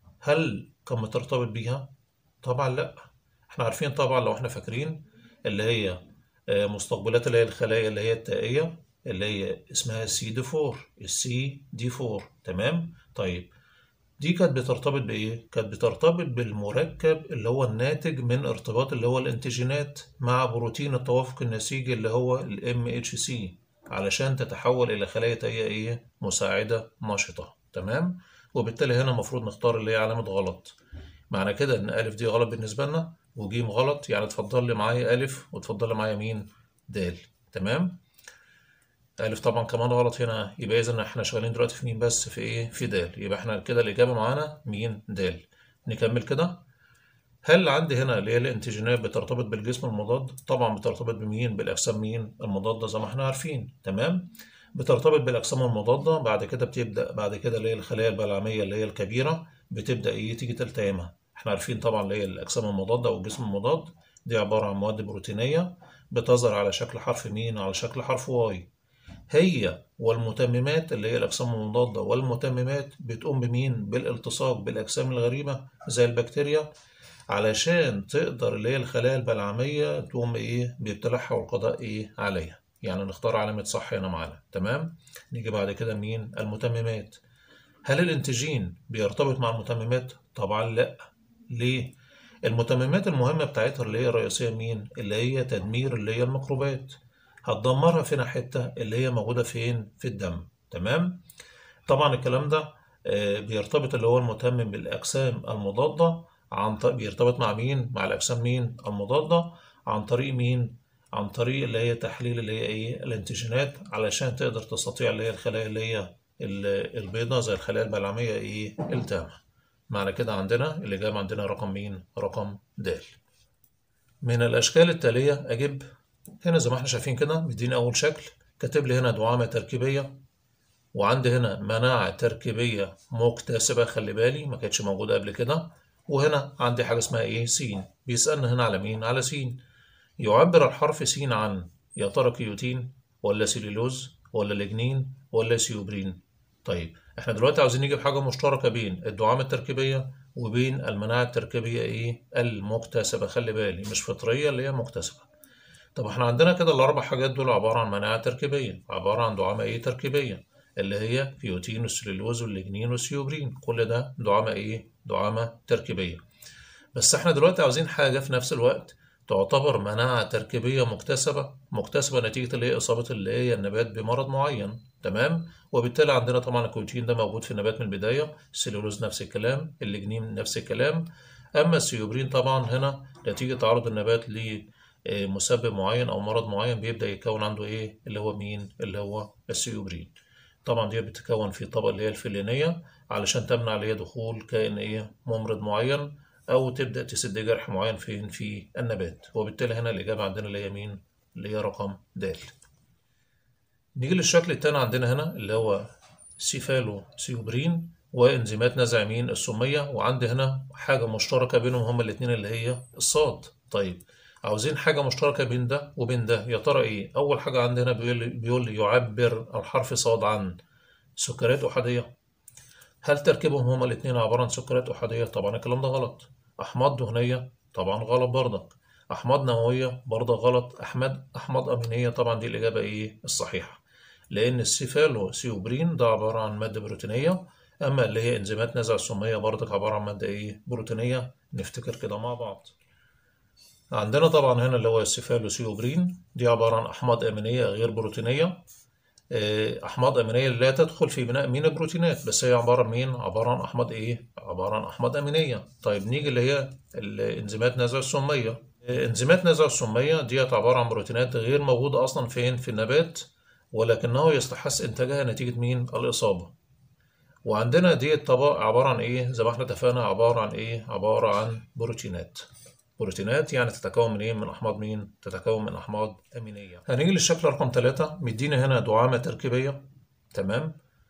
هل كان بترتبط بيها؟ طبعا لأ احنا عارفين طبعا لو احنا فاكرين اللي هي مستقبلات اللي هي الخلايا اللي هي التائية اللي هي اسمها سي دي 4 السي دي 4 تمام طيب دي كانت بترتبط بايه كانت بترتبط بالمركب اللي هو الناتج من ارتباط اللي هو الانتيجينات مع بروتين التوافق النسيجي اللي هو الام اتش سي علشان تتحول الى خلايا تائية ايه مساعدة نشطة تمام وبالتالي هنا المفروض نختار اللي هي علامة غلط معنى كده ان الف دي غلط بالنسبة لنا وجيم غلط يعني اتفضل لي معايا الف وتفضل لي معايا مين د تمام ألف طبعا كمان غلط هنا يبقى إذا إحنا شغالين دلوقتي في مين بس في إيه؟ في د يبقى إحنا كده الإجابة معانا مين د نكمل كده هل عندي هنا اللي هي الانتيجينات بترتبط بالجسم المضاد؟ طبعا بترتبط بمين؟ بالأجسام مين؟ المضادة زي ما إحنا عارفين تمام؟ بترتبط بالأجسام المضادة بعد كده بتبدأ بعد كده اللي هي الخلايا البلعمية اللي هي الكبيرة بتبدأ إيه تيجي تلتئمها إحنا عارفين طبعا اللي هي الأجسام المضادة أو الجسم المضاد دي عبارة عن مواد بروتينية بتظهر على شكل حرف مين؟ على شكل حرف واي هي والمتممات اللي هي الأجسام المضادة والمتممات بتقوم بمين؟ بالالتصاق بالأجسام الغريبة زي البكتيريا علشان تقدر اللي هي الخلايا البلعمية تقوم إيه؟ بابتلاعها والقضاء إيه؟ عليها. يعني نختار علامة صح هنا معانا، تمام؟ نيجي بعد كده مين؟ المتممات. هل الانتيجين بيرتبط مع المتممات؟ طبعا لأ. ليه؟ المتممات المهمة بتاعتها اللي هي الرئيسية مين؟ اللي هي تدمير اللي هي الميكروبات. هتدمرها فين حتة اللي هي موجودة فين في الدم تمام طبعا الكلام ده بيرتبط اللي هو المتمم بالأجسام المضادة عن طريق بيرتبط مع مين مع الأجسام مين المضادة عن طريق مين عن طريق اللي هي تحليل اللي هي ايه الانتيجينات علشان تقدر تستطيع اللي هي الخلايا اللي هي البيضاء زي الخلايا البلعمية ايه التامة معنى كده عندنا الإجابة عندنا رقم مين رقم د من الأشكال التالية أجب هنا زي ما احنا شايفين كده مديني أول شكل كاتب لي هنا دعامة تركيبية وعندي هنا مناعة تركيبية مكتسبة خلي بالي ما كانتش موجودة قبل كده وهنا عندي حاجة اسمها ايه س بيسألنا هنا على مين على س يعبر الحرف س عن يا ترى كيوتين ولا سيلولوز ولا لجنين ولا سيوبرين طيب احنا دلوقتي عاوزين نجيب حاجة مشتركة بين الدعامة التركيبية وبين المناعة التركيبية ايه المكتسبة خلي بالي مش فطرية اللي هي مكتسبة طب احنا عندنا كده الأربع حاجات دول عبارة عن مناعة تركيبية عبارة عن دعامة ايه تركيبية اللي هي كيوتين والسليلوز والليجنين والسيوبرين كل ده دعامة ايه دعامة تركيبية بس احنا دلوقتي عاوزين حاجة في نفس الوقت تعتبر مناعة تركيبية مكتسبة مكتسبة نتيجة اللي هي إصابة اللي هي النبات بمرض معين تمام وبالتالي عندنا طبعا الكيوتين ده موجود في النبات من البداية السليلوز نفس الكلام الليجنين نفس الكلام أما السيوبرين طبعا هنا نتيجة تعرض النبات لمسبب معين أو مرض معين بيبدأ يكون عنده إيه اللي هو مين اللي هو السيوبرين طبعا دي بتتكون في الطبقة اللي هي الفلينية علشان تمنع اللي هي دخول كائن إيه ممرض معين أو تبدأ تسد جرح معين فين في النبات وبالتالي هنا الإجابة عندنا اللي هي مين اللي هي رقم د نيجي للشكل التاني عندنا هنا اللي هو سيفالو سيوبرين وانزيمات نزع مين السمية وعندي هنا حاجة مشتركة بينهم هما الاتنين اللي هي الصاد طيب عاوزين حاجة مشتركة بين ده وبين ده يا ترى ايه أول حاجة عندنا بيقول بيقول لي يعبر الحرف صاد عن سكريات أحادية هل تركيبهم هما الاتنين عبارة عن سكريات أحادية طبعا الكلام ده غلط أحماض دهنية طبعا غلط برضك أحماض نووية برضه غلط أحمد أحماض أمينية طبعا دي الإجابة إيه الصحيحة لأن السيفالو سيوبرين ده عبارة عن مادة بروتينية أما اللي هي إنزيمات نزع السمية برضك عبارة عن مادة إيه بروتينية نفتكر كده مع بعض عندنا طبعا هنا اللي هو السيفالو سيوبرين دي عبارة عن أحماض أمينية غير بروتينية أحماض أمينية لا تدخل في بناء مين البروتينات بس هي عبارة عن مين عبارة عن أحماض إيه عبارة عن أحماض أمينية طيب نيجي اللي هي الإنزيمات نزع السمية انزيمات نزع السمية ديت عبارة عن بروتينات غير موجودة أصلا فين في النبات ولكنه يستحث إنتاجها نتيجة مين الإصابة وعندنا ديت طبق عبارة عن إيه زي ما احنا اتفقنا عبارة عن إيه عبارة عن بروتينات بروتينات يعني تتكون من إيه من أحماض مين تتكون من أحماض أمينية هنيجي للشكل رقم ثلاثة مديني هنا دعامة تركيبية تمام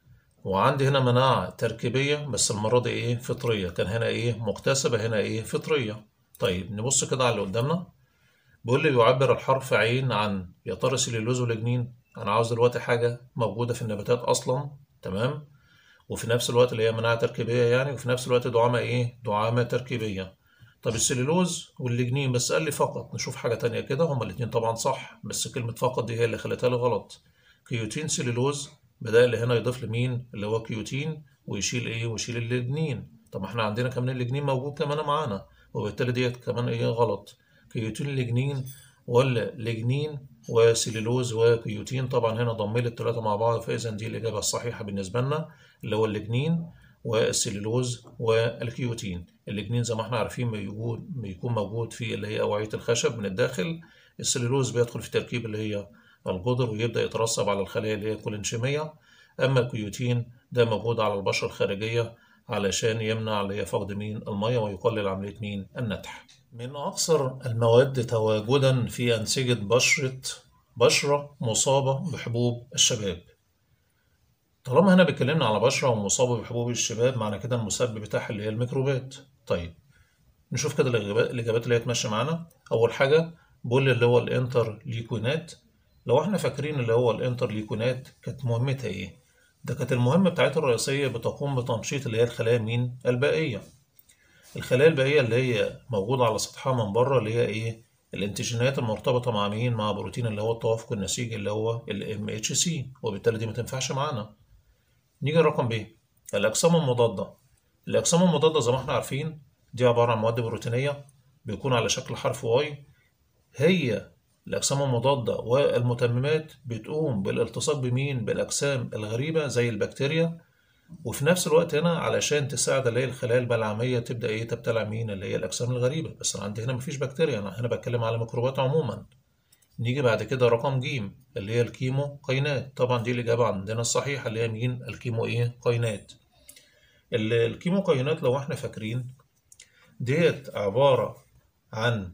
وعندي هنا مناعة تركيبية بس المرة دي إيه فطرية كان هنا إيه مكتسبة هنا إيه فطرية طيب نبص كده على اللي قدامنا بيقول لي يعبر الحرف عين عن يا ترى سليلوز ولجنين انا عاوز دلوقتي حاجه موجوده في النباتات اصلا تمام وفي نفس الوقت اللي هي مناعه تركيبيه يعني وفي نفس الوقت دعامه ايه دعامه تركيبيه طب السليلوز واللجنين بس قال لي فقط نشوف حاجه تانية كده هما الاتنين طبعا صح بس كلمه فقط دي هي اللي خلتها لي غلط كيوتين سليلوز بدأ اللي هنا يضيف لمين اللي هو كيوتين ويشيل ايه ويشيل اللجنين طب احنا عندنا كمان اللجنين موجود كمان معانا وبالتالي ديت كمان ايه غلط كيوتين لجنين ولا لجنين وسليلوز وكيوتين طبعا هنا ضميل الثلاثة مع بعض فإذا دي الإجابة الصحيحة بالنسبة لنا اللي هو اللجنين والسليلوز والكيوتين اللجنين زي ما احنا عارفين بيكون بيكون موجود في اللي هي أوعية الخشب من الداخل السليلوز بيدخل في تركيب اللي هي الجدر ويبدأ يترسب على الخلايا اللي هي الكولينشيمية أما الكيوتين ده موجود على البشرة الخارجية علشان يمنع اللي هي فقد مين المية ويقلل عملية مين النتح من أكثر المواد تواجدا في أنسجة بشرة بشرة مصابة بحبوب الشباب طالما هنا بيتكلمنا على بشرة ومصابة بحبوب الشباب معنى كده المسبب بتاعها اللي هي الميكروبات طيب نشوف كده الإجابات الإجابات اللي هي تمشي معانا أول حاجة بقول اللي هو الانتر ليكونات لو احنا فاكرين اللي هو الانتر ليكونات كانت مهمتها ايه ده كانت المهمة بتاعتها الرئيسية بتقوم بتنشيط اللي هي الخلايا مين البائية الخلايا البائية اللي هي موجودة على سطحها من بره اللي هي ايه الانتيجينات المرتبطة مع مين مع بروتين اللي هو التوافق النسيجي اللي هو ال MHC وبالتالي دي ما تنفعش معانا نيجي لرقم ب الأجسام المضادة الأجسام المضادة زي ما احنا عارفين دي عبارة عن مواد بروتينية بيكون على شكل حرف واي هي الأجسام المضادة والمتممات بتقوم بالالتصاق بمين؟ بالأجسام الغريبة زي البكتيريا وفي نفس الوقت هنا علشان تساعد اللي هي الخلايا البلعمية تبدأ إيه تبتلع مين؟ اللي هي الأجسام الغريبة بس أنا عندي هنا مفيش بكتيريا أنا هنا بتكلم على ميكروبات عموما نيجي بعد كده رقم ج اللي هي الكيمو قينات طبعا دي الإجابة عندنا الصحيحة اللي هي مين؟ الكيمو إيه؟ قينات الكيمو قينات لو احنا فاكرين ديت عبارة عن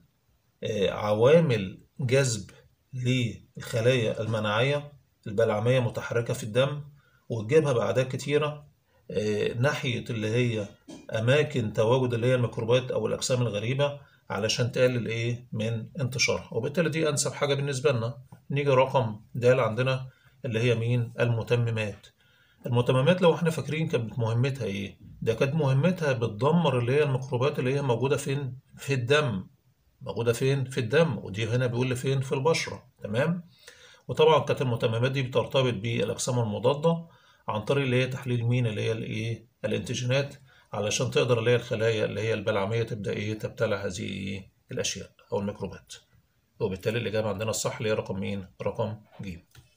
عوامل جذب للخلايا المناعية البلعمية متحركة في الدم وتجيبها بأعداد كتيرة آه، ناحية اللي هي أماكن تواجد اللي هي الميكروبات أو الأجسام الغريبة علشان تقلل إيه من انتشارها وبالتالي دي أنسب حاجة بالنسبة لنا نيجي رقم د عندنا اللي هي مين المتممات المتممات لو احنا فاكرين كانت مهمتها ايه ده كانت مهمتها بتدمر اللي هي الميكروبات اللي هي موجودة فين في الدم موجودة فين في الدم ودي هنا بيقول لي فين في البشرة تمام وطبعا كانت المتممات دي بترتبط بالأجسام المضادة عن طريق اللي هي تحليل مين اللي هي الايه الانتيجينات علشان تقدر اللي هي الخلايا اللي هي البلعمية تبدأ ايه تبتلع هذه ايه الأشياء أو الميكروبات وبالتالي الإجابة عندنا الصح اللي هي رقم مين رقم ج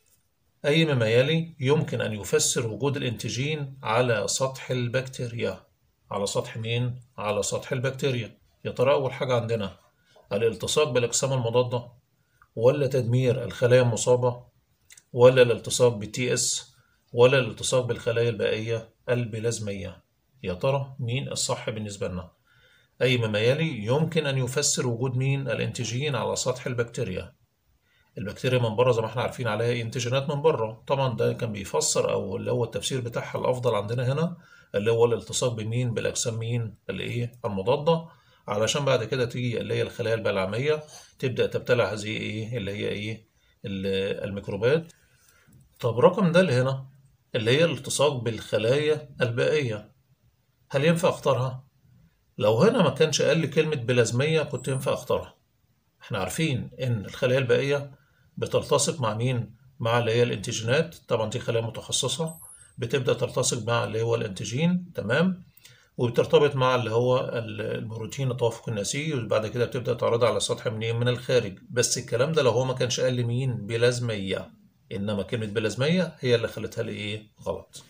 أي مما يلي يمكن أن يفسر وجود الانتيجين على سطح البكتيريا على سطح مين؟ على سطح البكتيريا يا ترى أول حاجة عندنا الالتصاق بالأجسام المضادة ولا تدمير الخلايا المصابة ولا الالتصاق بالتي اس ولا الالتصاق بالخلايا البائية البلازمية يا ترى مين الصح بالنسبة لنا؟ أي مما يلي يمكن أن يفسر وجود مين الانتيجين على سطح البكتيريا البكتيريا من بره زي ما احنا عارفين عليها انتيجينات من بره طبعا ده كان بيفسر او اللي هو التفسير بتاعها الافضل عندنا هنا اللي هو الالتصاق بمين بالاجسام مين اللي ايه المضاده علشان بعد كده تيجي اللي هي الخلايا البلعميه تبدا تبتلع هذه ايه اللي هي ايه ال- الميكروبات طب رقم ده اللي هنا اللي هي الالتصاق بالخلايا البائيه هل ينفع اختارها لو هنا ما كانش قال لي كلمه بلازميه كنت ينفع اختارها احنا عارفين ان الخلايا البائيه بتلتصق مع مين؟ مع اللي هي الانتيجينات طبعا دي خلايا متخصصة بتبدأ تلتصق مع اللي هو الانتيجين تمام وبترتبط مع اللي هو ال- البروتين التوافق النسيجي وبعد كده بتبدأ تعرضها على سطح منين من الخارج بس الكلام ده لو هو ما كانش قال لي مين بلازمية إنما كلمة بلازمية هي اللي خلتها لي إيه غلط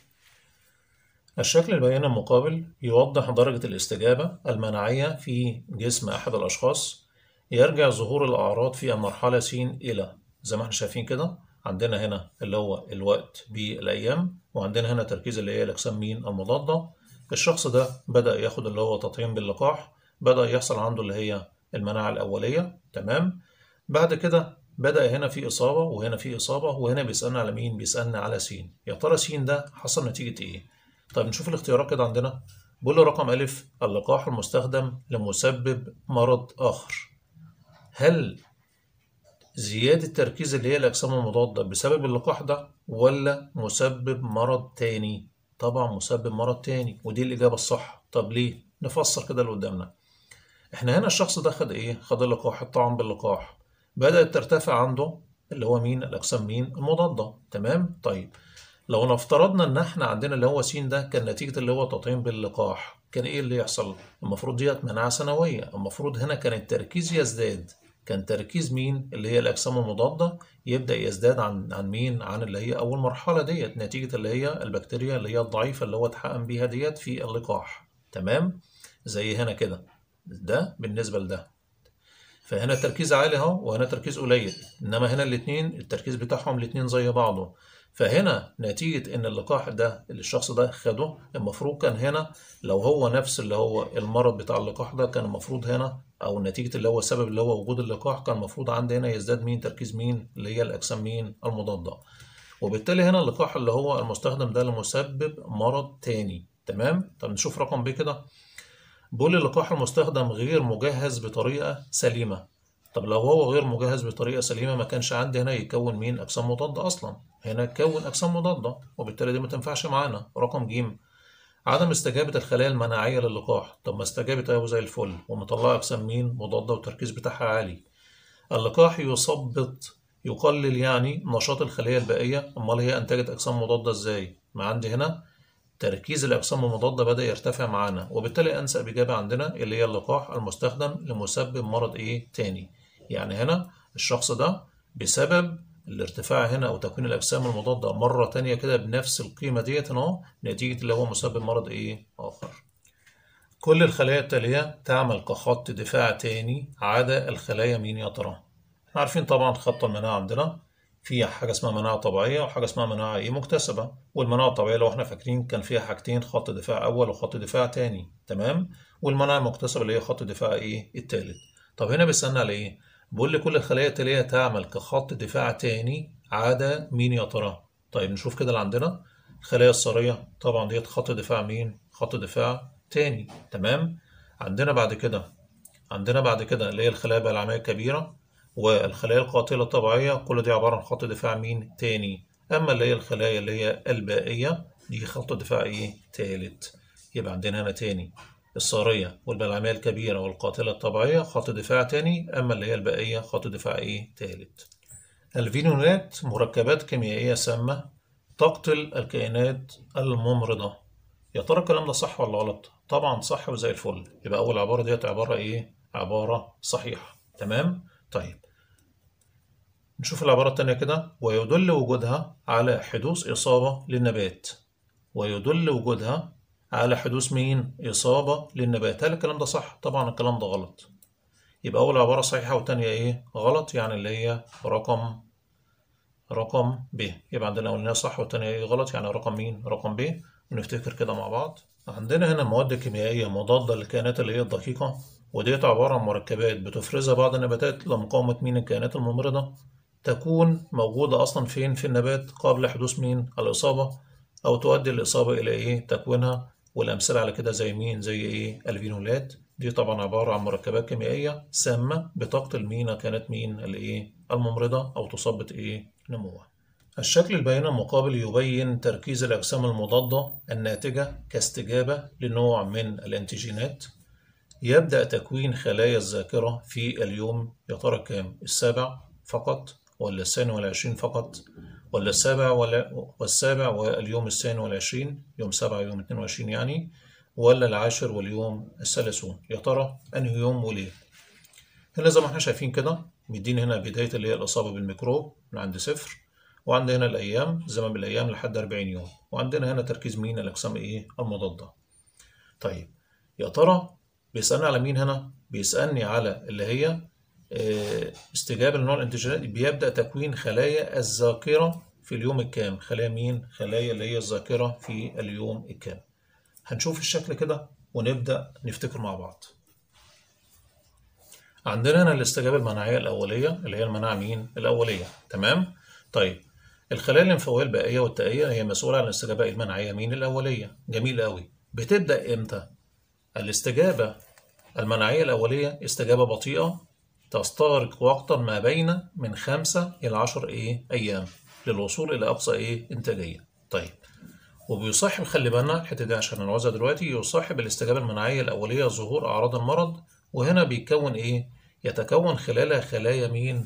الشكل البياني المقابل يوضح درجة الاستجابة المناعية في جسم أحد الأشخاص يرجع ظهور الأعراض في المرحلة س إلى زي ما احنا شايفين كده عندنا هنا اللي هو الوقت بالأيام وعندنا هنا تركيز اللي هي الأجسام مين المضادة الشخص ده بدأ ياخد اللي هو تطعيم باللقاح بدأ يحصل عنده اللي هي المناعة الأولية تمام بعد كده بدأ هنا في إصابة وهنا في إصابة وهنا بيسألنا على مين بيسألنا على س يا ترى س ده حصل نتيجة إيه طيب نشوف الاختيارات كده عندنا بيقول له رقم ألف اللقاح المستخدم لمسبب مرض آخر هل زيادة تركيز اللي هي الأجسام المضادة بسبب اللقاح ده ولا مسبب مرض تاني؟ طبعا مسبب مرض تاني ودي الإجابة الصح طب ليه؟ نفسر كده اللي قدامنا احنا هنا الشخص ده خد ايه؟ خد اللقاح الطعن باللقاح بدأت ترتفع عنده اللي هو مين؟ الأجسام مين؟ المضادة تمام؟ طيب لو نفترضنا ان احنا عندنا اللي هو س ده كان نتيجة اللي هو تطعيم باللقاح كان ايه اللي يحصل؟ المفروض ديت مناعة سنوية المفروض هنا كان التركيز يزداد كان تركيز مين اللي هي الأجسام المضادة يبدأ يزداد عن عن مين؟ عن اللي هي أول مرحلة ديت نتيجة اللي هي البكتيريا اللي هي الضعيفة اللي هو اتحقن بيها ديت في اللقاح تمام؟ زي هنا كده ده بالنسبة لده فهنا التركيز عالي اهو وهنا تركيز قليل انما هنا الاثنين التركيز بتاعهم الاثنين زي بعضه فهنا نتيجة ان اللقاح ده اللي الشخص ده خده المفروض كان هنا لو هو نفس اللي هو المرض بتاع اللقاح ده كان المفروض هنا او نتيجة اللي هو السبب اللي هو وجود اللقاح كان المفروض عندي هنا يزداد مين تركيز مين اللي هي الاجسام مين المضادة وبالتالي هنا اللقاح اللي هو المستخدم ده لمسبب مرض تاني تمام طب نشوف رقم ب كده بيقول اللقاح المستخدم غير مجهز بطريقة سليمة طب لو هو غير مجهز بطريقة سليمة ما كانش عندي هنا يكون مين أجسام مضادة أصلا هنا يكون أجسام مضادة وبالتالي دي ما تنفعش معانا رقم ج عدم استجابة الخلايا المناعية للقاح طب ما استجابت أهو زي الفل ومطلعة أجسام مين مضادة والتركيز بتاعها عالي اللقاح يثبط يقلل يعني نشاط الخلية البائية أمال هي أنتجت أجسام مضادة إزاي ما عندي هنا تركيز الأجسام المضادة بدأ يرتفع معانا وبالتالي أنسب إجابة عندنا اللي هي اللقاح المستخدم لمسبب مرض إيه تاني يعني هنا الشخص ده بسبب الارتفاع هنا أو تكوين الأجسام المضادة مرة تانية كده بنفس القيمة ديت أهو نتيجة اللي هو مسبب مرض إيه آخر كل الخلايا التالية تعمل كخط دفاع تاني عدا الخلايا مين يا ترى؟ احنا عارفين طبعا خط المناعة عندنا في حاجة اسمها مناعة طبيعية وحاجة اسمها مناعة ايه مكتسبة والمناعة الطبيعية لو احنا فاكرين كان فيها حاجتين خط دفاع أول وخط دفاع تاني تمام والمناعة المكتسبة اللي هي خط دفاع ايه التالت طب هنا بيسألنا على ايه بيقول لي كل الخلايا التالية تعمل كخط دفاع تاني عدا مين يا ترى طيب نشوف كده اللي عندنا الخلايا الصارية طبعا ديت خط دفاع مين؟ خط دفاع تاني تمام؟ عندنا بعد كده عندنا بعد كده اللي هي الخلايا البلعمية الكبيرة والخلايا القاتلة الطبيعية كل دي عبارة عن خط دفاع مين؟ تاني أما اللي هي الخلايا اللي هي البائية دي خط دفاع إيه؟ تالت يبقى عندنا هنا تاني الصارية والبلعمية الكبيرة والقاتلة الطبيعية خط دفاع تاني أما اللي هي البائية خط دفاع إيه؟ تالت الفينولات مركبات كيميائية سامة تقتل الكائنات الممرضة يا ترى الكلام ده صح ولا غلط؟ طبعا صح وزي الفل يبقى أول عبارة ديت عبارة إيه؟ عبارة صحيحة تمام؟ طيب نشوف العبارة التانية كده ويدل وجودها على حدوث إصابة للنبات ويدل وجودها على حدوث مين؟ إصابة للنبات هل الكلام ده صح؟ طبعا الكلام ده غلط يبقى أول عبارة صحيحة والتانية إيه؟ غلط يعني اللي هي رقم رقم ب يبقى عندنا أولانية صح والتانية إيه غلط يعني رقم مين؟ رقم ب ونفتكر كده مع بعض عندنا هنا مواد كيميائية مضادة للكائنات اللي هي الدقيقة وديت عبارة عن مركبات بتفرزها بعض النباتات لمقاومة مين الكائنات الممرضة تكون موجودة أصلا فين في النبات قبل حدوث مين الإصابة أو تؤدي الإصابة إلى إيه تكوينها والأمثلة على كده زي مين زي إيه الفينولات دي طبعا عبارة عن مركبات كيميائية سامة بتقتل مين كانت مين الإيه الممرضة أو تصبت إيه نموها الشكل البيان المقابل يبين تركيز الأجسام المضادة الناتجة كاستجابة لنوع من الأنتيجينات يبدأ تكوين خلايا الذاكرة في اليوم يا ترى كام السابع فقط ولا الثاني والعشرين فقط ولا السابع ولا والسابع واليوم الثاني والعشرين يوم سبعة يوم اتنين وعشرين يعني ولا العاشر واليوم الثلاثون يا ترى أنهي يوم وليه هنا زي ما احنا شايفين كده مدين هنا بداية اللي هي الإصابة بالميكروب من عند صفر وعندنا هنا الأيام زمن بالأيام لحد 40 يوم وعندنا هنا تركيز مين الأجسام إيه المضادة طيب يا ترى بيسألني على مين هنا بيسألني على اللي هي استجابة لنوع الانتيجينات بيبدأ تكوين خلايا الذاكرة في اليوم الكام خلايا مين خلايا اللي هي الذاكرة في اليوم الكام هنشوف الشكل كده ونبدأ نفتكر مع بعض عندنا هنا الاستجابة المناعية الأولية اللي هي المناعة مين الأولية تمام طيب الخلايا الليمفاوية البائية والتائية هي مسؤولة عن الاستجابة المناعية مين الأولية جميل قوي بتبدأ إمتى الاستجابة المناعية الأولية استجابة بطيئة تستغرق وقتا ما بين من خمسة إلى عشر إيه أيام للوصول إلى أقصى إيه إنتاجية طيب وبيصاحب خلي بالنا الحتة دي عشان نعوزها دلوقتي يصاحب الاستجابة المناعية الأولية ظهور أعراض المرض وهنا بيتكون إيه يتكون خلالها خلايا مين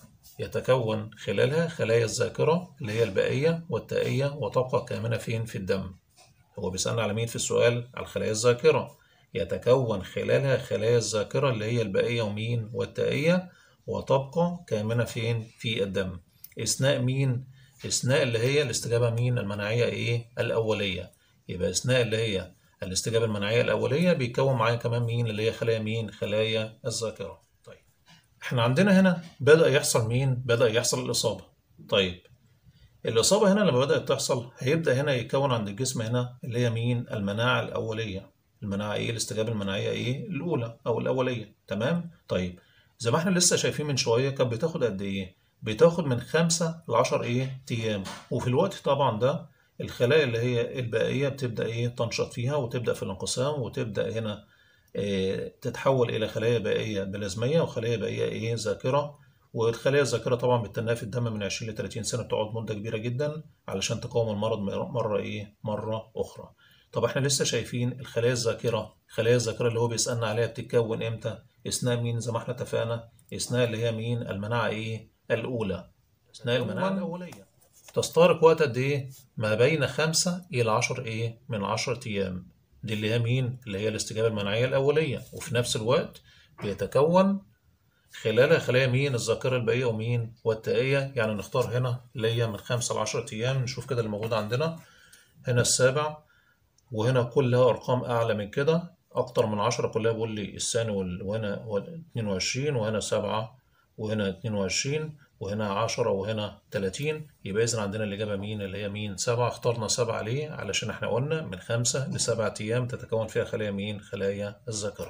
يتكون خلالها خلايا الذاكرة اللي هي البائية والتائية وتبقى كامنة فين في الدم هو بيسألنا على مين في السؤال على الخلايا الذاكرة يتكون خلالها خلايا الذاكرة اللي هي البائية ومين والتائية وتبقى كامنة فين في الدم إثناء مين إثناء اللي هي الاستجابة مين المناعية إيه الأولية يبقى إثناء اللي هي الاستجابة المناعية الأولية بيكون معايا كمان مين اللي هي خلايا مين خلايا الذاكرة طيب احنا عندنا هنا بدأ يحصل مين بدأ يحصل الإصابة طيب الإصابة هنا لما بدأت تحصل هيبدأ هنا يكون عند الجسم هنا اللي هي مين المناعة الأولية المناعة إيه الاستجابة المناعية إيه الأولى أو الأولية تمام طيب زي ما احنا لسه شايفين من شوية كانت بتاخد قد إيه بتاخد من خمسة لعشر إيه أيام وفي الوقت طبعا ده الخلايا اللي هي البائية بتبدأ إيه تنشط فيها وتبدأ في الانقسام وتبدأ هنا إيه تتحول إلى خلايا بائية بلازمية وخلايا بائية إيه ذاكرة والخلايا الذاكرة طبعا بتنها في الدم من 20 ل 30 سنة بتقعد مدة كبيرة جدا علشان تقاوم المرض مرة إيه مرة أخرى طب احنا لسه شايفين الخلايا الذاكرة خلايا الذاكرة اللي هو بيسألنا عليها بتتكون امتى اثناء مين زي ما احنا اتفقنا اثناء اللي هي مين المناعة ايه الاولى اثناء المناعة الاولية تستغرق وقت قد ايه ما بين خمسة الى عشر ايه من عشرة ايام دي اللي هي مين اللي هي الاستجابة المناعية الاولية وفي نفس الوقت بيتكون خلالها خلايا مين الذاكرة البائية ومين والتائية يعني نختار هنا اللي هي من خمسة لعشرة ايام نشوف كده اللي موجود عندنا هنا السابع وهنا كلها أرقام أعلى من كده أكتر من عشرة كلها بيقول لي الثاني وهنا اتنين وعشرين وهنا سبعة وهنا اتنين وعشرين وهنا عشرة وهنا تلاتين يبقى إذا عندنا الإجابة مين اللي هي مين سبعة اخترنا سبعة ليه علشان احنا قلنا من خمسة لسبعة أيام تتكون فيها خلايا مين خلايا الذاكرة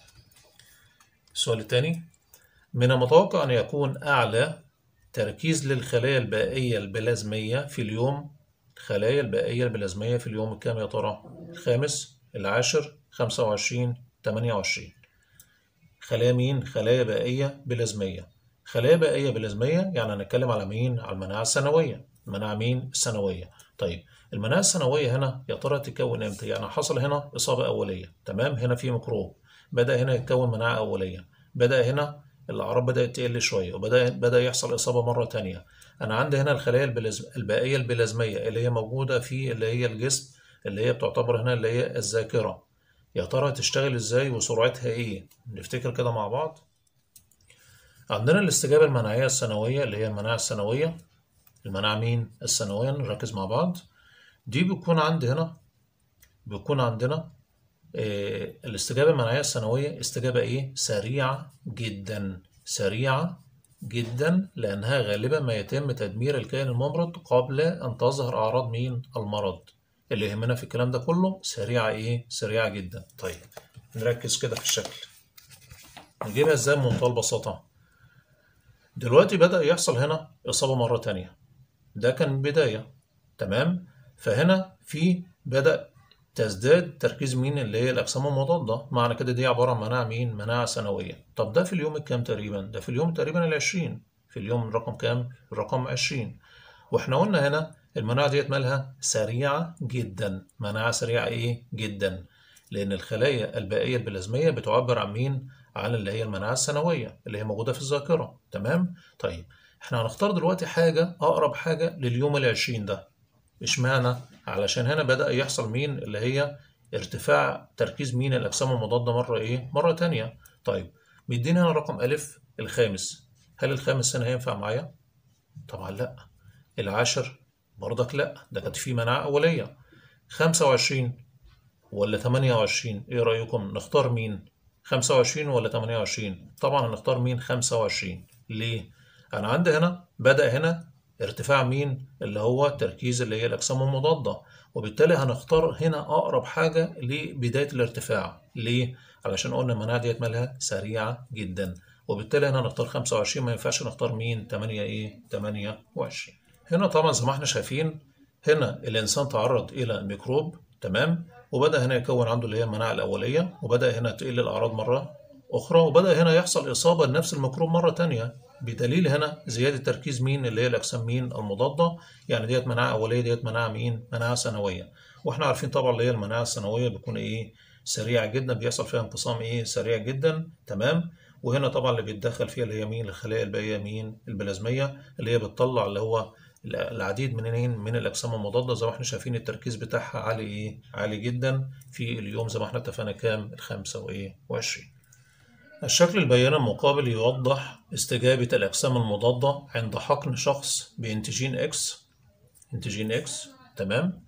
السؤال الثاني من المتوقع أن يكون أعلى تركيز للخلايا البائية البلازمية في اليوم خلايا البائية البلازمية في اليوم الكام يا ترى؟ الخامس العاشر خمسة وعشرين تمانية وعشرين خلايا مين؟ خلايا بائية بلازمية خلايا بائية بلازمية يعني هنتكلم على مين؟ على المناعة السنوية المناعة مين؟ السنوية طيب المناعة السنوية هنا يا ترى تتكون امتى؟ يعني حصل هنا إصابة أولية تمام؟ هنا في ميكروب بدأ هنا يتكون مناعة أولية بدأ هنا الأعراض بدأت تقل شوية وبدأ بدأ يحصل إصابة مرة تانية أنا عندي هنا الخلايا البلازم... البائية البلازمية اللي هي موجودة في اللي هي الجسم اللي هي بتعتبر هنا اللي هي الذاكرة يا ترى تشتغل إزاي وسرعتها إيه؟ نفتكر كده مع بعض عندنا الاستجابة المناعية السنوية اللي هي المناعة السنوية المناعة مين؟ السنوية نركز مع بعض دي بيكون عندي هنا بيكون عندنا آه الاستجابة المناعية السنوية استجابة إيه؟ سريعة جدا سريعة جدا لأنها غالبا ما يتم تدمير الكائن الممرض قبل أن تظهر أعراض مين؟ المرض اللي يهمنا في الكلام ده كله سريعة إيه؟ سريعة جدا طيب نركز كده في الشكل نجيبها إزاي بمنتهى البساطة دلوقتي بدأ يحصل هنا إصابة مرة تانية ده كان بداية تمام فهنا في بدأ تزداد تركيز مين اللي هي الأجسام المضادة معنى كده دي عبارة عن مناعة مين مناعة سنوية طب ده في اليوم الكام تقريبا ده في اليوم تقريبا العشرين في اليوم الرقم كام الرقم عشرين واحنا قلنا هنا المناعة ديت مالها سريعة جدا مناعة سريعة ايه جدا لأن الخلايا البائية البلازمية بتعبر عن مين عن اللي هي المناعة السنوية اللي هي موجودة في الذاكرة تمام طيب احنا هنختار دلوقتي حاجة أقرب حاجة لليوم العشرين ده اشمعنى علشان هنا بدأ يحصل مين اللي هي ارتفاع تركيز مين الأجسام المضادة مرة إيه؟ مرة تانية. طيب مدينا هنا رقم ألف الخامس. هل الخامس هنا هينفع معايا؟ طبعا لأ. العاشر برضك لأ، ده كانت في مناعة أولية. خمسة وعشرين ولا تمانية وعشرين، إيه رأيكم؟ نختار مين؟ خمسة وعشرين ولا تمانية وعشرين؟ طبعا هنختار مين؟ خمسة وعشرين. ليه؟ أنا عندي هنا بدأ هنا ارتفاع مين اللي هو تركيز اللي هي الأجسام المضادة وبالتالي هنختار هنا أقرب حاجة لبداية الارتفاع ليه؟ علشان قلنا المناعة ديت مالها سريعة جدا وبالتالي هنا هنختار 25 ما ينفعش نختار مين 8 إيه 28 هنا طبعا زي ما احنا شايفين هنا الإنسان تعرض إلى ميكروب تمام وبدأ هنا يكون عنده اللي هي المناعة الأولية وبدأ هنا تقل الأعراض مرة أخرى وبدأ هنا يحصل إصابة لنفس الميكروب مرة تانية بدليل هنا زيادة تركيز مين اللي هي الأجسام مين المضادة يعني ديت مناعة أولية ديت مناعة مين مناعة سنوية وإحنا عارفين طبعا اللي هي المناعة السنوية بتكون إيه سريعة جدا بيحصل فيها انقسام إيه سريع جدا تمام وهنا طبعا اللي بيتدخل فيها اللي هي مين الخلايا البائية مين البلازمية اللي هي بتطلع اللي هو العديد من من الاجسام المضاده زي ما احنا شايفين التركيز بتاعها عالي ايه عالي جدا في اليوم زي ما احنا اتفقنا كام الخمسة وايه وعشرين الشكل البيان المقابل يوضح استجابة الأجسام المضادة عند حقن شخص بانتيجين إكس انتيجين إكس تمام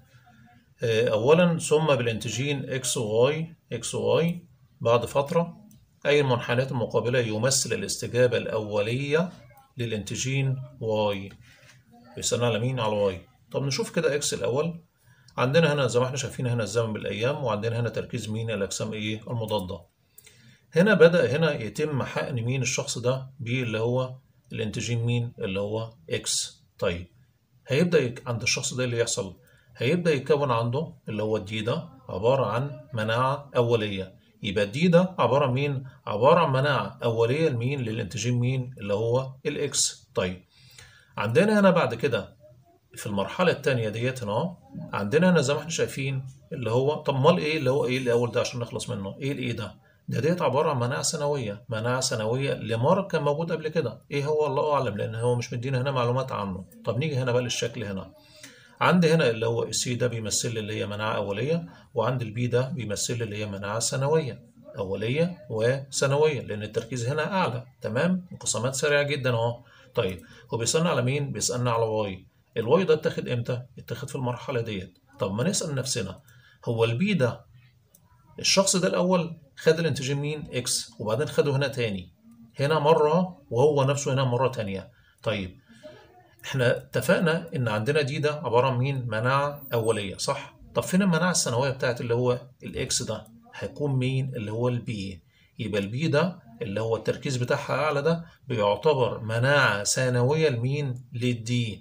أولا ثم بالانتيجين إكس واي إكس واي بعد فترة أي المنحنيات المقابلة يمثل الاستجابة الأولية للانتيجين واي بيسألنا على مين على واي طب نشوف كده إكس الأول عندنا هنا زي ما احنا شايفين هنا الزمن بالأيام وعندنا هنا تركيز مين الأجسام إيه المضادة هنا بدأ هنا يتم حقن مين الشخص ده باللي هو الانتيجين مين اللي هو اكس طيب هيبدأ يك... عند الشخص ده اللي يحصل هيبدأ يتكون عنده اللي هو الدي ده عبارة عن مناعة أولية يبقى الدي ده عبارة مين عبارة عن مناعة أولية لمين للانتيجين مين اللي هو الاكس طيب عندنا هنا بعد كده في المرحلة التانية ديت هنا عندنا هنا زي ما احنا شايفين اللي هو طب امال ايه اللي هو ايه الأول ده عشان نخلص منه ايه الايه ده ده ديت عبارة عن مناعة سنوية مناعة سنوية لمرض كان موجود قبل كده ايه هو الله أعلم لأن هو مش مدينا هنا معلومات عنه طب نيجي هنا بقى للشكل هنا عندي هنا اللي هو السي ده بيمثل لي اللي هي مناعة أولية وعند البي ده بيمثل لي اللي هي مناعة سنوية أولية وسنوية لأن التركيز هنا أعلى تمام انقسامات سريعة جدا أهو طيب هو بيسألنا على مين؟ بيسألنا على واي الواي ده اتاخد إمتى؟ اتاخد في المرحلة ديت طب ما نسأل نفسنا هو البي ده الشخص ده الأول خد الانتيجين مين اكس وبعدين خده هنا تاني هنا مرة وهو نفسه هنا مرة تانية طيب احنا اتفقنا ان عندنا دي ده عبارة عن مين مناعة أولية صح طب فين المناعة السنوية بتاعت اللي هو الاكس ده هيكون مين اللي هو البي يبقى البي ده اللي هو التركيز بتاعها أعلى ده بيعتبر مناعة ثانوية لمين للدي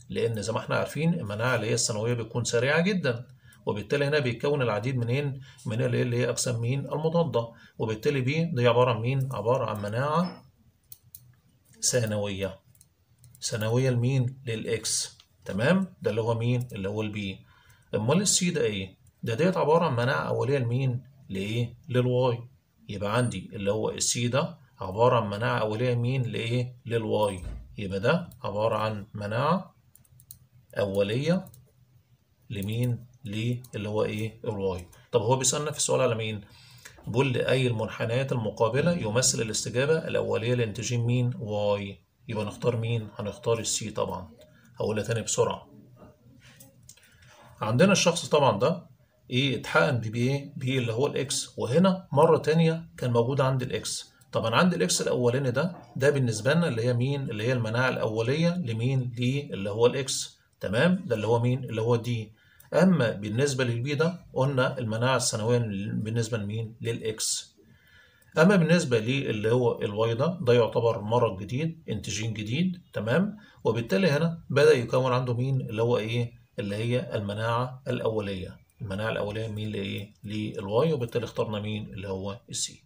لان زي ما احنا عارفين المناعه اللي هي السنويه بتكون سريعه جدا وبالتالي هنا بيتكون العديد منين من اللي اللي هي اجسام مين المضاده وبالتالي بي دي عباره عن مين عباره عن مناعه ثانويه ثانويه لمين للاكس تمام ده اللي هو مين اللي هو البي امال السي ده ايه ده ديت عباره عن مناعه اوليه لمين لايه للواي يبقى عندي اللي هو السي ده عباره عن مناعه اوليه مين لايه للواي يبقى ده عباره عن مناعه اوليه لمين ليه اللي هو ايه الواي طب هو بيسالنا في السؤال على مين بيقول لي اي المنحنيات المقابله يمثل الاستجابه الاوليه لانتاجين مين واي يبقى نختار مين هنختار السي طبعا هقولها تاني بسرعه عندنا الشخص طبعا ده ايه اتحقن ببي ايه بي اللي هو الاكس وهنا مره تانية كان موجود عند الاكس طبعا عند الاكس الاولاني ده ده بالنسبه لنا اللي هي مين اللي هي المناعه الاوليه لمين ليه اللي هو الاكس تمام ده اللي هو مين اللي هو دي اما بالنسبه للبي ده قلنا المناعه السنويه بالنسبه لمين للاكس اما بالنسبه للي هو الواي ده ده يعتبر مرض جديد انتيجين جديد تمام وبالتالي هنا بدا يكون عنده مين اللي هو ايه اللي هي المناعه الاوليه المناعه الاوليه مين لايه للواي وبالتالي اخترنا مين اللي هو السي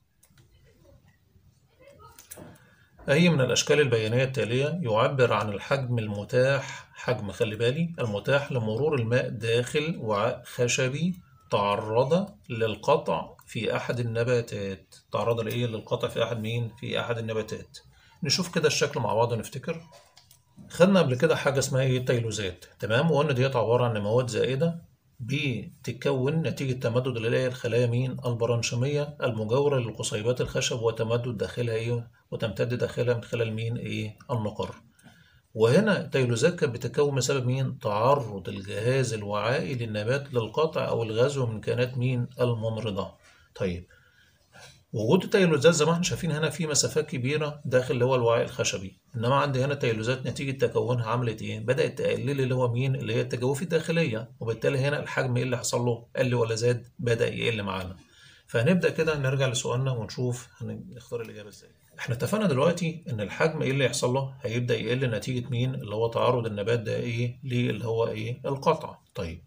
أي من الأشكال البيانية التالية يعبر عن الحجم المتاح حجم خلي بالي المتاح لمرور الماء داخل وعاء خشبي تعرض للقطع في أحد النباتات تعرض لإيه للقطع في أحد مين في أحد النباتات نشوف كده الشكل مع بعض ونفتكر خدنا قبل كده حاجة اسمها إيه تيلوزات تمام وقلنا ديت عبارة عن مواد زائدة بتتكون نتيجة تمدد اللي الخلايا مين البرانشيمية المجاورة للقصيبات الخشب وتمدد داخلها إيه وتمتد داخلها من خلال مين إيه النقر وهنا التيلوزات كانت بتتكون بسبب مين تعرض الجهاز الوعائي للنبات للقطع أو الغزو من كائنات مين الممرضة طيب وجود التيلوزات زي ما احنا شايفين هنا في مسافات كبيرة داخل اللي هو الوعاء الخشبي انما عندي هنا تيلوزات نتيجة تكونها عملت ايه بدأت تقلل اللي هو مين اللي هي التجاوف الداخلية وبالتالي هنا الحجم ايه اللي حصل له قل ولا زاد بدأ يقل معانا فهنبدأ كده نرجع لسؤالنا ونشوف هنختار الإجابة ازاي احنا اتفقنا دلوقتي ان الحجم ايه اللي يحصل له هيبدأ يقل نتيجة مين اللي هو تعرض النبات ده ايه ليه اللي هو ايه القطع طيب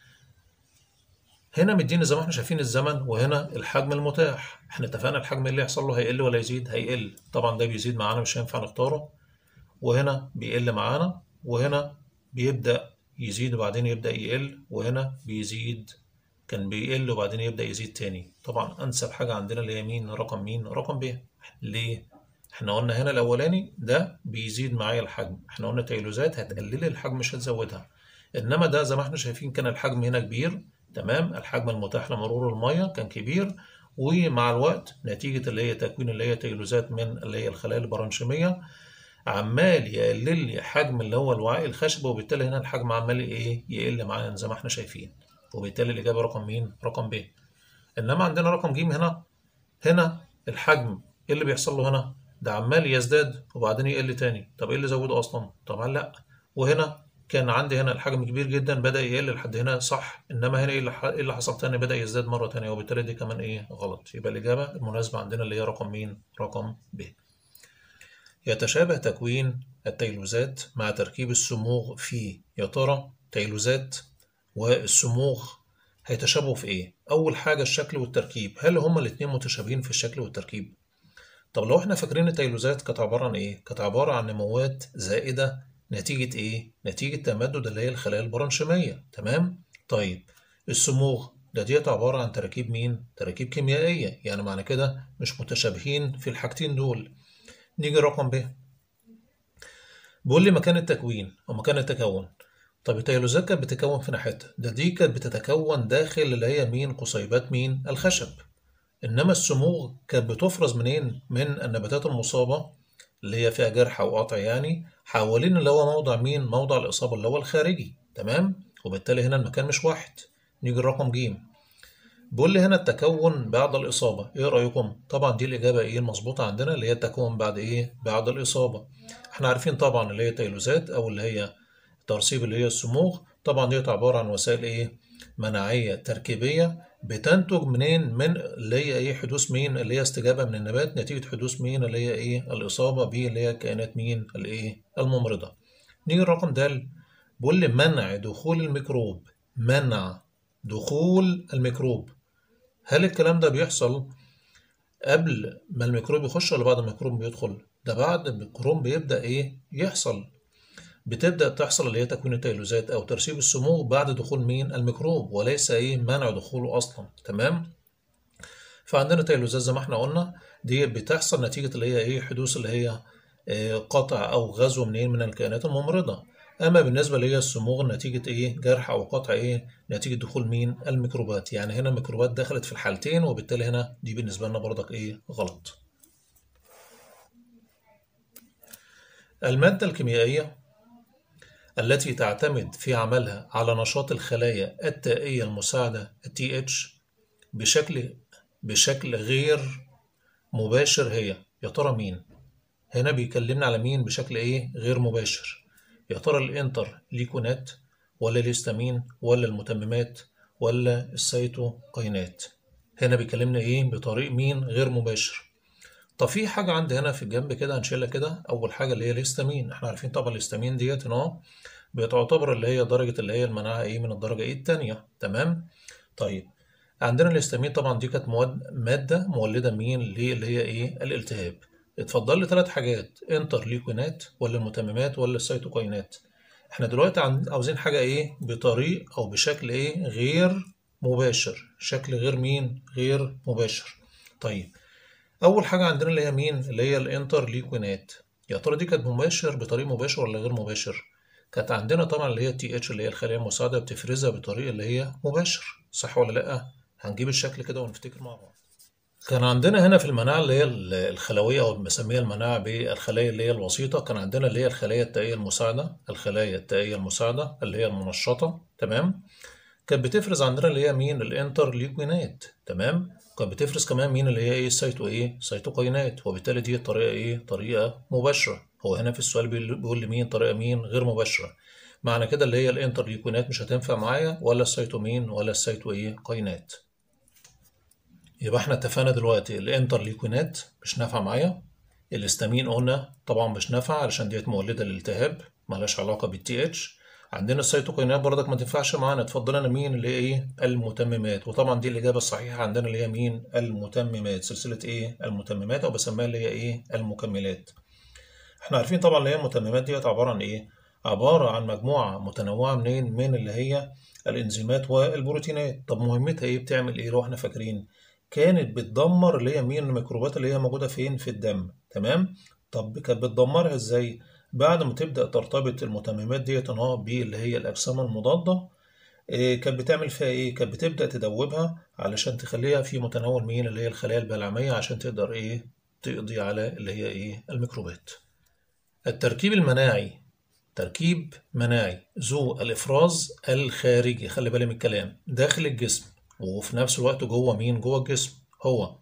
هنا مدينا زي ما احنا شايفين الزمن وهنا الحجم المتاح احنا اتفقنا الحجم اللي يحصل له هيقل ولا يزيد هيقل طبعا ده بيزيد معانا مش هينفع نختاره وهنا بيقل معانا وهنا بيبدأ يزيد وبعدين يبدأ يقل وهنا بيزيد كان بيقل وبعدين يبدأ يزيد تاني طبعا أنسب حاجة عندنا اللي هي مين رقم مين رقم ب ليه احنا قلنا هنا الأولاني ده بيزيد معايا الحجم احنا قلنا تيلوزات هتقلل الحجم مش هتزودها إنما ده زي ما احنا شايفين كان الحجم هنا كبير تمام الحجم المتاح لمرور المية كان كبير ومع الوقت نتيجة اللي هي تكوين اللي هي تيلوزات من اللي هي الخلايا البرانشيمية عمال يقلل لي حجم اللي هو الوعاء الخشبي وبالتالي هنا الحجم عمال ايه يقل معانا زي ما احنا شايفين وبالتالي الإجابة رقم مين؟ رقم ب إنما عندنا رقم ج هنا هنا الحجم ايه اللي بيحصل له هنا؟ ده عمال يزداد وبعدين يقل تاني طب ايه اللي زوده أصلا؟ طبعا لأ وهنا كان عندي هنا الحجم كبير جدا بدأ يقل لحد هنا صح انما هنا ايه اللي ايه اللي حصل تاني بدأ يزداد مرة تانية وبالتالي دي كمان ايه غلط يبقى الإجابة المناسبة عندنا اللي هي رقم مين؟ رقم ب يتشابه تكوين التيلوزات مع تركيب الصموغ في يا ترى تيلوزات والصموغ هيتشابهوا في ايه؟ أول حاجة الشكل والتركيب هل هما الاتنين متشابهين في الشكل والتركيب؟ طب لو احنا فاكرين التيلوزات كانت عبارة عن ايه؟ كانت عبارة عن نموات زائدة نتيجة إيه؟ نتيجة تمدد اللي هي الخلايا البرانشيمية، تمام؟ طيب الصموغ ده ديت عبارة عن تراكيب مين؟ تراكيب كيميائية، يعني معنى كده مش متشابهين في الحاجتين دول. نيجي رقم ب. بيقول لي مكان التكوين أو مكان التكون. طب التيلوزات كانت بتتكون في ناحيتها، ده دي كانت بتتكون داخل اللي هي مين؟ قصيبات مين؟ الخشب. إنما الصموغ كانت بتفرز منين؟ من النباتات المصابة اللي هي فيها جرح أو قطع يعني حوالين اللي هو موضع مين؟ موضع الإصابة اللي هو الخارجي تمام؟ وبالتالي هنا المكان مش واحد نيجي الرقم ج بيقول لي هنا التكون بعد الإصابة إيه رأيكم؟ طبعا دي الإجابة إيه المظبوطة عندنا اللي هي التكون بعد إيه؟ بعد الإصابة إحنا عارفين طبعا اللي هي تيلوزات أو اللي هي ترسيب اللي هي الصموغ طبعا ديت عبارة عن وسائل إيه؟ مناعية تركيبية بتنتج منين من اللي هي ايه حدوث مين اللي هي استجابه من النبات نتيجه حدوث مين اللي هي ايه الاصابه ب اللي هي كائنات مين الايه الممرضه نيجي الرقم د بيقول لي منع دخول الميكروب منع دخول الميكروب هل الكلام ده بيحصل قبل ما الميكروب يخش ولا بعد ما الميكروب بيدخل ده بعد ما الميكروب بيبدأ ايه يحصل بتبدأ تحصل اللي هي تكوين التيلوزات أو ترسيب السموم بعد دخول مين الميكروب وليس إيه منع دخوله أصلا تمام فعندنا تيلوزات زي ما احنا قلنا دي بتحصل نتيجة اللي هي إيه حدوث اللي هي آه، قطع أو غزو منين من الكائنات الممرضة أما بالنسبة اللي هي الصموغ نتيجة إيه جرح أو قطع إيه نتيجة دخول مين الميكروبات يعني هنا الميكروبات دخلت في الحالتين وبالتالي هنا دي بالنسبة لنا برضك إيه غلط المادة الكيميائية التي تعتمد في عملها على نشاط الخلايا التائية المساعدة TH بشكل بشكل غير مباشر هي يا ترى مين؟ هنا بيكلمنا على مين بشكل ايه غير مباشر يا ترى الانتر ليكونات ولا الهستامين ولا المتممات ولا السيتوكاينات هنا بيكلمنا ايه بطريق مين غير مباشر طب في حاجة عندي هنا في الجنب كده هنشيلها كده أول حاجة اللي هي الهستامين احنا عارفين طبعا الهستامين ديت هنا بتعتبر اللي هي درجة اللي هي المناعة ايه من الدرجة ايه التانية تمام طيب عندنا الهستامين طبعا دي كانت مواد مادة مولدة مين اللي هي ايه الالتهاب اتفضل لي ثلاث حاجات انترليوكينات ولا المتممات ولا السيتوكاينات احنا دلوقتي عاوزين حاجة ايه بطريق او بشكل ايه غير مباشر شكل غير مين غير مباشر طيب اول حاجة عندنا اللي هي مين اللي هي الانترليوكينات يا ترى دي كانت مباشر بطريق مباشر ولا غير مباشر كانت عندنا طبعا اللي هي تي اتش اللي هي الخلايا المساعدة بتفرزها بطريقة اللي هي مباشر صح ولا لأ؟ هنجيب الشكل كده ونفتكر مع بعض كان عندنا هنا في المناعة اللي هي الخلوية أو بنسميها المناعة بالخلايا اللي هي الوسيطة كان عندنا اللي هي الخلايا التائية المساعدة الخلايا التائية المساعدة اللي هي المنشطة تمام كانت بتفرز عندنا اللي هي مين الانترليوكينات تمام كانت بتفرز كمان مين اللي هي ايه السيتو ايه سيتوكاينات وبالتالي دي الطريقة ايه طريقة مباشرة هو هنا في السؤال بيقول لي مين طريقة مين غير مباشرة معنى كده اللي هي الانترليوكينات مش هتنفع معايا ولا السيتومين ولا السيتو ايه كاينات يبقى احنا اتفقنا دلوقتي الانترليوكينات مش نافعة معايا الاستامين قلنا طبعا مش نافعة علشان ديت مولدة للالتهاب مالهاش علاقة بالتي اتش عندنا السيتوكاينات برضك ما تنفعش معانا اتفضل لنا مين اللي هي ايه المتممات وطبعا دي الاجابه الصحيحه عندنا اللي هي مين المتممات سلسله ايه المتممات او بسميها اللي هي ايه المكملات احنا عارفين طبعا اللي هي المتممات ديت عباره عن ايه عباره عن مجموعه متنوعه منين من اللي هي الانزيمات والبروتينات طب مهمتها ايه بتعمل ايه لو احنا فاكرين كانت بتدمر اللي هي مين الميكروبات اللي هي موجوده فين في الدم تمام طب كانت بتدمرها ازاي بعد ما تبدا ترتبط المتممات ديت اه باللي هي الاجسام المضاده إيه كانت بتعمل فيها ايه كانت بتبدا تدوبها علشان تخليها في متناول مين اللي هي الخلايا البلعميه عشان تقدر ايه تقضي على اللي هي ايه الميكروبات التركيب المناعي تركيب مناعي ذو الافراز الخارجي خلي بالي من الكلام داخل الجسم وفي نفس الوقت جوه مين جوه الجسم هو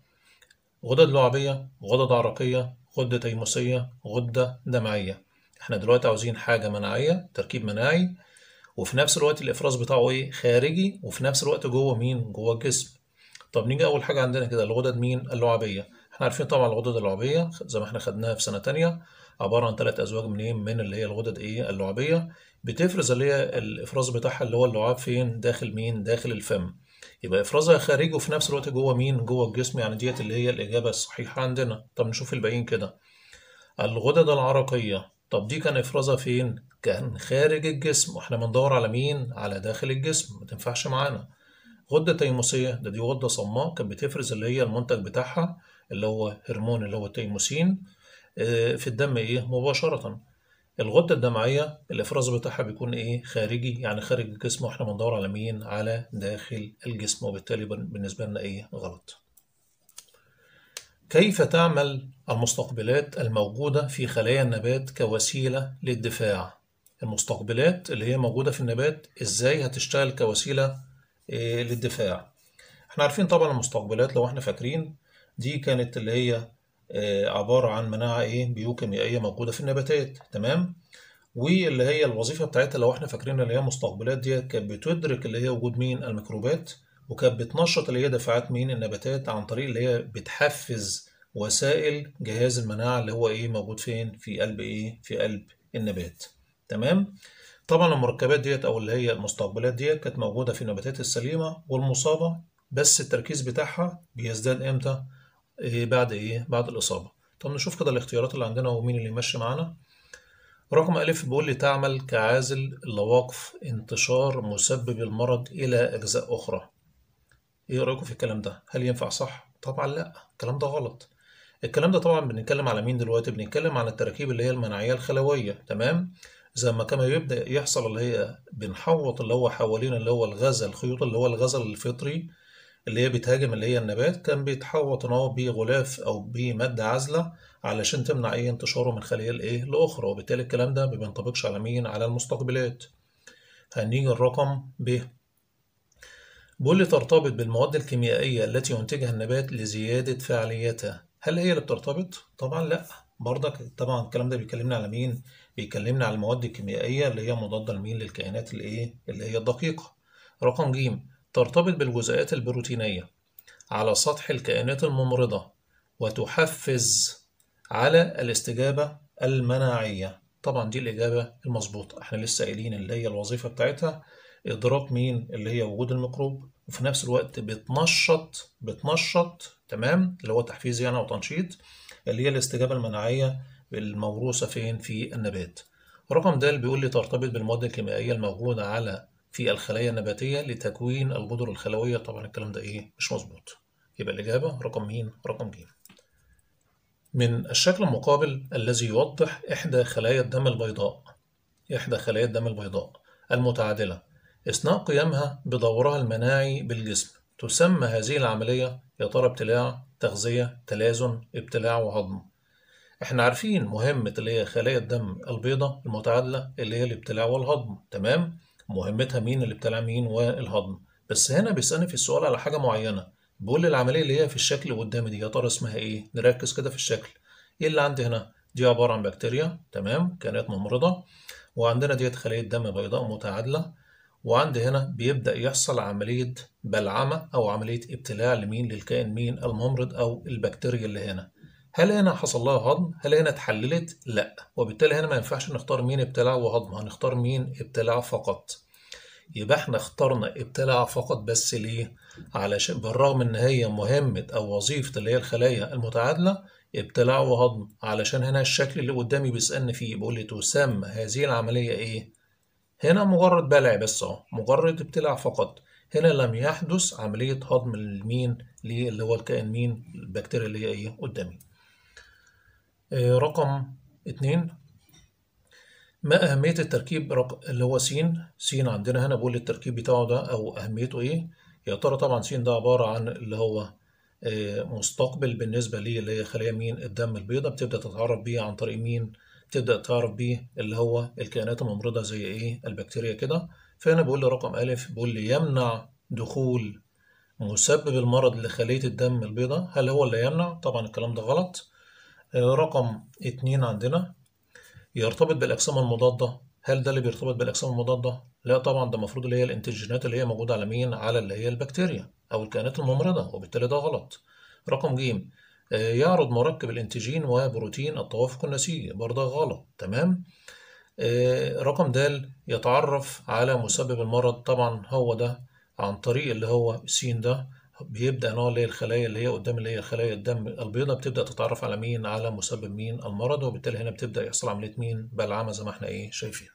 غدد لعابيه غدد عرقيه غده تيموسيه غده دمعيه احنا دلوقتي عاوزين حاجه مناعيه تركيب مناعي وفي نفس الوقت الافراز بتاعه ايه خارجي وفي نفس الوقت جوه مين جوه الجسم طب نيجي اول حاجه عندنا كده الغدد مين اللعابيه احنا عارفين طبعا الغدد اللعابيه زي ما احنا خدناها في سنه تانية عباره عن ثلاث ازواج منين من اللي هي الغدد ايه اللعابيه بتفرز اللي هي الافراز بتاعها اللي هو اللعاب فين داخل مين داخل الفم يبقى افرازها خارجي وفي نفس الوقت جوه مين جوه الجسم يعني ديت اللي هي الاجابه الصحيحه عندنا طب نشوف الباقيين كده الغدد العرقيه طب دي كان افرازها فين كان خارج الجسم واحنا بندور على مين على داخل الجسم ما تنفعش معانا غده تيموسيه ده دي غده صماء كانت بتفرز اللي هي المنتج بتاعها اللي هو هرمون اللي هو التيموسين في الدم ايه مباشره الغده الدمعيه الافراز بتاعها بيكون ايه خارجي يعني خارج الجسم واحنا بندور على مين على داخل الجسم وبالتالي بالنسبه لنا ايه غلط كيف تعمل المستقبلات الموجودة في خلايا النبات كوسيلة للدفاع المستقبلات اللي هي موجودة في النبات ازاي هتشتغل كوسيلة إيه للدفاع احنا عارفين طبعا المستقبلات لو احنا فاكرين دي كانت اللي هي إيه عبارة عن مناعة ايه بيوكيميائية موجودة في النباتات تمام واللي هي الوظيفة بتاعتها لو احنا فاكرين اللي هي مستقبلات دي كانت بتدرك اللي هي وجود مين الميكروبات وكانت بتنشط اللي هي دفاعات مين النباتات عن طريق اللي هي بتحفز وسائل جهاز المناعة اللي هو ايه موجود فين في قلب ايه في قلب النبات تمام طبعا المركبات ديت او اللي هي المستقبلات ديت كانت موجودة في النباتات السليمة والمصابة بس التركيز بتاعها بيزداد امتى إيه بعد ايه بعد الإصابة طب نشوف كده الاختيارات اللي عندنا ومين اللي يمشي معانا رقم ألف بيقول لي تعمل كعازل لوقف انتشار مسبب المرض إلى أجزاء أخرى إيه رأيكم في الكلام ده؟ هل ينفع صح؟ طبعا لأ الكلام ده غلط الكلام ده طبعا بنتكلم على مين دلوقتي؟ بنتكلم عن التراكيب اللي هي المناعية الخلوية تمام؟ زي ما كما بيبدأ يحصل اللي هي بنحوط اللي هو حوالين اللي هو الغزل الخيوط اللي هو الغزل الفطري اللي هي بتهاجم اللي هي النبات كان بيتحوط ان هو بغلاف او بمادة عازلة علشان تمنع اي انتشاره من خلية الايه لاخرى وبالتالي الكلام ده ما بينطبقش على مين على المستقبلات هنيجي الرقم ب بيقول لي ترتبط بالمواد الكيميائية التي ينتجها النبات لزيادة فعاليتها هل هي اللي بترتبط؟ طبعا لا برضك طبعا الكلام ده بيكلمنا على مين؟ بيكلمنا على المواد الكيميائية اللي هي مضادة لمين للكائنات الايه اللي هي الدقيقة رقم ج ترتبط بالجزيئات البروتينية على سطح الكائنات الممرضة وتحفز على الاستجابة المناعية طبعا دي الإجابة المظبوطة احنا لسه قايلين اللي هي الوظيفة بتاعتها إضراب مين اللي هي وجود الميكروب وفي نفس الوقت بتنشط بتنشط تمام اللي هو تحفيز يعني أو تنشيط اللي هي الاستجابة المناعية الموروثة فين في النبات رقم د بيقول لي ترتبط بالمواد الكيميائية الموجودة على في الخلايا النباتية لتكوين الجذر الخلوية طبعا الكلام ده إيه مش مظبوط يبقى الإجابة رقم مين رقم ج من الشكل المقابل الذي يوضح إحدى خلايا الدم البيضاء إحدى خلايا الدم البيضاء المتعادلة أثناء قيامها بدورها المناعي بالجسم تسمى هذه العملية يا ترى ابتلاع تغذية تلازن ابتلاع وهضم احنا عارفين مهمة اللي هي خلايا الدم البيضاء المتعادلة اللي هي الابتلاع والهضم تمام مهمتها مين الابتلاع مين والهضم بس هنا بيسألني في السؤال على حاجة معينة بيقول لي العملية اللي هي في الشكل اللي قدامي دي يا ترى اسمها ايه نركز كده في الشكل ايه اللي عندي هنا دي عبارة عن بكتيريا تمام كائنات ممرضة وعندنا ديت خلايا دم بيضاء متعادلة وعندي هنا بيبدأ يحصل عملية بلعمة أو عملية ابتلاع لمين للكائن مين الممرض أو البكتيريا اللي هنا هل هنا حصل لها هضم؟ هل هنا اتحللت؟ لا وبالتالي هنا ما ينفعش نختار مين ابتلاع وهضم هنختار مين ابتلاع فقط يبقى احنا اخترنا ابتلاع فقط بس ليه؟ علشان بالرغم ان هي مهمة او وظيفة اللي هي الخلايا المتعادلة ابتلاع وهضم علشان هنا الشكل اللي قدامي بيسألني فيه بيقول لي تسمى هذه العملية ايه؟ هنا مجرد بلع بس اهو مجرد ابتلاع فقط هنا لم يحدث عملية هضم لمين اللي هو الكائن مين البكتيريا اللي هي ايه قدامي آه رقم اتنين ما أهمية التركيب رق... اللي هو س س عندنا هنا بقول التركيب بتاعه ده أو أهميته إيه يا ترى طبعا س ده عبارة عن اللي هو آه مستقبل بالنسبة لي اللي هي خلايا مين الدم البيضاء بتبدأ تتعرف بيه عن طريق مين تبدأ تعرف بيه اللي هو الكائنات الممرضة زي إيه البكتيريا كده فهنا بقول لي رقم ألف بقول لي يمنع دخول مسبب المرض لخلية الدم البيضاء هل هو اللي يمنع؟ طبعا الكلام ده غلط رقم اتنين عندنا يرتبط بالأجسام المضادة هل ده اللي بيرتبط بالأجسام المضادة؟ لا طبعا ده المفروض اللي هي الانتيجينات اللي هي موجودة على مين؟ على اللي هي البكتيريا أو الكائنات الممرضة وبالتالي ده غلط رقم ج يعرض مركب الانتيجين وبروتين التوافق النسيجي برضه غلط تمام رقم د يتعرف على مسبب المرض طبعا هو ده عن طريق اللي هو س ده بيبدأ نوع اللي هي الخلايا اللي هي قدام اللي هي خلايا الدم البيضاء بتبدأ تتعرف على مين على مسبب مين المرض وبالتالي هنا بتبدأ يحصل عملية مين بلعمة زي ما احنا ايه شايفين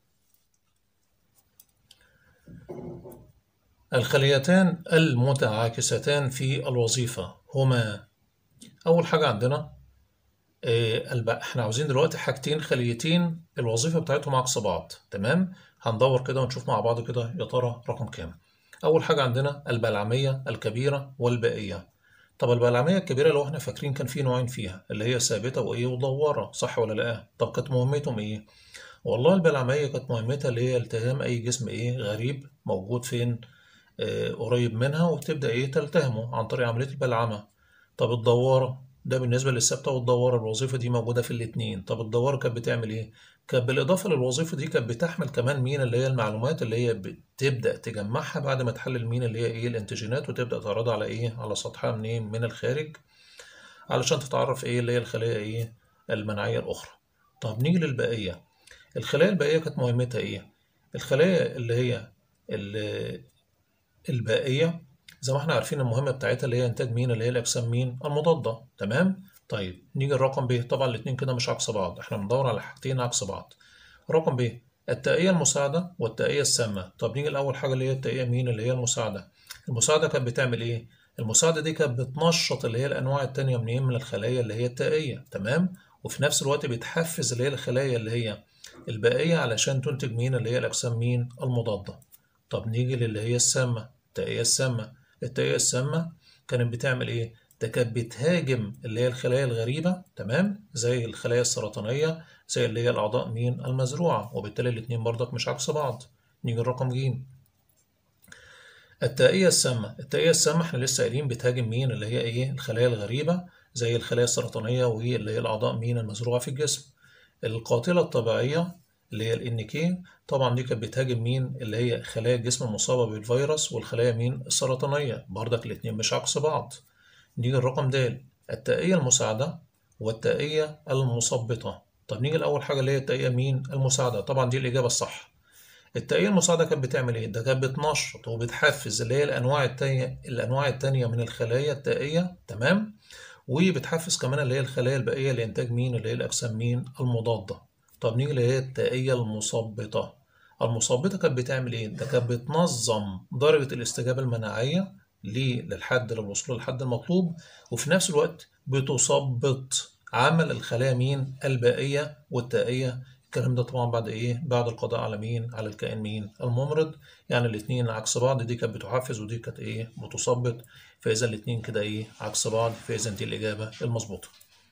الخليتان المتعاكستان في الوظيفة هما أول حاجة عندنا إيه احنا عاوزين دلوقتي حاجتين خليتين الوظيفة بتاعتهم عكس بعض تمام هندور كده ونشوف مع بعض كده يا ترى رقم كام أول حاجة عندنا البلعمية الكبيرة والبائية طب البلعمية الكبيرة لو احنا فاكرين كان في نوعين فيها اللي هي ثابتة وإيه ودورة صح ولا لأ؟ طب كانت مهمتهم إيه؟ والله البلعمية كانت مهمتها اللي هي التهام أي جسم إيه غريب موجود فين آه قريب منها وتبدأ إيه تلتهمه عن طريق عملية البلعمة طب الدوارة ده بالنسبة للثابتة والدوارة الوظيفة دي موجودة في الاتنين طب الدوارة كانت بتعمل إيه؟ كانت بالإضافة للوظيفة دي كانت بتحمل كمان مين اللي هي المعلومات اللي هي بتبدأ تجمعها بعد ما تحلل مين اللي هي إيه الانتيجينات وتبدأ تعرضها على إيه على سطحها منين من الخارج علشان تتعرف إيه اللي هي الخلايا إيه المناعية الأخرى طب نيجي للبائية الخلايا البائية كانت مهمتها إيه؟ الخلايا اللي هي ال- البائية زي ما احنا عارفين المهمة بتاعتها اللي هي إنتاج مين اللي هي الأجسام مين المضادة تمام طيب نيجي الرقم ب طبعا الاتنين كده مش عكس بعض احنا بندور على حاجتين عكس بعض رقم ب التائية المساعدة والتائية السامة طب نيجي لأول حاجة اللي هي التائية مين اللي هي المساعدة المساعدة كانت بتعمل إيه؟ المساعدة دي كانت بتنشط اللي هي الأنواع التانية منين من الخلايا اللي هي التائية تمام وفي نفس الوقت بتحفز اللي هي الخلايا اللي هي البائية علشان تنتج مين اللي هي الأجسام مين المضادة طب نيجي للي هي السامة التائية السامة التائية السامة كانت بتعمل إيه؟ ده كانت بتهاجم اللي هي الخلايا الغريبة تمام زي الخلايا السرطانية زي اللي هي الأعضاء مين المزروعة وبالتالي الاتنين برضك مش عكس بعض نيجي الرقم ج التائية السامة التائية السامة احنا لسه قايلين بتهاجم مين اللي هي ايه الخلايا الغريبة زي الخلايا السرطانية واللي هي الأعضاء مين المزروعة في الجسم القاتلة الطبيعية اللي هي ال NK طبعا دي كانت بتهاجم مين اللي هي خلايا الجسم المصابة بالفيروس والخلايا مين السرطانية برضك الاتنين مش عكس بعض نيجي الرقم د التائية المساعدة والتائية المثبطة طب نيجي لأول حاجة اللي هي التائية مين المساعدة طبعا دي الإجابة الصح التائية المساعدة كانت بتعمل إيه؟ ده كانت بتنشط وبتحفز اللي هي الأنواع التانية الأنواع التانية من الخلايا التائية تمام؟ وبتحفز كمان اللي هي الخلايا البائية لإنتاج مين اللي هي الأجسام مين المضادة. طب نيجي اللي هي التائية المثبطة. المثبطة كانت بتعمل إيه؟ ده كانت بتنظم درجة الاستجابة المناعية للحد للوصول للحد المطلوب وفي نفس الوقت بتثبط عمل الخلايا مين البائية والتائية الكلام ده طبعا بعد ايه بعد القضاء على مين على الكائن مين الممرض يعني الاثنين عكس بعض دي كانت بتحفز ودي كانت ايه بتثبط فاذا الاثنين كده ايه عكس بعض فاذا دي الاجابه المظبوطه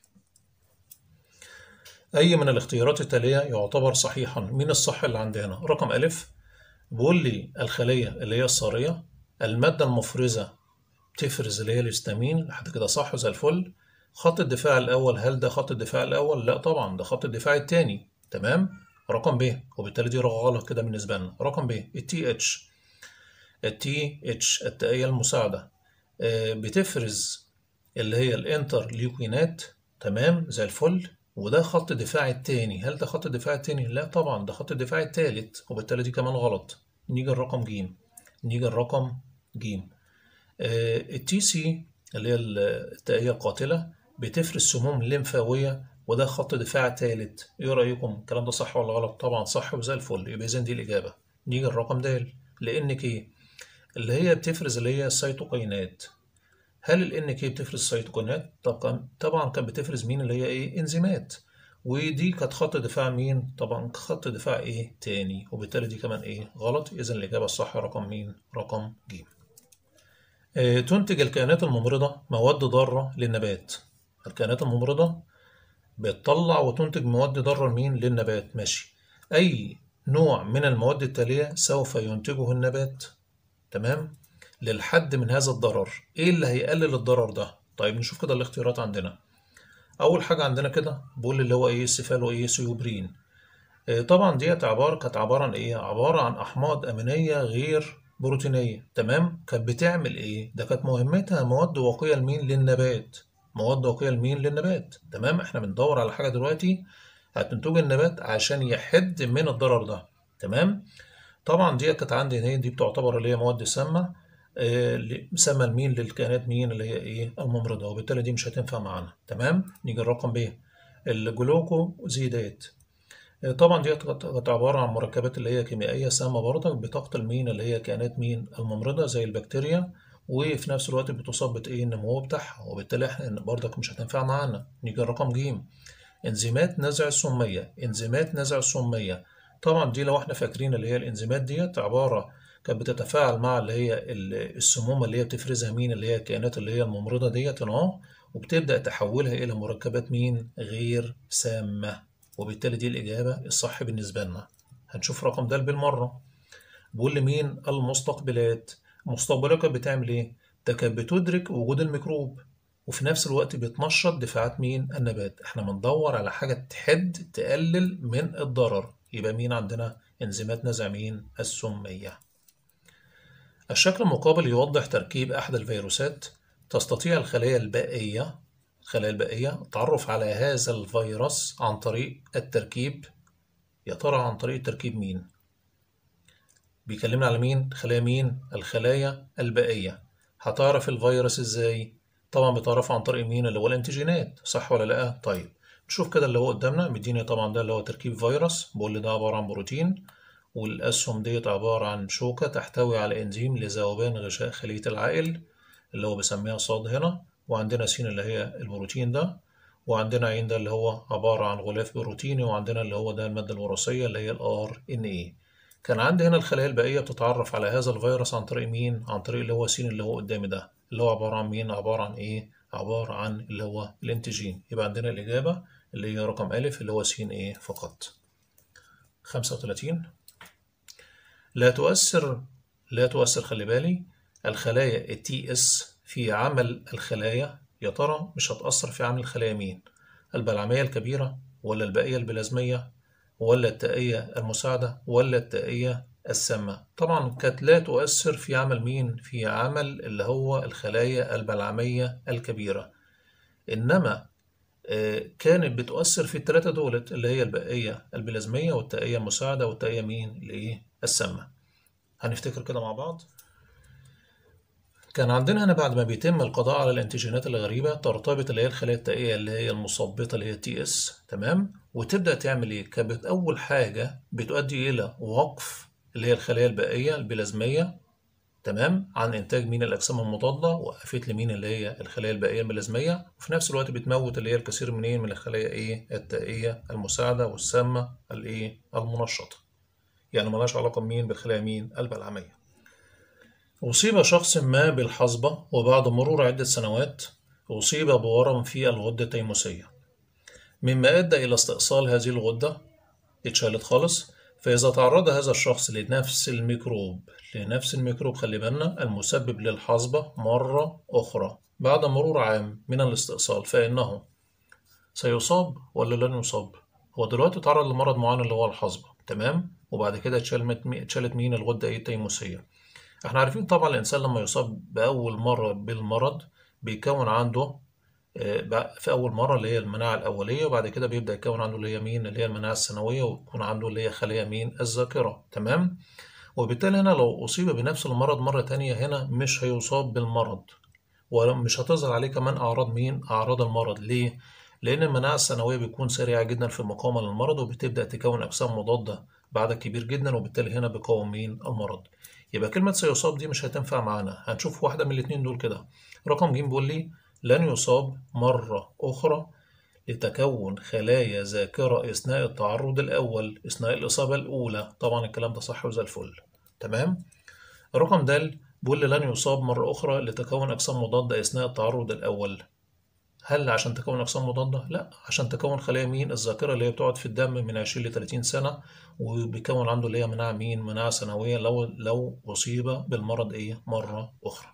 اي من الاختيارات التاليه يعتبر صحيحا مين الصح اللي عندنا رقم الف بيقول لي الخليه اللي هي الصاريه الماده المفرزه بتفرز اللي هي الهستامين لحد كده صح زي الفل خط الدفاع الاول هل ده خط الدفاع الاول لا طبعا ده خط الدفاع الثاني تمام رقم ب وبالتالي دي غلط كده بالنسبه لنا رقم ب التي اتش التي اتش التائيه المساعده آه بتفرز اللي هي الانتر ليوكينات تمام زي الفل وده خط الدفاع الثاني هل ده خط الدفاع الثاني لا طبعا ده خط الدفاع الثالث وبالتالي دي كمان غلط نيجي الرقم ج نيجي الرقم ج آه التي سي اللي هي التائيه القاتله بتفرز سموم لمفاويه وده خط دفاع ثالث ايه رايكم الكلام ده صح ولا غلط طبعا صح وزي الفل يبقى اذا دي الاجابه نيجي الرقم د لان كي اللي هي بتفرز اللي هي السيتوكينات هل الان كي بتفرز السيتوكينات طبعا طبعا كانت بتفرز مين اللي هي ايه انزيمات ودي كانت خط دفاع مين طبعا خط دفاع ايه تاني وبالتالي دي كمان ايه غلط اذا الاجابه الصح رقم مين رقم ج آه تنتج الكائنات الممرضه مواد ضاره للنبات الكائنات الممرضه بتطلع وتنتج مواد ضارة لمين؟ للنبات ماشي أي نوع من المواد التالية سوف ينتجه النبات تمام للحد من هذا الضرر إيه اللي هيقلل الضرر ده؟ طيب نشوف كده الاختيارات عندنا أول حاجة عندنا كده بقول اللي هو إيه سيفالو إيه سيوبرين إيه طبعا ديت عبارة كانت عبارة عن إيه؟ عبارة عن أحماض أمينية غير بروتينية تمام؟ كانت بتعمل إيه؟ ده كانت مهمتها مواد وقية لمين؟ للنبات مواد وقية لمين للنبات تمام احنا بندور على حاجة دلوقتي هتنتج النبات عشان يحد من الضرر ده تمام طبعا دي كانت عندي هنا دي بتعتبر اللي هي مواد سامة آه سامة لمين للكائنات مين اللي هي ايه الممرضة وبالتالي دي مش هتنفع معانا تمام نيجي الرقم ب الجلوكوزيدات آه طبعا دي كانت عبارة عن مركبات اللي هي كيميائية سامة برضك بتقتل مين اللي هي كائنات مين الممرضة زي البكتيريا وفي نفس الوقت بتثبط ايه النمو بتاعها وبالتالي احنا برضك مش هتنفع معانا نيجي الرقم ج انزيمات نزع السميه انزيمات نزع السميه طبعا دي لو احنا فاكرين اللي هي الانزيمات ديت عباره كانت بتتفاعل مع اللي هي السموم اللي هي بتفرزها مين اللي هي الكائنات اللي هي الممرضه ديت اهو وبتبدا تحولها الى مركبات مين غير سامه وبالتالي دي الاجابه الصح بالنسبه لنا هنشوف رقم د بالمره بيقول لي مين المستقبلات المستقبلات كانت بتعمل ايه؟ ده كانت بتدرك وجود الميكروب وفي نفس الوقت بتنشط دفاعات مين؟ النبات احنا بندور على حاجة تحد تقلل من الضرر يبقى مين عندنا؟ انزيمات نزع مين؟ السمية الشكل المقابل يوضح تركيب أحد الفيروسات تستطيع الخلايا البائية الخلايا البائية التعرف على هذا الفيروس عن طريق التركيب يا ترى عن طريق تركيب مين؟ بيكلمنا على مين خلايا مين الخلايا البائية هتعرف الفيروس ازاي طبعا بتعرفه عن طريق مين اللي هو الانتيجينات صح ولا لا طيب نشوف كده اللي هو قدامنا مديني طبعا ده اللي هو تركيب فيروس بقول لي ده عبارة عن بروتين والأسهم ديت عبارة عن شوكة تحتوي على إنزيم لذوبان غشاء خلية العائل اللي هو بسميها صاد هنا وعندنا س اللي هي البروتين ده وعندنا عين ده اللي هو عبارة عن غلاف بروتيني وعندنا اللي هو ده المادة الوراثية اللي هي ال RNA كان عندي هنا الخلايا البائية بتتعرف على هذا الفيروس عن طريق مين؟ عن طريق اللي هو س اللي هو قدامي ده اللي هو عبارة عن مين؟ عبارة عن إيه؟ عبارة عن اللي هو الانتيجين يبقى عندنا الإجابة اللي هي رقم أ اللي هو س إيه فقط 35 لا تؤثر لا تؤثر خلي بالي الخلايا التي اس في عمل الخلايا يا ترى مش هتأثر في عمل الخلايا مين؟ البلعمية الكبيرة ولا البائية البلازمية ولا التائية المساعدة ولا التائية السامة طبعا كانت لا تؤثر في عمل مين؟ في عمل اللي هو الخلايا البلعمية الكبيرة إنما كانت بتؤثر في الثلاثة دولت اللي هي البائية البلازمية والتائية المساعدة والتائية مين؟ الإيه؟ السامة هنفتكر كده مع بعض كان عندنا هنا بعد ما بيتم القضاء على الانتيجينات الغريبة ترتبط اللي هي الخلايا التائية اللي هي المثبطة اللي هي تي اس تمام وتبدأ تعمل ايه؟ كانت أول حاجة بتؤدي إلى وقف اللي هي الخلايا البائية البلازمية تمام عن إنتاج مين الأجسام المضادة وقفت لمين اللي هي الخلايا البائية البلازمية وفي نفس الوقت بتموت اللي هي الكثير منين من الخلايا ايه؟ التائية المساعدة والسامة الايه؟ المنشطة يعني ملهاش علاقة بمين بالخلايا مين؟ البلعمية أصيب شخص ما بالحصبة وبعد مرور عدة سنوات أصيب بورم في الغدة التيموسية مما أدى إلى استئصال هذه الغدة اتشالت خالص فإذا تعرض هذا الشخص لنفس الميكروب لنفس الميكروب خلي بالنا المسبب للحصبة مرة أخرى بعد مرور عام من الاستئصال فإنه سيصاب ولا لن يصاب؟ هو دلوقتي اتعرض لمرض معين اللي هو الحصبة تمام؟ وبعد كده اتشالت مين الغدة إيه التيموسية احنا عارفين طبعا الإنسان لما يصاب بأول مرة بالمرض بيكون عنده في أول مرة اللي هي المناعة الأولية وبعد كده بيبدأ يكون عنده اللي هي مين اللي هي المناعة الثانوية ويكون عنده اللي هي خلايا مين الذاكرة تمام وبالتالي هنا لو أصيب بنفس المرض مرة تانية هنا مش هيصاب بالمرض ومش هتظهر عليه كمان أعراض مين أعراض المرض ليه؟ لأن المناعة الثانوية بتكون سريعة جدا في المقاومة للمرض وبتبدأ تكون أجسام مضادة بعدد كبير جدا وبالتالي هنا بيقاوم مين المرض يبقى كلمة سيصاب دي مش هتنفع معانا هنشوف واحدة من الاتنين دول كده رقم ج بيقول لي لن يصاب مرة أخرى لتكون خلايا ذاكرة أثناء التعرض الأول أثناء الإصابة الأولى طبعا الكلام ده صح وزي الفل تمام رقم د بيقول لي لن يصاب مرة أخرى لتكون أجسام مضادة أثناء التعرض الأول هل عشان تكون أجسام مضادة؟ لا عشان تكون خلايا مين الذاكرة اللي هي بتقعد في الدم من 20 ل 30 سنة وبيكون عنده اللي هي مناعة مين مناعة ثانوية لو لو أصيب بالمرض إيه مرة أخرى.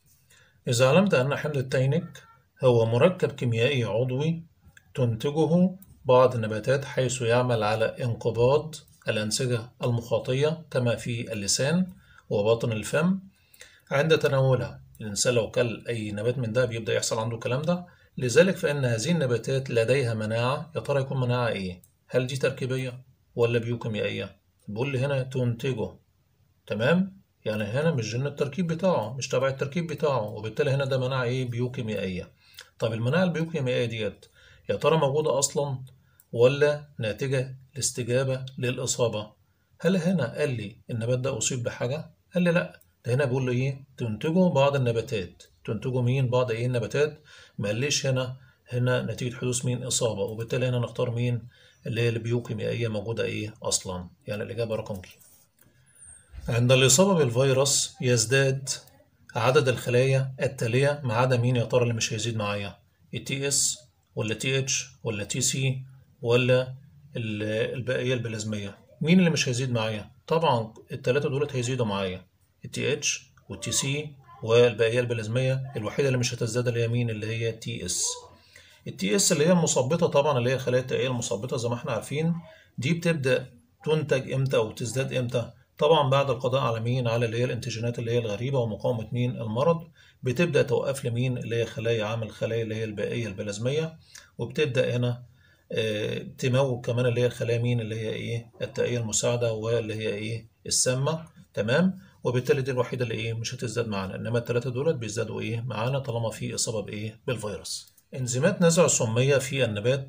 إذا علمت أن حمض التينيك هو مركب كيميائي عضوي تنتجه بعض النباتات حيث يعمل على انقباض الأنسجة المخاطية كما في اللسان وباطن الفم عند تناولها الإنسان لو كل أي نبات من ده بيبدأ يحصل عنده الكلام ده لذلك فإن هذه النباتات لديها مناعة يا ترى يكون مناعة إيه؟ هل دي تركيبية ولا بيوكيميائية؟ بيقول لي هنا تنتجه تمام؟ يعني هنا مش جن التركيب بتاعه مش تبع التركيب بتاعه وبالتالي هنا ده مناعة إيه؟ بيوكيميائية طب المناعة البيوكيميائية ديت يا ترى موجودة أصلا ولا ناتجة لاستجابة للإصابة؟ هل هنا قال لي النبات ده أصيب بحاجة؟ قال لي لأ ده هنا بيقول لي إيه؟ تنتجه بعض النباتات تنتجه مين بعض ايه النباتات ما قاليش هنا هنا نتيجة حدوث مين إصابة وبالتالي هنا نختار مين اللي هي البيوكيميائية موجودة ايه أصلا يعني الإجابة رقم ج عند الإصابة بالفيروس يزداد عدد الخلايا التالية ما عدا مين يا ترى اللي مش هيزيد معايا التي اس ولا تي اتش ولا تي سي ولا البقية البلازمية مين اللي مش هيزيد معايا طبعا التلاتة دولت هيزيدوا معايا التي اتش والتي سي والبقيه البلازميه الوحيده اللي مش هتزداد اللي هي مين اللي هي تي اس التي اس اللي هي المثبطه طبعا اللي هي خلايا التائيه المثبطه زي ما احنا عارفين دي بتبدا تنتج امتى او تزداد امتى طبعا بعد القضاء على مين على اللي هي الانتيجينات اللي هي الغريبه ومقاومه مين المرض بتبدا توقف لمين اللي هي خلايا عامل خلايا اللي هي البائيه البلازميه وبتبدا هنا اه تموت كمان اللي هي الخلايا مين اللي هي ايه التائيه المساعده واللي هي ايه السامه تمام وبالتالي دي الوحيده اللي ايه مش هتزداد معانا انما الثلاثه دولت بيزدادوا ايه معانا طالما في اصابه بايه بالفيروس انزيمات نزع السميه في النبات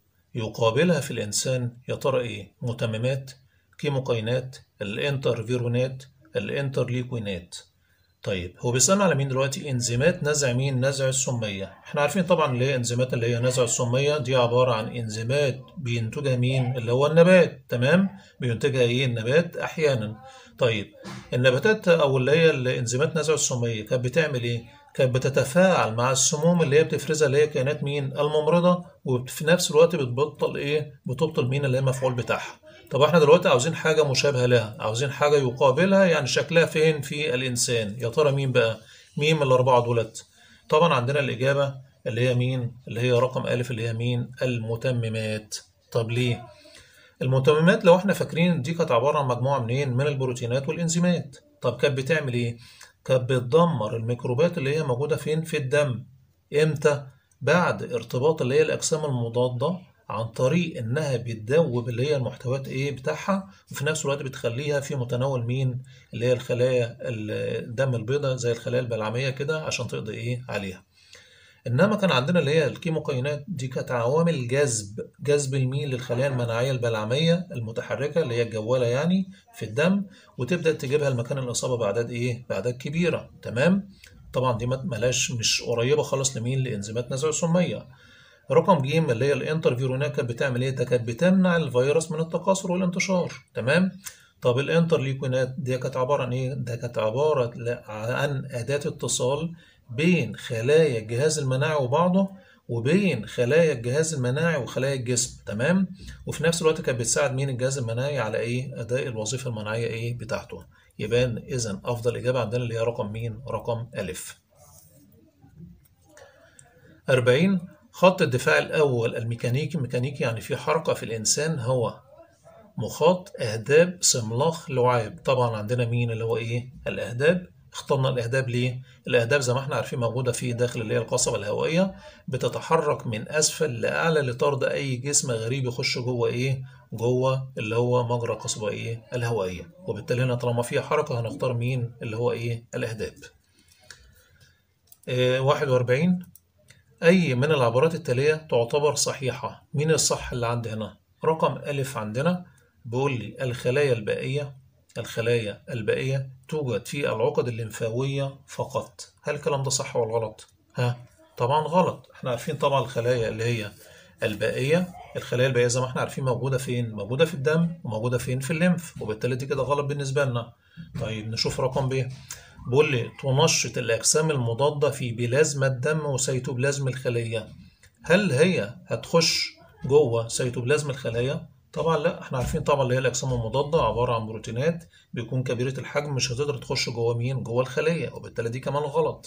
يقابلها في الانسان يا ترى ايه متممات كيموكاينات الانترفيرونات الانترليكوينات طيب هو بيسألنا على مين دلوقتي انزيمات نزع مين نزع السمية احنا عارفين طبعا اللي هي انزيمات اللي هي نزع السمية دي عبارة عن انزيمات بينتجها مين اللي هو النبات تمام بينتجها ايه النبات احيانا طيب النباتات او اللي هي الانزيمات نزع السمية كانت بتعمل ايه كانت بتتفاعل مع السموم اللي هي بتفرزها اللي هي كائنات مين الممرضة وفي نفس الوقت بتبطل ايه بتبطل مين اللي هي المفعول بتاعها طب احنا دلوقتي عاوزين حاجة مشابهة لها عاوزين حاجة يقابلها يعني شكلها فين في الإنسان يا ترى مين بقى مين من الأربعة دولت طبعا عندنا الإجابة اللي هي مين اللي هي رقم ألف اللي هي مين المتممات طب ليه المتممات لو احنا فاكرين دي كانت عبارة عن مجموعة منين من البروتينات والإنزيمات طب كانت بتعمل ايه كانت بتدمر الميكروبات اللي هي موجودة فين في الدم امتى بعد ارتباط اللي هي الأجسام المضادة عن طريق انها بتدوب اللي هي المحتويات ايه بتاعها وفي نفس الوقت بتخليها في متناول مين اللي هي الخلايا الدم البيضاء زي الخلايا البلعميه كده عشان تقضي ايه عليها انما كان عندنا اللي هي الكيموكاينات دي كانت عوامل جذب جذب المين للخلايا المناعيه البلعميه المتحركه اللي هي الجواله يعني في الدم وتبدا تجيبها لمكان الاصابه باعداد ايه باعداد كبيره تمام طبعا دي ملاش مش قريبه خالص لمين لانزيمات نزع السميه رقم ج اللي هي الانترفيرونات كانت بتعمل ايه؟ ده كانت بتمنع الفيروس من التكاثر والانتشار تمام؟ طب الانترليكوينات دي كانت عبارة عن ايه؟ ده كانت عبارة عن أداة اتصال بين خلايا الجهاز المناعي وبعضه وبين خلايا الجهاز المناعي وخلايا الجسم تمام؟ وفي نفس الوقت كانت بتساعد مين الجهاز المناعي على ايه؟ أداء الوظيفة المناعية ايه بتاعته. يبقى إذا أفضل إجابة عندنا اللي هي رقم مين؟ رقم ألف. 40 خط الدفاع الأول الميكانيكي الميكانيكي يعني في حركة في الإنسان هو مخاط أهداب سملاخ لعاب طبعا عندنا مين اللي هو إيه الأهداب اخترنا الأهداب ليه الأهداب زي ما احنا عارفين موجودة في داخل اللي هي القصبة الهوائية بتتحرك من أسفل لأعلى لطرد أي جسم غريب يخش جوه إيه جوه اللي هو مجرى القصبة إيه الهوائية وبالتالي هنا طالما فيها حركة هنختار مين اللي هو إيه الأهداب إيه 41 أي من العبارات التالية تعتبر صحيحة مين الصح اللي عندي هنا رقم ألف عندنا بيقول لي الخلايا البائية الخلايا البائية توجد في العقد الليمفاوية فقط هل الكلام ده صح ولا غلط ها طبعا غلط احنا عارفين طبعا الخلايا اللي هي البائية الخلايا البائية زي ما احنا عارفين موجودة فين موجودة في الدم وموجودة فين في الليمف وبالتالي دي كده غلط بالنسبة لنا طيب نشوف رقم ب بيقول لي تنشط الأجسام المضادة في بلازما الدم وسيتوبلازم الخلية هل هي هتخش جوه سيتوبلازم الخلايا؟ طبعا لا احنا عارفين طبعا اللي هي الأجسام المضادة عبارة عن بروتينات بيكون كبيرة الحجم مش هتقدر تخش جوه مين؟ جوه الخلية وبالتالي دي كمان غلط.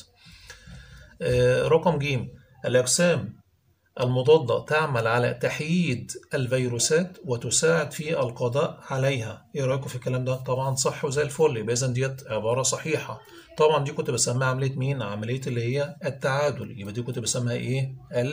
آه رقم ج الأجسام المضادة تعمل على تحييد الفيروسات وتساعد في القضاء عليها ايه رأيكم في الكلام ده طبعا صح وزي الفل يبقى اذا ديت عبارة صحيحة طبعا دي كنت بسميها عملية مين عملية اللي هي التعادل يبقى دي كنت بسميها ايه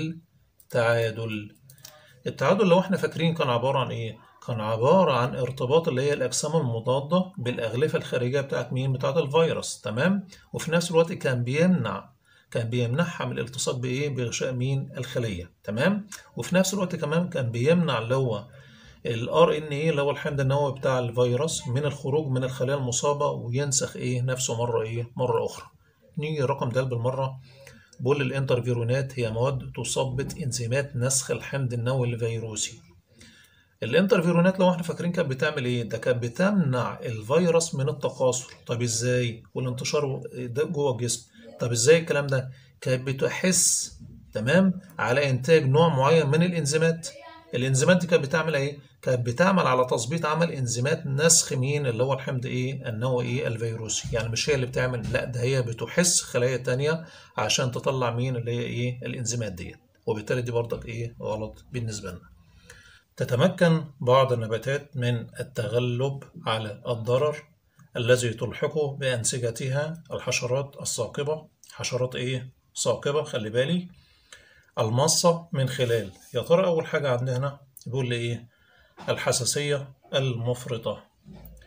التعادل التعادل لو احنا فاكرين كان عبارة عن ايه كان عبارة عن ارتباط اللي هي الأجسام المضادة بالأغلفة الخارجية بتاعت مين بتاعت الفيروس تمام وفي نفس الوقت كان بيمنع كان بيمنعها من الالتصاق بايه بغشاء مين الخليه تمام وفي نفس الوقت كمان كان بيمنع اللي هو الار ان ايه اللي هو الحمض النووي بتاع الفيروس من الخروج من الخلايا المصابه وينسخ ايه نفسه مره ايه مره اخرى نيجي الرقم ده بالمره بقول الانترفيرونات هي مواد تثبط انزيمات نسخ الحمض النووي الفيروسي الانترفيرونات لو احنا فاكرين كانت بتعمل ايه ده كانت بتمنع الفيروس من التكاثر طب ازاي والانتشار ده جوه الجسم طب ازاي الكلام ده كانت بتحس تمام على انتاج نوع معين من الانزيمات الانزيمات دي كانت بتعمل ايه كانت بتعمل على تظبيط عمل انزيمات نسخ مين اللي هو الحمض ايه النووي ايه الفيروسي يعني مش هي اللي بتعمل لا ده هي بتحس خلايا تانية عشان تطلع مين اللي هي ايه الانزيمات ديت وبالتالي دي برضك ايه غلط بالنسبه لنا تتمكن بعض النباتات من التغلب على الضرر الذي تلحقه بأنسجتها الحشرات الثاقبة حشرات إيه؟ ثاقبة خلي بالي المصة من خلال يا ترى أول حاجة عندنا هنا بيقول لي إيه؟ الحساسية المفرطة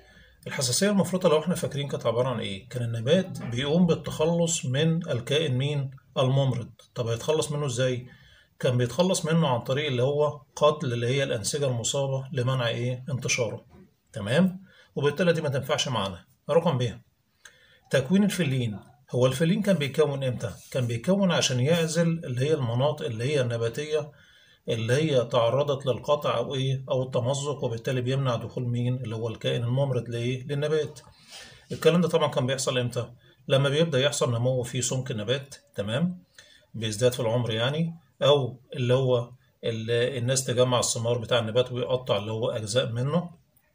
الحساسية المفرطة لو احنا فاكرين كانت عبارة عن ايه؟ كان النبات بيقوم بالتخلص من الكائن مين؟ الممرض طب هيتخلص منه ازاي؟ كان بيتخلص منه عن طريق اللي هو قتل اللي هي الأنسجة المصابة لمنع ايه؟ انتشاره تمام؟ وبالتالي دي ما تنفعش معانا رقم ب تكوين الفلين هو الفلين كان بيكون امتى؟ كان بيكون عشان يعزل اللي هي المناطق اللي هي النباتية اللي هي تعرضت للقطع او ايه او التمزق وبالتالي بيمنع دخول مين اللي هو الكائن الممرض لايه للنبات الكلام ده طبعا كان بيحصل امتى لما بيبدا يحصل نمو في سمك النبات تمام بيزداد في العمر يعني او اللي هو اللي الناس تجمع الثمار بتاع النبات ويقطع اللي هو اجزاء منه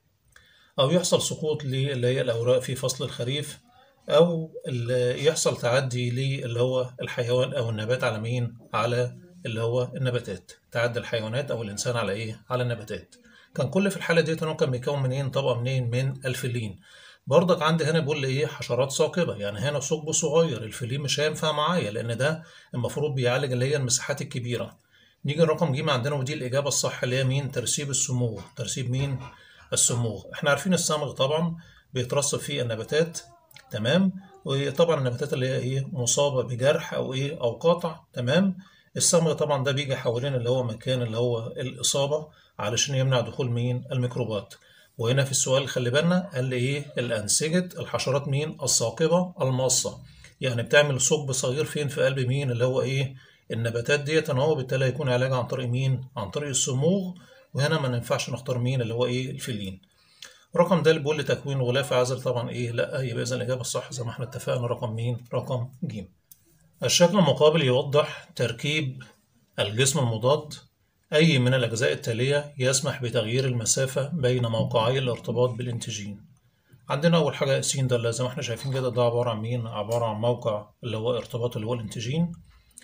او يحصل سقوط اللي هي الاوراق في فصل الخريف او اللي يحصل تعدي اللي هو الحيوان او النبات على مين على اللي هو النباتات تعدي الحيوانات او الانسان على ايه على النباتات كان كل في الحاله ديت انه كان بيكون منين طبقه منين من الفلين برضك عندي هنا بيقول لي ايه حشرات ثاقبه يعني هنا ثقب صغير الفلين مش هينفع معايا لان ده المفروض بيعالج اللي هي المساحات الكبيره نيجي الرقم ج عندنا ودي الاجابه الصح اللي هي مين ترسيب السموغ ترسيب مين السموغ احنا عارفين الصمغ طبعا بيترسب فيه النباتات تمام وطبعا النباتات اللي هي ايه مصابه بجرح او ايه او قاطع تمام الصمغ طبعا ده بيجي حوالين اللي هو مكان اللي هو الإصابة علشان يمنع دخول مين الميكروبات وهنا في السؤال خلي بالنا قال لي ايه الأنسجة الحشرات مين الثاقبة الماصة يعني بتعمل ثقب صغير فين في قلب مين اللي هو ايه النباتات ديت ان هو بالتالي هيكون علاج عن طريق مين عن طريق الصموغ وهنا ما ينفعش نختار مين اللي هو ايه الفلين رقم ده اللي بيقول لي تكوين غلاف عازل طبعا ايه لا يبقى اذا الاجابه الصح زي ما احنا اتفقنا رقم مين رقم ج الشكل المقابل يوضح تركيب الجسم المضاد أي من الأجزاء التالية يسمح بتغيير المسافة بين موقعي الارتباط بالانتجين عندنا أول حاجة س ده زي ما احنا شايفين كده ده عبارة عن مين؟ عبارة عن موقع اللي هو ارتباط اللي هو الانتجين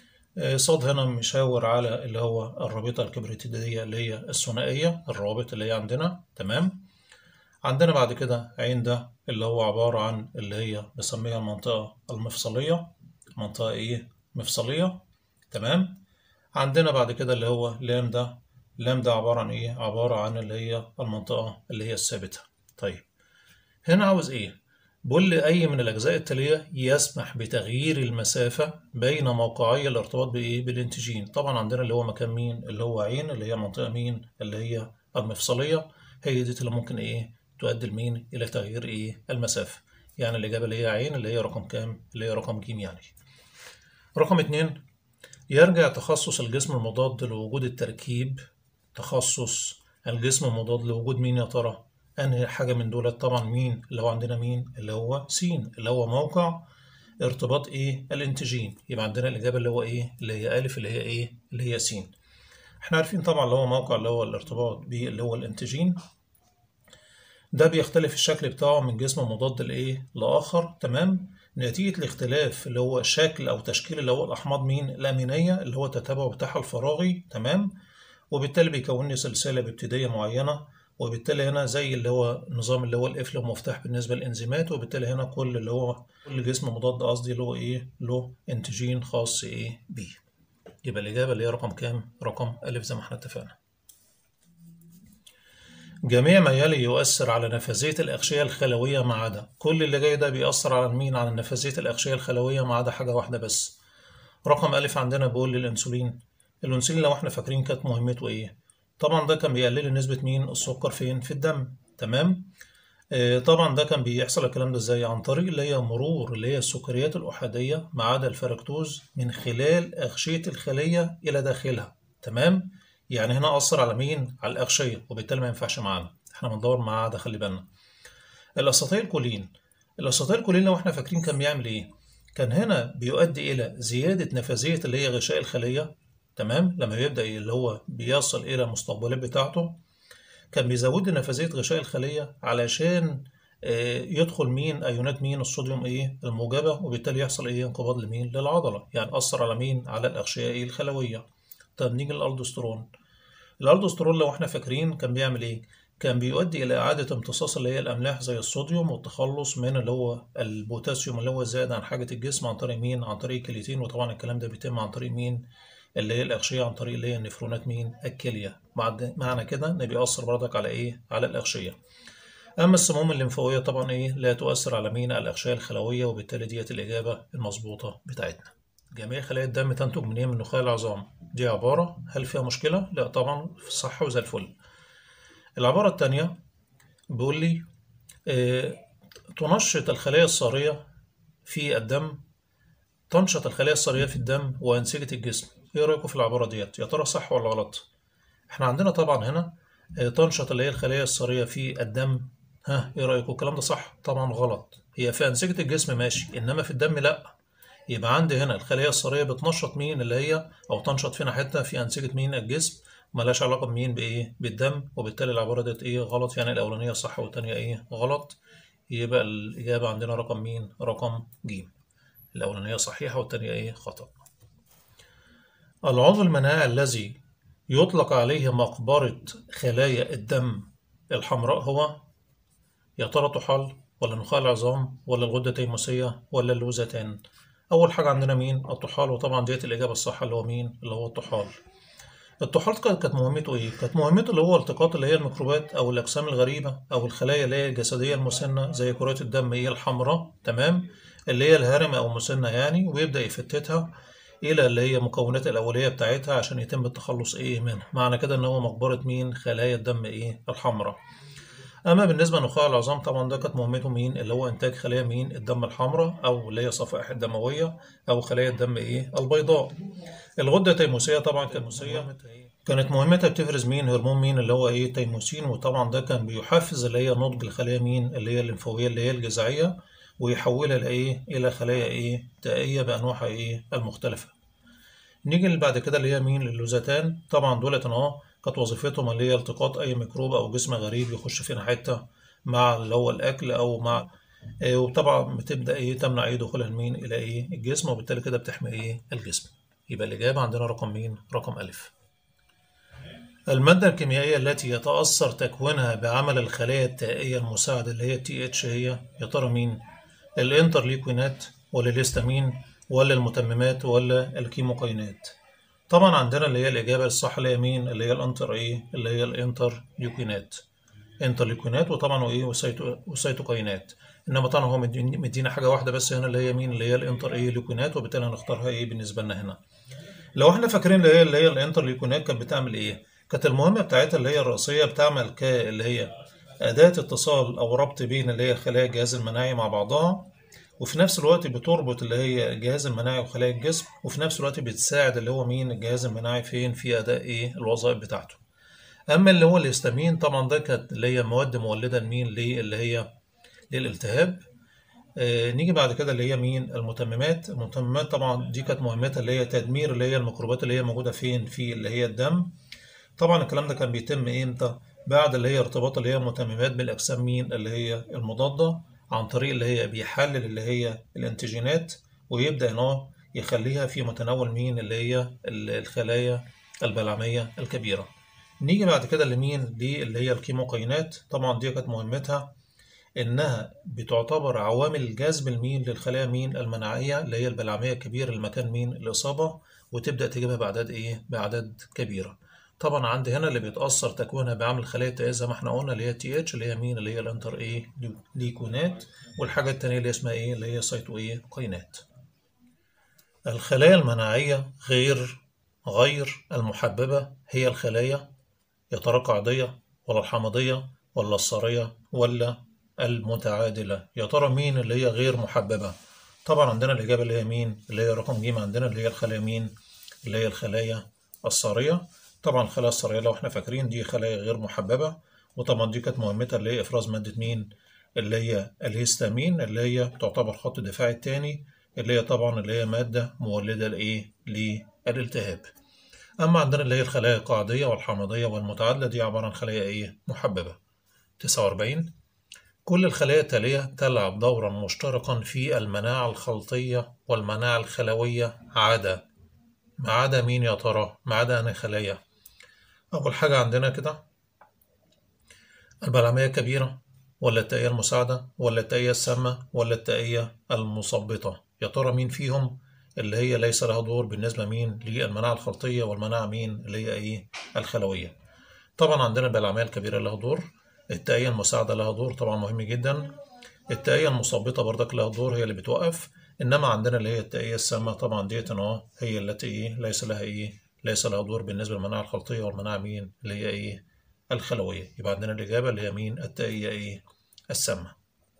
صاد هنا مشاور على اللي هو الرابطة الكبريتيدية اللي هي الثنائية الروابط اللي هي عندنا تمام عندنا بعد كده عين ده اللي هو عبارة عن اللي هي بنسميها المنطقة المفصلية منطقة إيه مفصلية تمام عندنا بعد كده اللي هو لام ده لام ده عبارة عن إيه عبارة عن اللي هي المنطقة اللي هي الثابتة طيب هنا عاوز إيه بقول لي أي من الأجزاء التالية يسمح بتغيير المسافة بين موقعي الارتباط بإيه بالانتجين طبعا عندنا اللي هو مكان مين اللي هو عين اللي هي منطقة مين اللي هي المفصلية هي دي اللي ممكن إيه تؤدي لمين إلى تغيير إيه المسافة يعني الإجابة اللي هي عين اللي هي رقم كام اللي هي رقم ج يعني رقم اتنين يرجع تخصص الجسم المضاد لوجود التركيب تخصص الجسم المضاد لوجود مين يا ترى انهي حاجة من دولت طبعا مين اللي هو عندنا مين اللي هو س اللي هو موقع ارتباط ايه الانتجين يبقى عندنا الإجابة اللي هو ايه اللي هي ألف اللي هي ايه اللي هي س احنا عارفين طبعا اللي هو موقع اللي هو الارتباط اللي هو الانتجين ده بيختلف الشكل بتاعه من جسم مضاد لايه لآخر تمام نتيجة الاختلاف اللي هو شكل أو تشكيل اللي هو الأحماض مين الأمينية اللي هو التتابع بتاعها الفراغي تمام وبالتالي بيكون لي سلسلة بابتدائية معينة وبالتالي هنا زي اللي هو النظام اللي هو القفل ومفتاح بالنسبة للإنزيمات وبالتالي هنا كل اللي هو كل جسم مضاد قصدي اللي هو إيه له انتجين خاص إيه بيه يبقى الإجابة اللي هي رقم كام؟ رقم ألف زي ما احنا اتفقنا. جميع ما يلي يؤثر على نفاذية الأغشية الخلوية ما عدا كل اللي جاي ده بيأثر على مين على نفاذية الأغشية الخلوية ما عدا حاجة واحدة بس رقم ألف عندنا بيقول لي الأنسولين الأنسولين لو احنا فاكرين كانت مهمته إيه طبعا ده كان بيقلل نسبة مين السكر فين في الدم تمام آه طبعا ده كان بيحصل الكلام ده ازاي عن طريق اللي هي مرور اللي هي السكريات الأحادية ما عدا الفركتوز من خلال أغشية الخلية إلى داخلها تمام يعني هنا أثر على مين؟ على الأغشية وبالتالي ما ينفعش معانا احنا بندور مع عادة خلي بالنا الأساطيل كولين الأساطيل كولين لو احنا فاكرين كان بيعمل ايه؟ كان هنا بيؤدي إلى زيادة نفاذية اللي هي غشاء الخلية تمام لما بيبدأ اللي هو بيصل إلى المستقبلات بتاعته كان بيزود نفاذية غشاء الخلية علشان يدخل مين ايونات مين الصوديوم ايه الموجبه وبالتالي يحصل ايه انقباض لمين للعضله يعني اثر على مين على الاغشيه ايه الخلويه طب نيجي للالدوسترون الالدوسترون لو احنا فاكرين كان بيعمل ايه كان بيؤدي الى اعاده امتصاص اللي هي الاملاح زي الصوديوم والتخلص من اللي هو البوتاسيوم اللي هو زائد عن حاجه الجسم عن طريق مين عن طريق الكليتين وطبعا الكلام ده بيتم عن طريق مين اللي هي الاغشيه عن طريق اللي هي النفرونات مين الكليه معنى كده ان بيأثر برضك على ايه على الاغشيه أما السموم الليمفاوية طبعا إيه لا تؤثر على مين على الأغشية الخلوية وبالتالي ديت الإجابة المظبوطة بتاعتنا جميع خلايا الدم تنتج من إيه من نخاع العظام دي عبارة هل فيها مشكلة؟ لا طبعا في الصح وزي الفل العبارة التانية بيقول لي آه تنشط الخلايا الصارية في الدم تنشط الخلايا الصارية في الدم وأنسجة الجسم إيه رأيكم في العبارة ديت؟ يا ترى صح ولا غلط؟ إحنا عندنا طبعا هنا آه تنشط اللي هي الخلايا الصارية في الدم ها إيه رأيكم؟ الكلام ده صح؟ طبعا غلط هي في أنسجة الجسم ماشي إنما في الدم لأ يبقى عندي هنا الخلايا الصارية بتنشط مين اللي هي أو تنشط فينا حتة في أنسجة مين الجسم ملهاش علاقة بمين بإيه بالدم وبالتالي العبارة ديت إيه غلط يعني الأولانية صح والتانية إيه غلط يبقى الإجابة عندنا رقم مين رقم ج الأولانية صحيحة والتانية إيه خطأ العضو المناعي الذي يطلق عليه مقبرة خلايا الدم الحمراء هو يا ترى طحال ولا نخاع العظام ولا الغدة التيموسية ولا اللوزتان أول حاجة عندنا مين الطحال وطبعا ديت الإجابة الصح اللي هو مين اللي هو الطحال الطحال كانت مهمته إيه؟ كانت مهمته اللي هو التقاط اللي هي الميكروبات أو الأجسام الغريبة أو الخلايا اللي هي الجسدية المسنة زي كرات الدم هي الحمراء تمام اللي هي الهرمة أو مسنة يعني ويبدأ يفتتها إلى اللي هي المكونات الأولية بتاعتها عشان يتم التخلص إيه منها معنى كده إن هو مقبرة مين خلايا الدم إيه الحمراء أما بالنسبة لنخاع العظام طبعا ده كانت مهمته مين اللي هو إنتاج خلايا مين الدم الحمراء أو اللي هي صفائح الدموية أو خلايا الدم إيه البيضاء الغدة التيموسية طبعا كالموسية كانت مهمتها بتفرز مين هرمون مين اللي هو إيه تيموسين وطبعا ده كان بيحفز اللي هي نضج الخلايا مين اللي هي الليمفاوية اللي هي الجذعية ويحولها لإيه إلى خلايا إيه تائية بأنواعها إيه المختلفة نيجي اللي بعد كده اللي هي مين اللوزتان طبعا دولت أهو كانت وظيفتهم اللي هي التقاط أي ميكروب أو جسم غريب يخش فينا حتة مع اللي هو الأكل أو مع إيه وطبعا بتبدأ إيه تمنع أي دخولها لمين إلى إيه الجسم وبالتالي كده بتحمي إيه الجسم يبقى الإجابة عندنا رقم مين رقم ألف المادة الكيميائية التي يتأثر تكوينها بعمل الخلايا التائية المساعدة اللي هي تي اتش هي يا ترى مين الانترليكوينات ولا الهستامين ولا المتممات ولا الكيموكاينات طبعا عندنا اللي هي الإجابة الصح اللي هي مين اللي هي الانتر إيه اللي هي الانتر ليوكينات انترليوكينات وطبعا وإيه وسيتو وسيتوكاينات إنما طبعا هو مدينا حاجة واحدة بس هنا اللي هي مين اللي هي الانتر إيه ليوكينات وبالتالي هنختارها إيه بالنسبة لنا هنا لو احنا فاكرين اللي هي اللي هي الانترليوكينات كانت بتعمل إيه كانت المهمة بتاعتها اللي هي الرئيسية بتعمل ك اللي هي أداة اتصال أو ربط بين اللي هي خلايا الجهاز المناعي مع بعضها وفي نفس الوقت بتربط اللي هي الجهاز المناعي وخلايا الجسم وفي نفس الوقت بتساعد اللي هو مين الجهاز المناعي فين في أداء إيه الوظائف بتاعته أما اللي هو الهستامين طبعا ده كانت اللي هي مواد مولدة لمين ليه اللي هي للالتهاب آه نيجي بعد كده اللي هي مين المتممات المتممات طبعا دي كانت مهمتها اللي هي تدمير اللي هي الميكروبات اللي هي موجودة فين في اللي هي الدم طبعا الكلام ده كان بيتم امتى بعد اللي هي ارتباط اللي هي المتممات بالاجسام مين اللي هي المضاده عن طريق اللي هي بيحلل اللي هي الانتيجينات ويبدا ان هو يخليها في متناول مين اللي هي الخلايا البلعميه الكبيره نيجي بعد كده لمين دي اللي هي الكيموكاينات طبعا دي كانت مهمتها انها بتعتبر عوامل جذب المين للخلايا مين المناعيه اللي هي البلعميه الكبيره المكان مين الاصابه وتبدا تجيبها باعداد ايه باعداد كبيره طبعا عندي هنا اللي بيتأثر تكوينها بعمل خلايا تائية زي ما احنا قلنا اللي هي تي اتش اللي هي مين اللي هي الانتر ايه ليكونات والحاجة التانية اللي اسمها ايه اللي هي سايتو ايه قينات الخلايا المناعية غير غير المحببة هي الخلايا يا ترى قاعدية ولا الحمضية ولا الصارية ولا المتعادلة يا ترى مين اللي هي غير محببة طبعا عندنا الإجابة اللي هي مين اللي هي رقم ج عندنا اللي هي الخلايا مين اللي هي الخلايا الصارية طبعا الخلايا الصارية لو احنا فاكرين دي خلايا غير محببة وطبعا دي كانت مهمتها اللي هي إفراز مادة مين اللي هي الهستامين اللي هي تعتبر خط الدفاع الثاني اللي هي طبعا اللي هي مادة مولدة لإيه للالتهاب أما عندنا اللي هي الخلايا القاعدية والحامضية والمتعادلة دي عبارة عن خلايا إيه محببة 49 كل الخلايا التالية تلعب دورا مشتركا في المناعة الخلطية والمناعة الخلوية عدا ما عدا مين يا ترى ما عدا أنا خلايا أول حاجة عندنا كده البلعمية الكبيرة ولا التائية المساعدة ولا التائية السامة ولا التائية المثبطة يا ترى مين فيهم اللي هي ليس لها دور بالنسبة مين للمناعة الخلطية والمناعة مين اللي هي إيه الخلوية طبعا عندنا البلعمية الكبيرة لها دور التأية المساعدة لها دور طبعا مهم جدا التأية المثبطة برضك لها دور هي اللي بتوقف إنما عندنا اللي هي التأية السامة طبعا ديت أهو هي التي إيه ليس لها إيه ليس لها دور بالنسبة للمناعة الخلطية والمناعة مين اللي هي إيه الخلوية يبقى عندنا الإجابة اللي هي مين التأية إيه السامة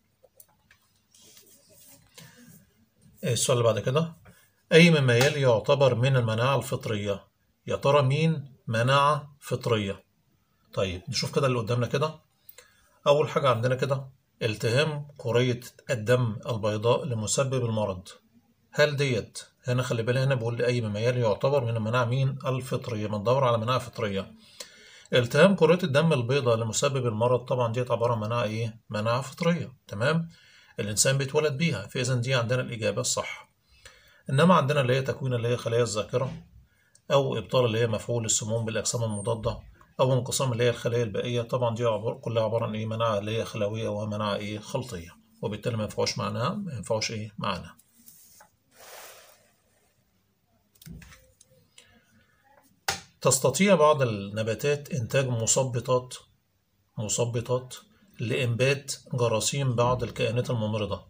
السؤال اللي بعد كده أي مما يلي يعتبر من المناعة الفطرية يا ترى مين مناعة فطرية طيب نشوف كده اللي قدامنا كده أول حاجة عندنا كده التهام كرية الدم البيضاء لمسبب المرض هل ديت هنا خلي بالي هنا بيقول لي أي مما يلي يعتبر من المناعة مين الفطرية بندور على مناعة فطرية التهام كرية الدم البيضاء لمسبب المرض طبعا ديت عبارة عن مناعة إيه؟ مناعة فطرية تمام الإنسان بيتولد بيها فإذا دي عندنا الإجابة الصح إنما عندنا اللي هي تكوين اللي هي خلايا الذاكرة أو إبطال اللي هي مفعول السموم بالأجسام المضادة أو انقسام اللي هي الخلايا البائية طبعا دي عبارة كلها عبارة عن إيه مناعة اللي هي خلوية ومناعة إيه خلطية وبالتالي ما ينفعوش معناها ما ينفعوش إيه معانا تستطيع بعض النباتات إنتاج مثبطات مثبطات لإنبات جراثيم بعض الكائنات الممرضة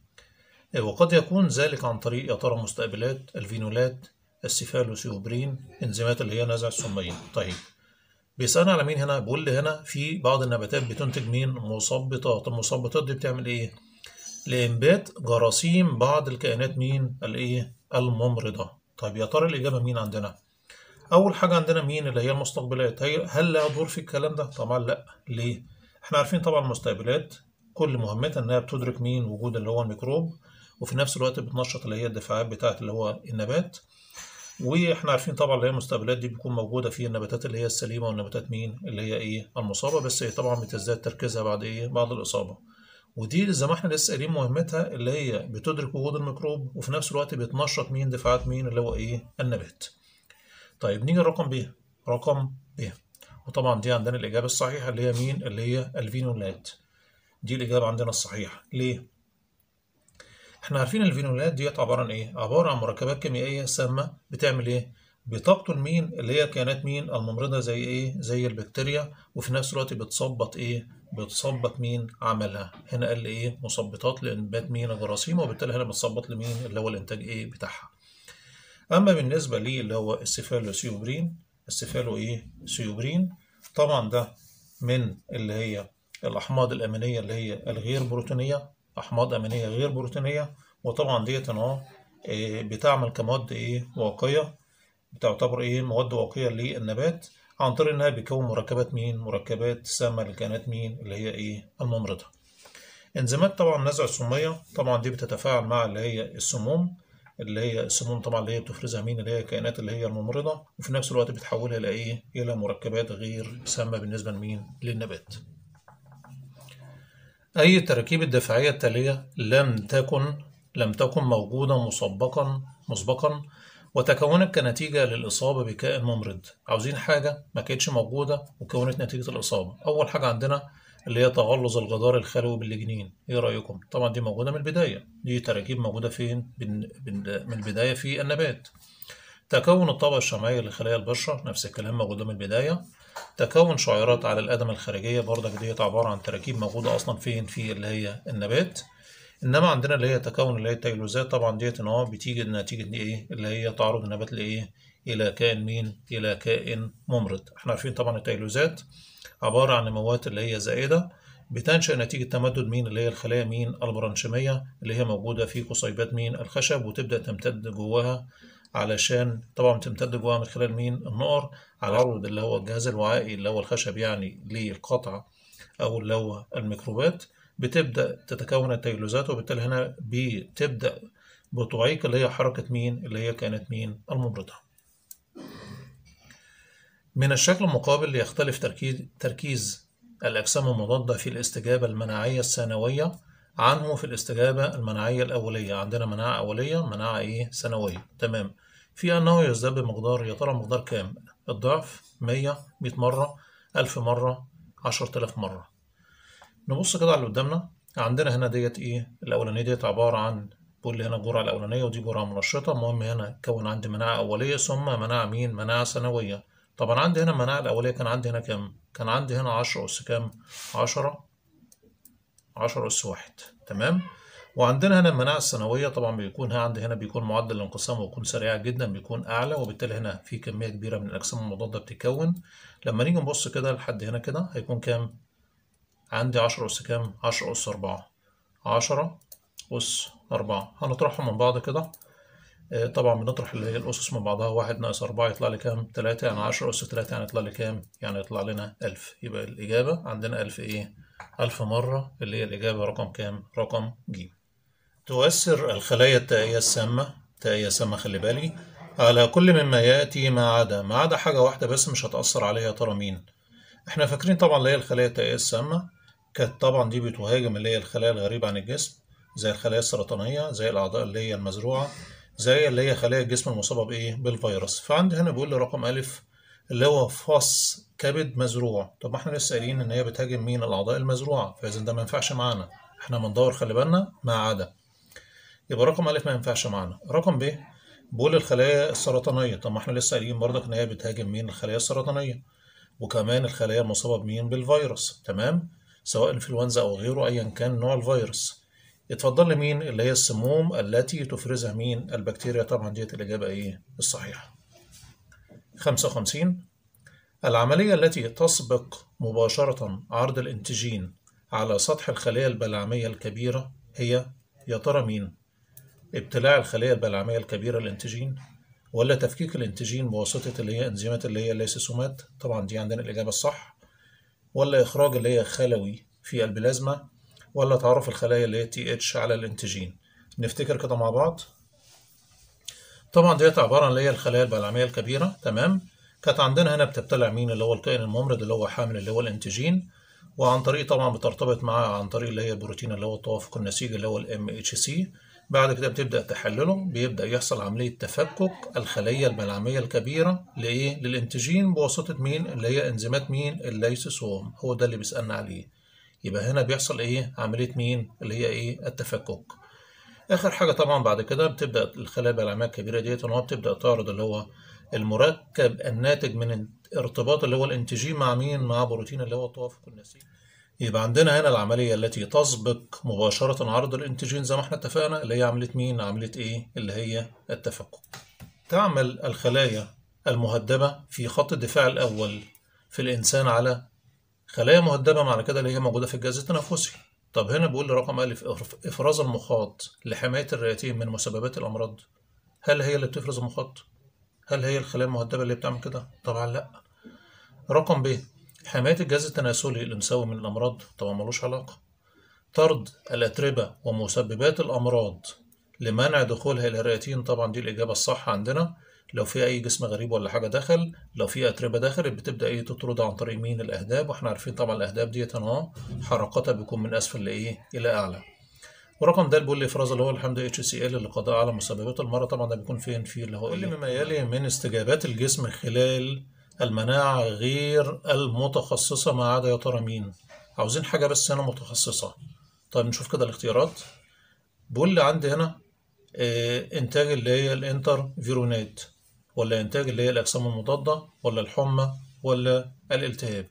وقد يكون ذلك عن طريق يا ترى مستقبلات الفينولات السيفالوسيوبرين انزيمات اللي هي نزع السمين طيب بيسألنا على مين هنا بيقول لي هنا في بعض النباتات بتنتج مين مثبطات المثبطات دي بتعمل ايه لإنبات جراثيم بعض الكائنات مين الايه الممرضة طيب يا ترى الإجابة مين عندنا أول حاجة عندنا مين اللي هي المستقبلات هي هل لها دور في الكلام ده طبعا لا ليه احنا عارفين طبعا المستقبلات كل مهمتها انها بتدرك مين وجود اللي هو الميكروب وفي نفس الوقت بتنشط اللي هي الدفاعات بتاعه اللي هو النبات واحنا عارفين طبعا اللي هي المستقبلات دي بتكون موجوده في النباتات اللي هي السليمه والنباتات مين اللي هي ايه المصابه بس هي طبعا بتزداد تركيزها بعد ايه بعد الاصابه ودي زي ما احنا لسه قايلين مهمتها اللي هي بتدرك وجود الميكروب وفي نفس الوقت بتنشط مين دفاعات مين اللي هو ايه النبات طيب نيجي الرقم ب رقم ب وطبعا دي عندنا الإجابة الصحيحة اللي هي مين؟ اللي هي الفينولات. دي الإجابة عندنا الصحيحة، ليه؟ إحنا عارفين الفينولات ديت عبارة عن إيه؟ عبارة عن مركبات كيميائية سامة بتعمل إيه؟ بتقتل مين؟ اللي هي كائنات مين؟ الممرضة زي إيه؟ زي البكتيريا وفي نفس الوقت بتثبط إيه؟ بتثبط مين عملها؟ هنا قال لي إيه؟ مثبطات لإنبات مين؟ الجراثيم وبالتالي هنا بتثبط لمين؟ اللي هو الإنتاج إيه بتاعها. أما بالنسبة لي اللي هو السيفالوسيوبرين السيفالو إيه؟ سيوبرين طبعا ده من اللي هي الأحماض الأمينية اللي هي الغير بروتينية أحماض أمينية غير بروتينية وطبعا ديت أهو بتعمل كمواد إيه واقية بتعتبر إيه مواد واقية للنبات عن طريق إنها بيكون مركبات مين؟ مركبات سامة لكائنات مين؟ اللي هي إيه؟ الممرضة. إنزيمات طبعا نزع السمية طبعا دي بتتفاعل مع اللي هي السموم اللي هي السموم طبعا اللي هي بتفرزها مين اللي هي الكائنات اللي هي الممرضة وفي نفس الوقت بتحولها إلى إيه؟ إلى مركبات غير سامة بالنسبة لمين؟ للنبات. أي التراكيب الدفاعية التالية لم تكن لم تكن موجودة مسبقا مسبقا وتكونت كنتيجة للإصابة بكائن ممرض عاوزين حاجة ما كانتش موجودة وكونت نتيجة الإصابة أول حاجة عندنا اللي هي تغلظ الجدار الخلوي بالليجنين ايه رأيكم طبعا دي موجودة من البداية دي تراكيب موجودة فين من البداية في النبات تكون الطبقة الشمعية لخلايا البشرة نفس الكلام موجودة من البداية تكون شعيرات على الأدمة الخارجية برضك ديت عبارة عن تراكيب موجودة أصلا فين في اللي هي النبات إنما عندنا اللي هي تكون اللي هي التيلوزات طبعا ديت إن هو بتيجي نتيجة إيه اللي هي تعرض النبات لإيه إلى كائن مين إلى كائن ممرض إحنا عارفين طبعا التيلوزات عبارة عن نموات اللي هي زائدة بتنشأ نتيجة تمدد مين اللي هي الخلايا مين البرانشيمية اللي هي موجودة في قصيبات مين الخشب وتبدأ تمتد جواها علشان طبعا تمتد جواها من خلال مين النقر على عرض اللي هو الجهاز الوعائي اللي هو الخشب يعني للقطع أو اللي هو الميكروبات بتبدأ تتكون التيلوزات وبالتالي هنا بتبدأ بتعيق اللي هي حركة مين اللي هي كانت مين الممرضة من الشكل المقابل يختلف تركيز, تركيز الأجسام المضادة في الاستجابة المناعية الثانوية عنه في الاستجابة المناعية الأولية عندنا مناعة أولية مناعة إيه ثانوية تمام في أنه يزداد بمقدار يا ترى مقدار كام الضعف 100 100 مرة 1000 مرة 10000 مرة نبص كده على اللي قدامنا عندنا هنا ديت إيه الأولانية ديت عبارة عن بقول لي هنا الجرعة الأولانية ودي جرعة منشطة المهم هنا كون عندي مناعة أولية ثم مناعة مين مناعة ثانوية طبعا عندي هنا المناعة الأولية كان عندي هنا كام؟ كان عندي هنا عشرة أس كام؟ عشرة عشرة أس واحد تمام؟ وعندنا هنا المناعة السنوية طبعا بيكون هنا عندي هنا بيكون معدل الانقسام بيكون سريع جدا بيكون أعلى وبالتالي هنا في كمية كبيرة من الأجسام المضادة بتتكون لما نيجي نبص كده لحد هنا كده هيكون كام؟ عندي عشرة أس كام؟ عشرة أس أربعة عشرة أس أربعة هنطرحهم من بعض كده آه، طبعا بنطرح اللي هي الأسس من بعضها واحد ناقص أربعة يطلع لي كام؟ تلاتة يعني عشرة أس تلاتة يعني يطلع لي كام؟ يعني يطلع لنا ألف يبقى الإجابة عندنا ألف إيه؟ ألف مرة اللي هي الإجابة رقم كام؟ رقم ج. تؤثر الخلايا التائية السامة تائية سامة خلي بالي على كل مما يأتي ما عدا ما عدا حاجة واحدة بس مش هتأثر عليها يا ترى مين؟ احنا فاكرين طبعا اللي هي الخلايا التائية السامة كانت طبعا دي بتهاجم اللي هي الخلايا الغريبة عن الجسم زي الخلايا السرطانية زي الأعضاء اللي هي المزروعة زي اللي هي خلايا الجسم المصابة بإيه؟ بالفيروس فعندي هنا بيقول لي رقم ألف اللي هو فص كبد مزروع طب ما احنا لسه قايلين إن هي بتهاجم مين؟ الأعضاء المزروعة فإذا ده ما ينفعش معانا احنا بندور خلي بالنا ما عدا يبقى رقم ألف ما ينفعش معانا رقم ب بقول الخلايا السرطانية طب ما احنا لسه قايلين برضك إن هي بتهاجم مين؟ الخلايا السرطانية وكمان الخلايا المصابة بمين؟ بالفيروس تمام؟ سواء انفلونزا أو غيره أيا كان نوع الفيروس يتفضل لي مين اللي هي السموم التي تفرزها مين البكتيريا طبعا ديت الإجابة إيه الصحيحة 55 العملية التي تسبق مباشرة عرض الانتيجين على سطح الخلية البلعمية الكبيرة هي يا ترى مين ابتلاع الخلية البلعمية الكبيرة الانتيجين ولا تفكيك الانتيجين بواسطة اللي هي انزيمات اللي هي الليسوسومات طبعا دي عندنا الإجابة الصح ولا إخراج اللي هي خلوي في البلازما ولا تعرف الخلايا اللي هي تي اتش على الانتيجين نفتكر كده مع بعض طبعا ديت عبارة عن اللي هي الخلايا البلعمية الكبيرة تمام كانت عندنا هنا بتبتلع مين اللي هو الكائن الممرض اللي هو حامل اللي هو الانتيجين وعن طريق طبعا بترتبط معاه عن طريق اللي هي البروتين اللي هو التوافق النسيجي اللي هو الام اتش سي بعد كده بتبدأ تحلله بيبدأ يحصل عملية تفكك الخلية البلعمية الكبيرة لإيه؟ للانتيجين بواسطة مين؟ اللي هي انزيمات مين؟ الليسوسوم هو ده اللي بيسألنا عليه يبقى هنا بيحصل إيه؟ عملية مين؟ اللي هي إيه؟ التفكك آخر حاجة طبعا بعد كده بتبدأ الخلايا البلعمية الكبيرة ديت إن هو بتبدأ تعرض اللي هو المركب الناتج من ارتباط اللي هو الانتيجين مع مين؟ مع بروتين اللي هو التوافق النسيجي يبقى عندنا هنا العملية التي تسبق مباشرة عرض الانتيجين زي ما احنا اتفقنا اللي هي عملية مين؟ عملية ايه؟ اللي هي التفكك. تعمل الخلايا المهدبة في خط الدفاع الأول في الإنسان على خلايا مهدبة معنى كده اللي هي موجودة في الجهاز التنفسي. طب هنا بيقول لي رقم ألف إفراز المخاط لحماية الرئتين من مسببات الأمراض. هل هي اللي بتفرز المخاط؟ هل هي الخلايا المهدبة اللي بتعمل كده؟ طبعا لأ. رقم ب حماية الجهاز التناسلي الأنثوي من الأمراض طبعا ملوش علاقة طرد الأتربة ومسببات الأمراض لمنع دخولها إلى الرئتين طبعا دي الإجابة الصح عندنا لو في أي جسم غريب ولا حاجة دخل لو في أتربة دخلت بتبدأ إيه تطرد عن طريق مين الأهداب وإحنا عارفين طبعا الأهداب ديت أهو حركتها بيكون من أسفل لإيه إلى أعلى ورقم ده بيقول لي افراز اللي هو الحمض اتش سي ال للقضاء على مسببات المرض طبعا ده بيكون فين في اللي هو اللي مما يلي من استجابات الجسم خلال المناعة غير المتخصصة ما عدا يا ترى مين؟ عاوزين حاجة بس هنا متخصصة. طيب نشوف كده الاختيارات. بيقول لي عندي هنا اه إنتاج اللي هي الانتر فيرونات ولا إنتاج اللي هي الأجسام المضادة ولا الحمى ولا الالتهاب.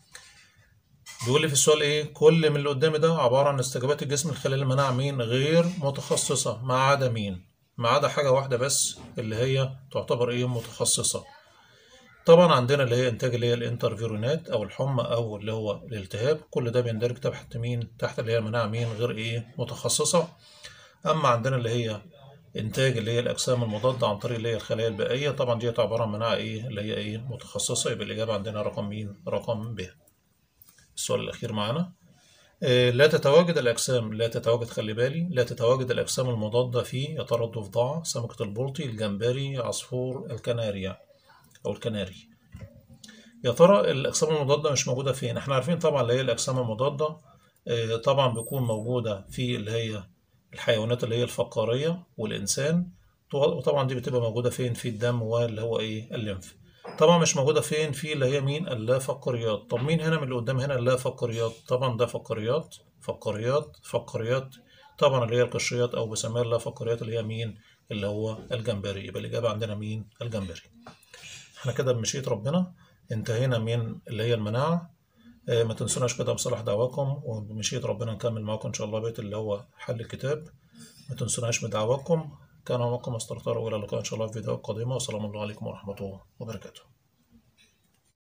بيقول لي في السؤال إيه؟ كل من اللي قدامي ده عبارة عن استجابات الجسم خلال المناعة مين؟ غير متخصصة ما عدا مين؟ ما عدا حاجة واحدة بس اللي هي تعتبر إيه؟ متخصصة. طبعا عندنا اللي هي انتاج اللي هي الانترفيرونات او الحمى او اللي هو الالتهاب كل ده بيندرج تحت مين تحت اللي هي المناعه مين غير ايه متخصصه اما عندنا اللي هي انتاج اللي هي الاجسام المضاده عن طريق اللي هي الخلايا البائيه طبعا دي عباره عن مناعه ايه اللي هي ايه متخصصه يبقى الاجابه عندنا رقم مين رقم ب السؤال الاخير معانا إيه لا تتواجد الاجسام لا تتواجد خلي بالي لا تتواجد الاجسام المضاده في يا ترى الضفدع سمكه البلطي الجمبري عصفور الكناريا او الكناري يا ترى الاجسام المضاده مش موجوده فين احنا عارفين طبعا اللي هي الاجسام المضاده طبعا بتكون موجوده في اللي هي الحيوانات اللي هي الفقاريه والانسان وطبعا دي بتبقى موجوده فين في الدم واللي هو ايه الليمف طبعا مش موجوده فين في اللي هي مين اللا فقاريات طب مين هنا من اللي قدام هنا اللا فقاريات طبعا ده فقاريات فقاريات فقاريات طبعا اللي هي القشريات او بسميها اللا فقاريات اللي هي مين اللي هو الجمبري يبقى الاجابه عندنا مين الجمبري احنا كده بمشيئة ربنا انتهينا من اللي هي المناعة آه، ما تنسوناش كده بصلاح دعواكم وبمشيئة ربنا نكمل معاكم إن شاء الله بيت اللي هو حل الكتاب ما تنسوناش بدعواكم كان معكم استرطار وإلى اللقاء إن شاء الله في فيديوهات قادمة والسلام الله عليكم ورحمة الله وبركاته